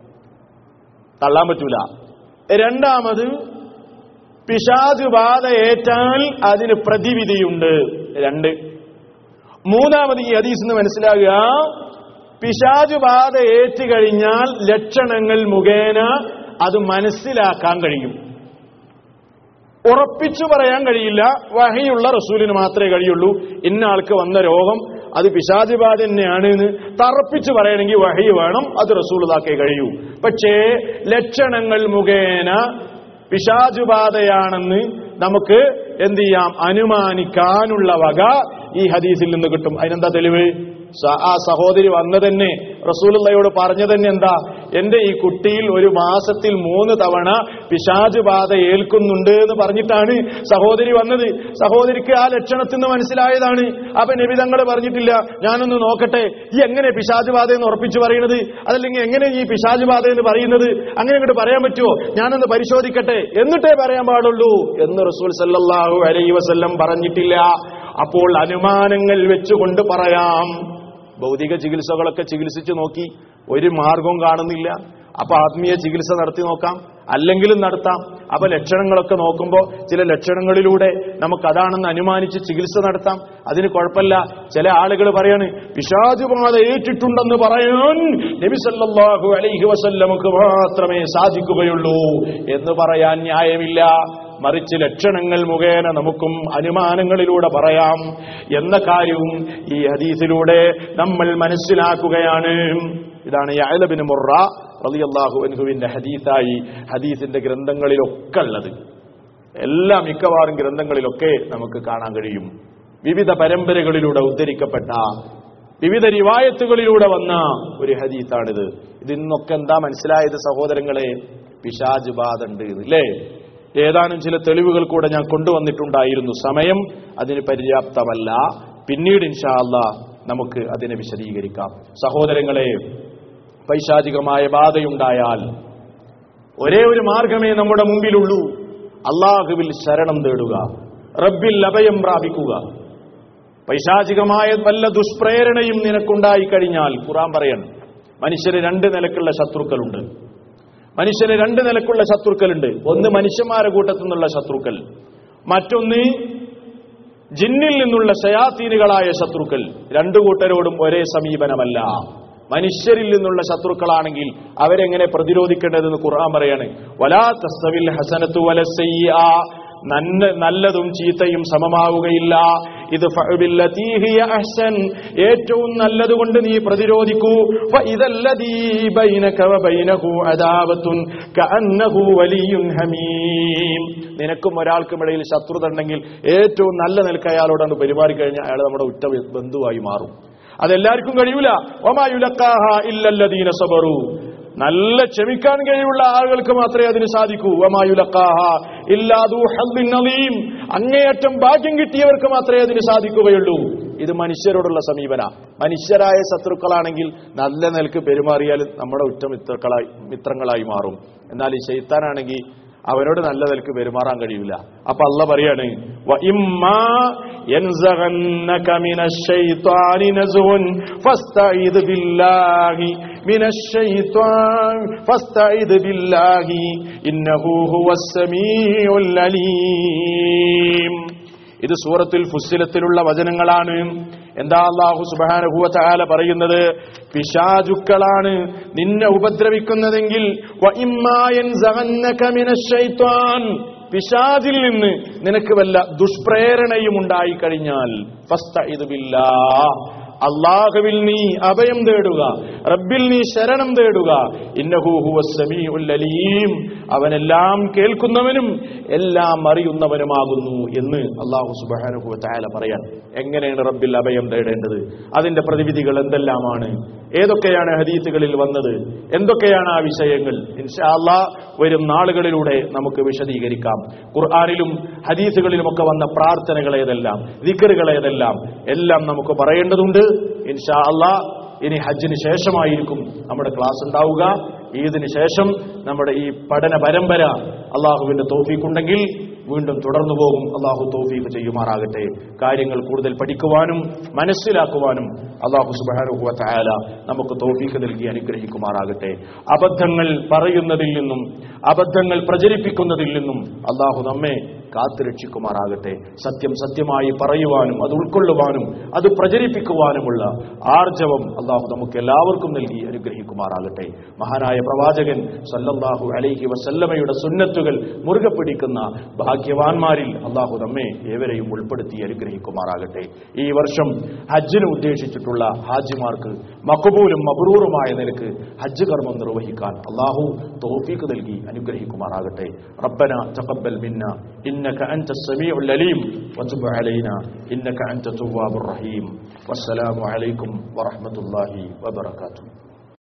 തള്ളാൻ പറ്റൂല രണ്ടാമത് പിശാജ് ബാധ ഏറ്റാൽ അതിന് പ്രതിവിധിയുണ്ട് രണ്ട് മൂന്നാമത് ഈ ഹദീസ് നിന്ന് മനസ്സിലാകുക പിശാജ് ബാധ ഏറ്റുകഴിഞ്ഞാൽ ലക്ഷണങ്ങൾ മുഖേന അത് മനസ്സിലാക്കാൻ കഴിയും ഉറപ്പിച്ചു പറയാൻ കഴിയില്ല വഹയുള്ള റസൂലിന് മാത്രമേ കഴിയുള്ളൂ ഇന്ന ആൾക്ക് വന്ന രോഗം അത് പിശാച് ബാധ തന്നെയാണ് എന്ന് തറപ്പിച്ചു പറയണമെങ്കിൽ വഹി വേണം അത് റസൂലിതാക്കേ കഴിയൂ പക്ഷേ ലക്ഷണങ്ങൾ മുഖേന പിശാചുബാധയാണെന്ന് നമുക്ക് എന്ത് ചെയ്യാം അനുമാനിക്കാനുള്ള വക ഈ ഹദീസിൽ നിന്ന് കിട്ടും അതിനെന്താ തെളിവ് സ- ആ സഹോദരി വന്നു തന്നെ റസൂലുള്ളയോട് പറഞ്ഞു തന്നെ എന്താ എന്റെ ഈ കുട്ടിയിൽ ഒരു മാസത്തിൽ മൂന്ന് തവണ പിശാജ് ബാധ ഏൽക്കുന്നുണ്ട് എന്ന് പറഞ്ഞിട്ടാണ് സഹോദരി വന്നത് സഹോദരിക്ക് ആ ലക്ഷണത്തിൽ നിന്ന് മനസ്സിലായതാണ് അപ്പൊ നബിതങ്ങൾ പറഞ്ഞിട്ടില്ല ഞാനൊന്ന് നോക്കട്ടെ ഈ എങ്ങനെ പിശാജ് ബാധ എന്ന് ഉറപ്പിച്ചു പറയുന്നത് അതല്ലെങ്കിൽ എങ്ങനെ ഈ പിശാജ് ബാധ എന്ന് പറയുന്നത് അങ്ങനെ അങ്ങോട്ട് പറയാൻ പറ്റുമോ ഞാനൊന്ന് പരിശോധിക്കട്ടെ എന്നിട്ടേ പറയാൻ പാടുള്ളൂ എന്ന് റസൂൽ സല്ലല്ലാഹു അലൈഹി വസല്ലം പറഞ്ഞിട്ടില്ല അപ്പോൾ അനുമാനങ്ങൾ വെച്ചുകൊണ്ട് പറയാം ഭൗതിക ചികിത്സകളൊക്കെ ചികിത്സിച്ചു നോക്കി ഒരു മാർഗവും കാണുന്നില്ല അപ്പൊ ആത്മീയ ചികിത്സ നടത്തി നോക്കാം അല്ലെങ്കിലും നടത്താം അപ്പൊ ലക്ഷണങ്ങളൊക്കെ നോക്കുമ്പോൾ ചില ലക്ഷണങ്ങളിലൂടെ നമുക്ക് അതാണെന്ന് അനുമാനിച്ച് ചികിത്സ നടത്താം അതിന് കുഴപ്പമില്ല ചില ആളുകൾ പറയാണ് പിശാചുബാധ ഏറ്റിട്ടുണ്ടെന്ന് പറയാൻ നബി സല്ലല്ലാഹു അലൈഹി വസല്ലമക്ക് മാത്രമേ സാധിക്കുകയുള്ളൂ എന്ന് പറയാൻ ന്യായമില്ല മറിച്ച് ലക്ഷണങ്ങൾ മുഖേന നമുക്കും അനുമാനങ്ങളിലൂടെ പറയാം എന്ന കാര്യവും ഈ ഹദീസിലൂടെ നമ്മൾ മനസ്സിലാക്കുകയാണ് ഇതാണ് യഅലബിന് മുറ റളിയല്ലാഹു അൻഹുവിന്റെ ഹദീസായി ഹദീസിന്റെ ഗ്രന്ഥങ്ങളിലൊക്കെ ഉള്ളത് എല്ലാ മിക്കവാറും ഗ്രന്ഥങ്ങളിലൊക്കെ നമുക്ക് കാണാൻ കഴിയും വിവിധ പരമ്പരകളിലൂടെ ഉദ്ധരിക്കപ്പെട്ട വിവിധ റിവായത്തുകളിലൂടെ വന്ന ഒരു ഹദീത്താണിത് ഇതിന്നൊക്കെ എന്താ മനസ്സിലായത് സഹോദരങ്ങളെ പിശാജ് ബാധ ഉണ്ട് അല്ലേ ഏതാനും ചില തെളിവുകൾ കൂടെ ഞാൻ കൊണ്ടുവന്നിട്ടുണ്ടായിരുന്നു സമയം അതിന് പര്യാപ്തമല്ല പിന്നീട് ഇൻഷാ അല്ലാ നമുക്ക് അതിനെ വിശദീകരിക്കാം സഹോദരങ്ങളെ പൈശാചികമായ ബാധയുണ്ടായാൽ ഒരേ ഒരു മാർഗമേ നമ്മുടെ മുമ്പിലുള്ളൂ അള്ളാഹുവിൽ ശരണം തേടുക റബ്ബിൽ അഭയം പ്രാപിക്കുക പൈശാചികമായ വല്ല ദുഷ്പ്രേരണയും നിനക്കുണ്ടായി കഴിഞ്ഞാൽ ഖുറാൻ പറയണം മനുഷ്യന് രണ്ട് നിലക്കുള്ള ശത്രുക്കളുണ്ട് മനുഷ്യന് രണ്ട് നിലക്കുള്ള ശത്രുക്കളുണ്ട് ഒന്ന് മനുഷ്യന്മാരുടെ കൂട്ടത്തു നിന്നുള്ള ശത്രുക്കൾ മറ്റൊന്ന് ജിന്നിൽ നിന്നുള്ള ശയാത്തീനുകളായ ശത്രുക്കൾ രണ്ടു കൂട്ടരോടും ഒരേ സമീപനമല്ല മനുഷ്യരിൽ നിന്നുള്ള ശത്രുക്കളാണെങ്കിൽ അവരെങ്ങനെ പ്രതിരോധിക്കേണ്ടതെന്ന് ഖുർആൻ പറയാണ് വലാ തസ്തവിൽ ഹസനത്തു വലസയ്യ നന്ന നല്ലതും ചീത്തയും സമമാവുകയില്ല ഇത് ഫഅബില്ലതീ ഹിയ അഹ്സൻ ഏറ്റവും നല്ലതുകൊണ്ട് നീ പ്രതിരോധിക്കൂ ഫഇദല്ലദീ ബൈനക വബൈനഹു അദാവത്തുൻ കഅന്നഹു വലിയുൻ ഹമീം നിനക്കും ഒരാൾക്കും ഇടയിൽ ശത്രുത ഉണ്ടെങ്കിൽ ഏറ്റവും നല്ല നിലക്ക് അയാളോടാണ് പെരുമാറി കഴിഞ്ഞാൽ അയാൾ നമ്മുടെ ഉറ്റ ബന്ധുവായി മാറും അതെല്ലാവർക്കും കഴിയൂല ഒമായുലക്കാഹ ഇല്ലല്ലദീന സബറു നല്ല ക്ഷമിക്കാൻ കഴിവുള്ള ആളുകൾക്ക് മാത്രമേ അതിന് സാധിക്കൂ വമായുലക്കാഹ ഇല്ലാദു ഹദ്ദിൻ നദീം അങ്ങേയറ്റം ഭാഗ്യം കിട്ടിയവർക്ക് മാത്രമേ അതിന് സാധിക്കുകയുള്ളൂ ഇത് മനുഷ്യരോടുള്ള സമീപന മനുഷ്യരായ ശത്രുക്കളാണെങ്കിൽ നല്ല നിലക്ക് പെരുമാറിയാൽ നമ്മുടെ ഉറ്റ മിത്രങ്ങളായി മിത്രങ്ങളായി മാറും എന്നാൽ ഈ ശൈത്താനാണെങ്കിൽ അവനോട് നല്ല നിലക്ക് പെരുമാറാൻ കഴിയില്ല അപ്പൊ അല്ല പറയാണ് "വ ഇമ്മാ യൻസഗന്നക മിനശ് ശൈത്വാനി നസ്ഗുൻ ഫസ്തഈദ് ബില്ലാഹി മിനശ് ശൈത്വാൻ ഫസ്തഈദ് ബില്ലാഹി ഇന്നഹു ഹുവസ് സമീഉൽ അലീം ഇത് സൂറത്തുൽ ഫുസ്സിലത്തിലുള്ള വചനങ്ങളാണ് എന്താ അള്ളാഹു സുബാനഹുവ ചാല പറയുന്നത് പിശാചുക്കളാണ് നിന്നെ ഉപദ്രവിക്കുന്നതെങ്കിൽ വ ഇമ്മായൻ സഹന്നക മിനശ് ശൈത്വാൻ. പിശാചിൽ നിന്ന് നിനക്ക് വല്ല ദുഷ്പ്രേരണയും ഉണ്ടായി കഴിഞ്ഞാൽ ഫസ്തഇദ് ബില്ലാഹ്. അള്ളാഹുവിൽ നീ അഭയം തേടുക റബ്ബിൽ നീ ശരണം തേടുക ഇന്നഹു ഹുവസ് സമീഉൽ അലീം അവനെല്ലാം കേൾക്കുന്നവനും എല്ലാം അറിയുന്നവനുമാകുന്നു എന്ന് അള്ളാഹു സുബ്ഹാനഹു വ തആല പറയാൻ എങ്ങനെയാണ് റബ്ബിൽ അഭയം തേടേണ്ടത് അതിന്റെ പ്രതിവിധികൾ എന്തെല്ലാമാണ് ഏതൊക്കെയാണ് ഹദീസുകളിൽ വന്നത് എന്തൊക്കെയാണ് ആ വിഷയങ്ങൾ ഇൻഷാ അല്ലാ വരും നാളുകളിലൂടെ നമുക്ക് വിശദീകരിക്കാം ഖുർആാനിലും ഹദീസുകളിലുമൊക്കെ വന്ന പ്രാർത്ഥനകൾ ഏതെല്ലാം ദിക്കറുകൾ ഏതെല്ലാം എല്ലാം നമുക്ക് പറയേണ്ടതുണ്ട് ഇൻഷാ അല്ലാ ഇനി ഹജ്ജിന് ശേഷമായിരിക്കും നമ്മുടെ ക്ലാസ് ഉണ്ടാവുക ഈദിന് ശേഷം നമ്മുടെ ഈ പഠന പരമ്പര അള്ളാഹുവിന്റെ തോഫീക്കുണ്ടെങ്കിൽ വീണ്ടും തുടർന്നു പോകും അള്ളാഹു തോഫീക്ക് ചെയ്യുമാറാകട്ടെ കാര്യങ്ങൾ കൂടുതൽ പഠിക്കുവാനും മനസ്സിലാക്കുവാനും അള്ളാഹു സുബാനുഹുവ ചായാല നമുക്ക് തോഫീക്ക് നൽകി അനുഗ്രഹിക്കുമാറാകട്ടെ അബദ്ധങ്ങൾ പറയുന്നതിൽ നിന്നും അബദ്ധങ്ങൾ പ്രചരിപ്പിക്കുന്നതിൽ നിന്നും അള്ളാഹു നമ്മെ കാത്തുരക്ഷിക്കുമാറാകട്ടെ സത്യം സത്യമായി പറയുവാനും അത് ഉൾക്കൊള്ളുവാനും അത് പ്രചരിപ്പിക്കുവാനുമുള്ള ആർജവം അള്ളാഹു നമുക്ക് എല്ലാവർക്കും നൽകി അനുഗ്രഹിക്കുമാറാകട്ടെ മഹാനായ പ്രവാചകൻ സല്ലല്ലാഹു അലൈഹി വസല്ലമയുടെ സുന്നത്തുകൾ മുറുകെ പിടിക്കുന്ന ഭാഗ്യവാന്മാരിൽ അള്ളാഹു നമ്മെ ഏവരെയും ഉൾപ്പെടുത്തി അനുഗ്രഹിക്കുമാറാകട്ടെ ഈ വർഷം ഹജ്ജിന് ഉദ്ദേശിച്ചിട്ടുള്ള ഹാജിമാർക്ക് മക്കബൂലും മബ്രൂറുമായ നിലക്ക് ഹജ്ജ് കർമ്മം നിർവഹിക്കാൻ അള്ളാഹു തോഫീക്ക് നൽകി അനുഗ്രഹിക്കുമാറാകട്ടെ റബ്ബന തഖബ്ബൽ മിന്ന إنك أنت السميع العليم وتب علينا إنك أنت التواب الرحيم والسلام عليكم ورحمة الله وبركاته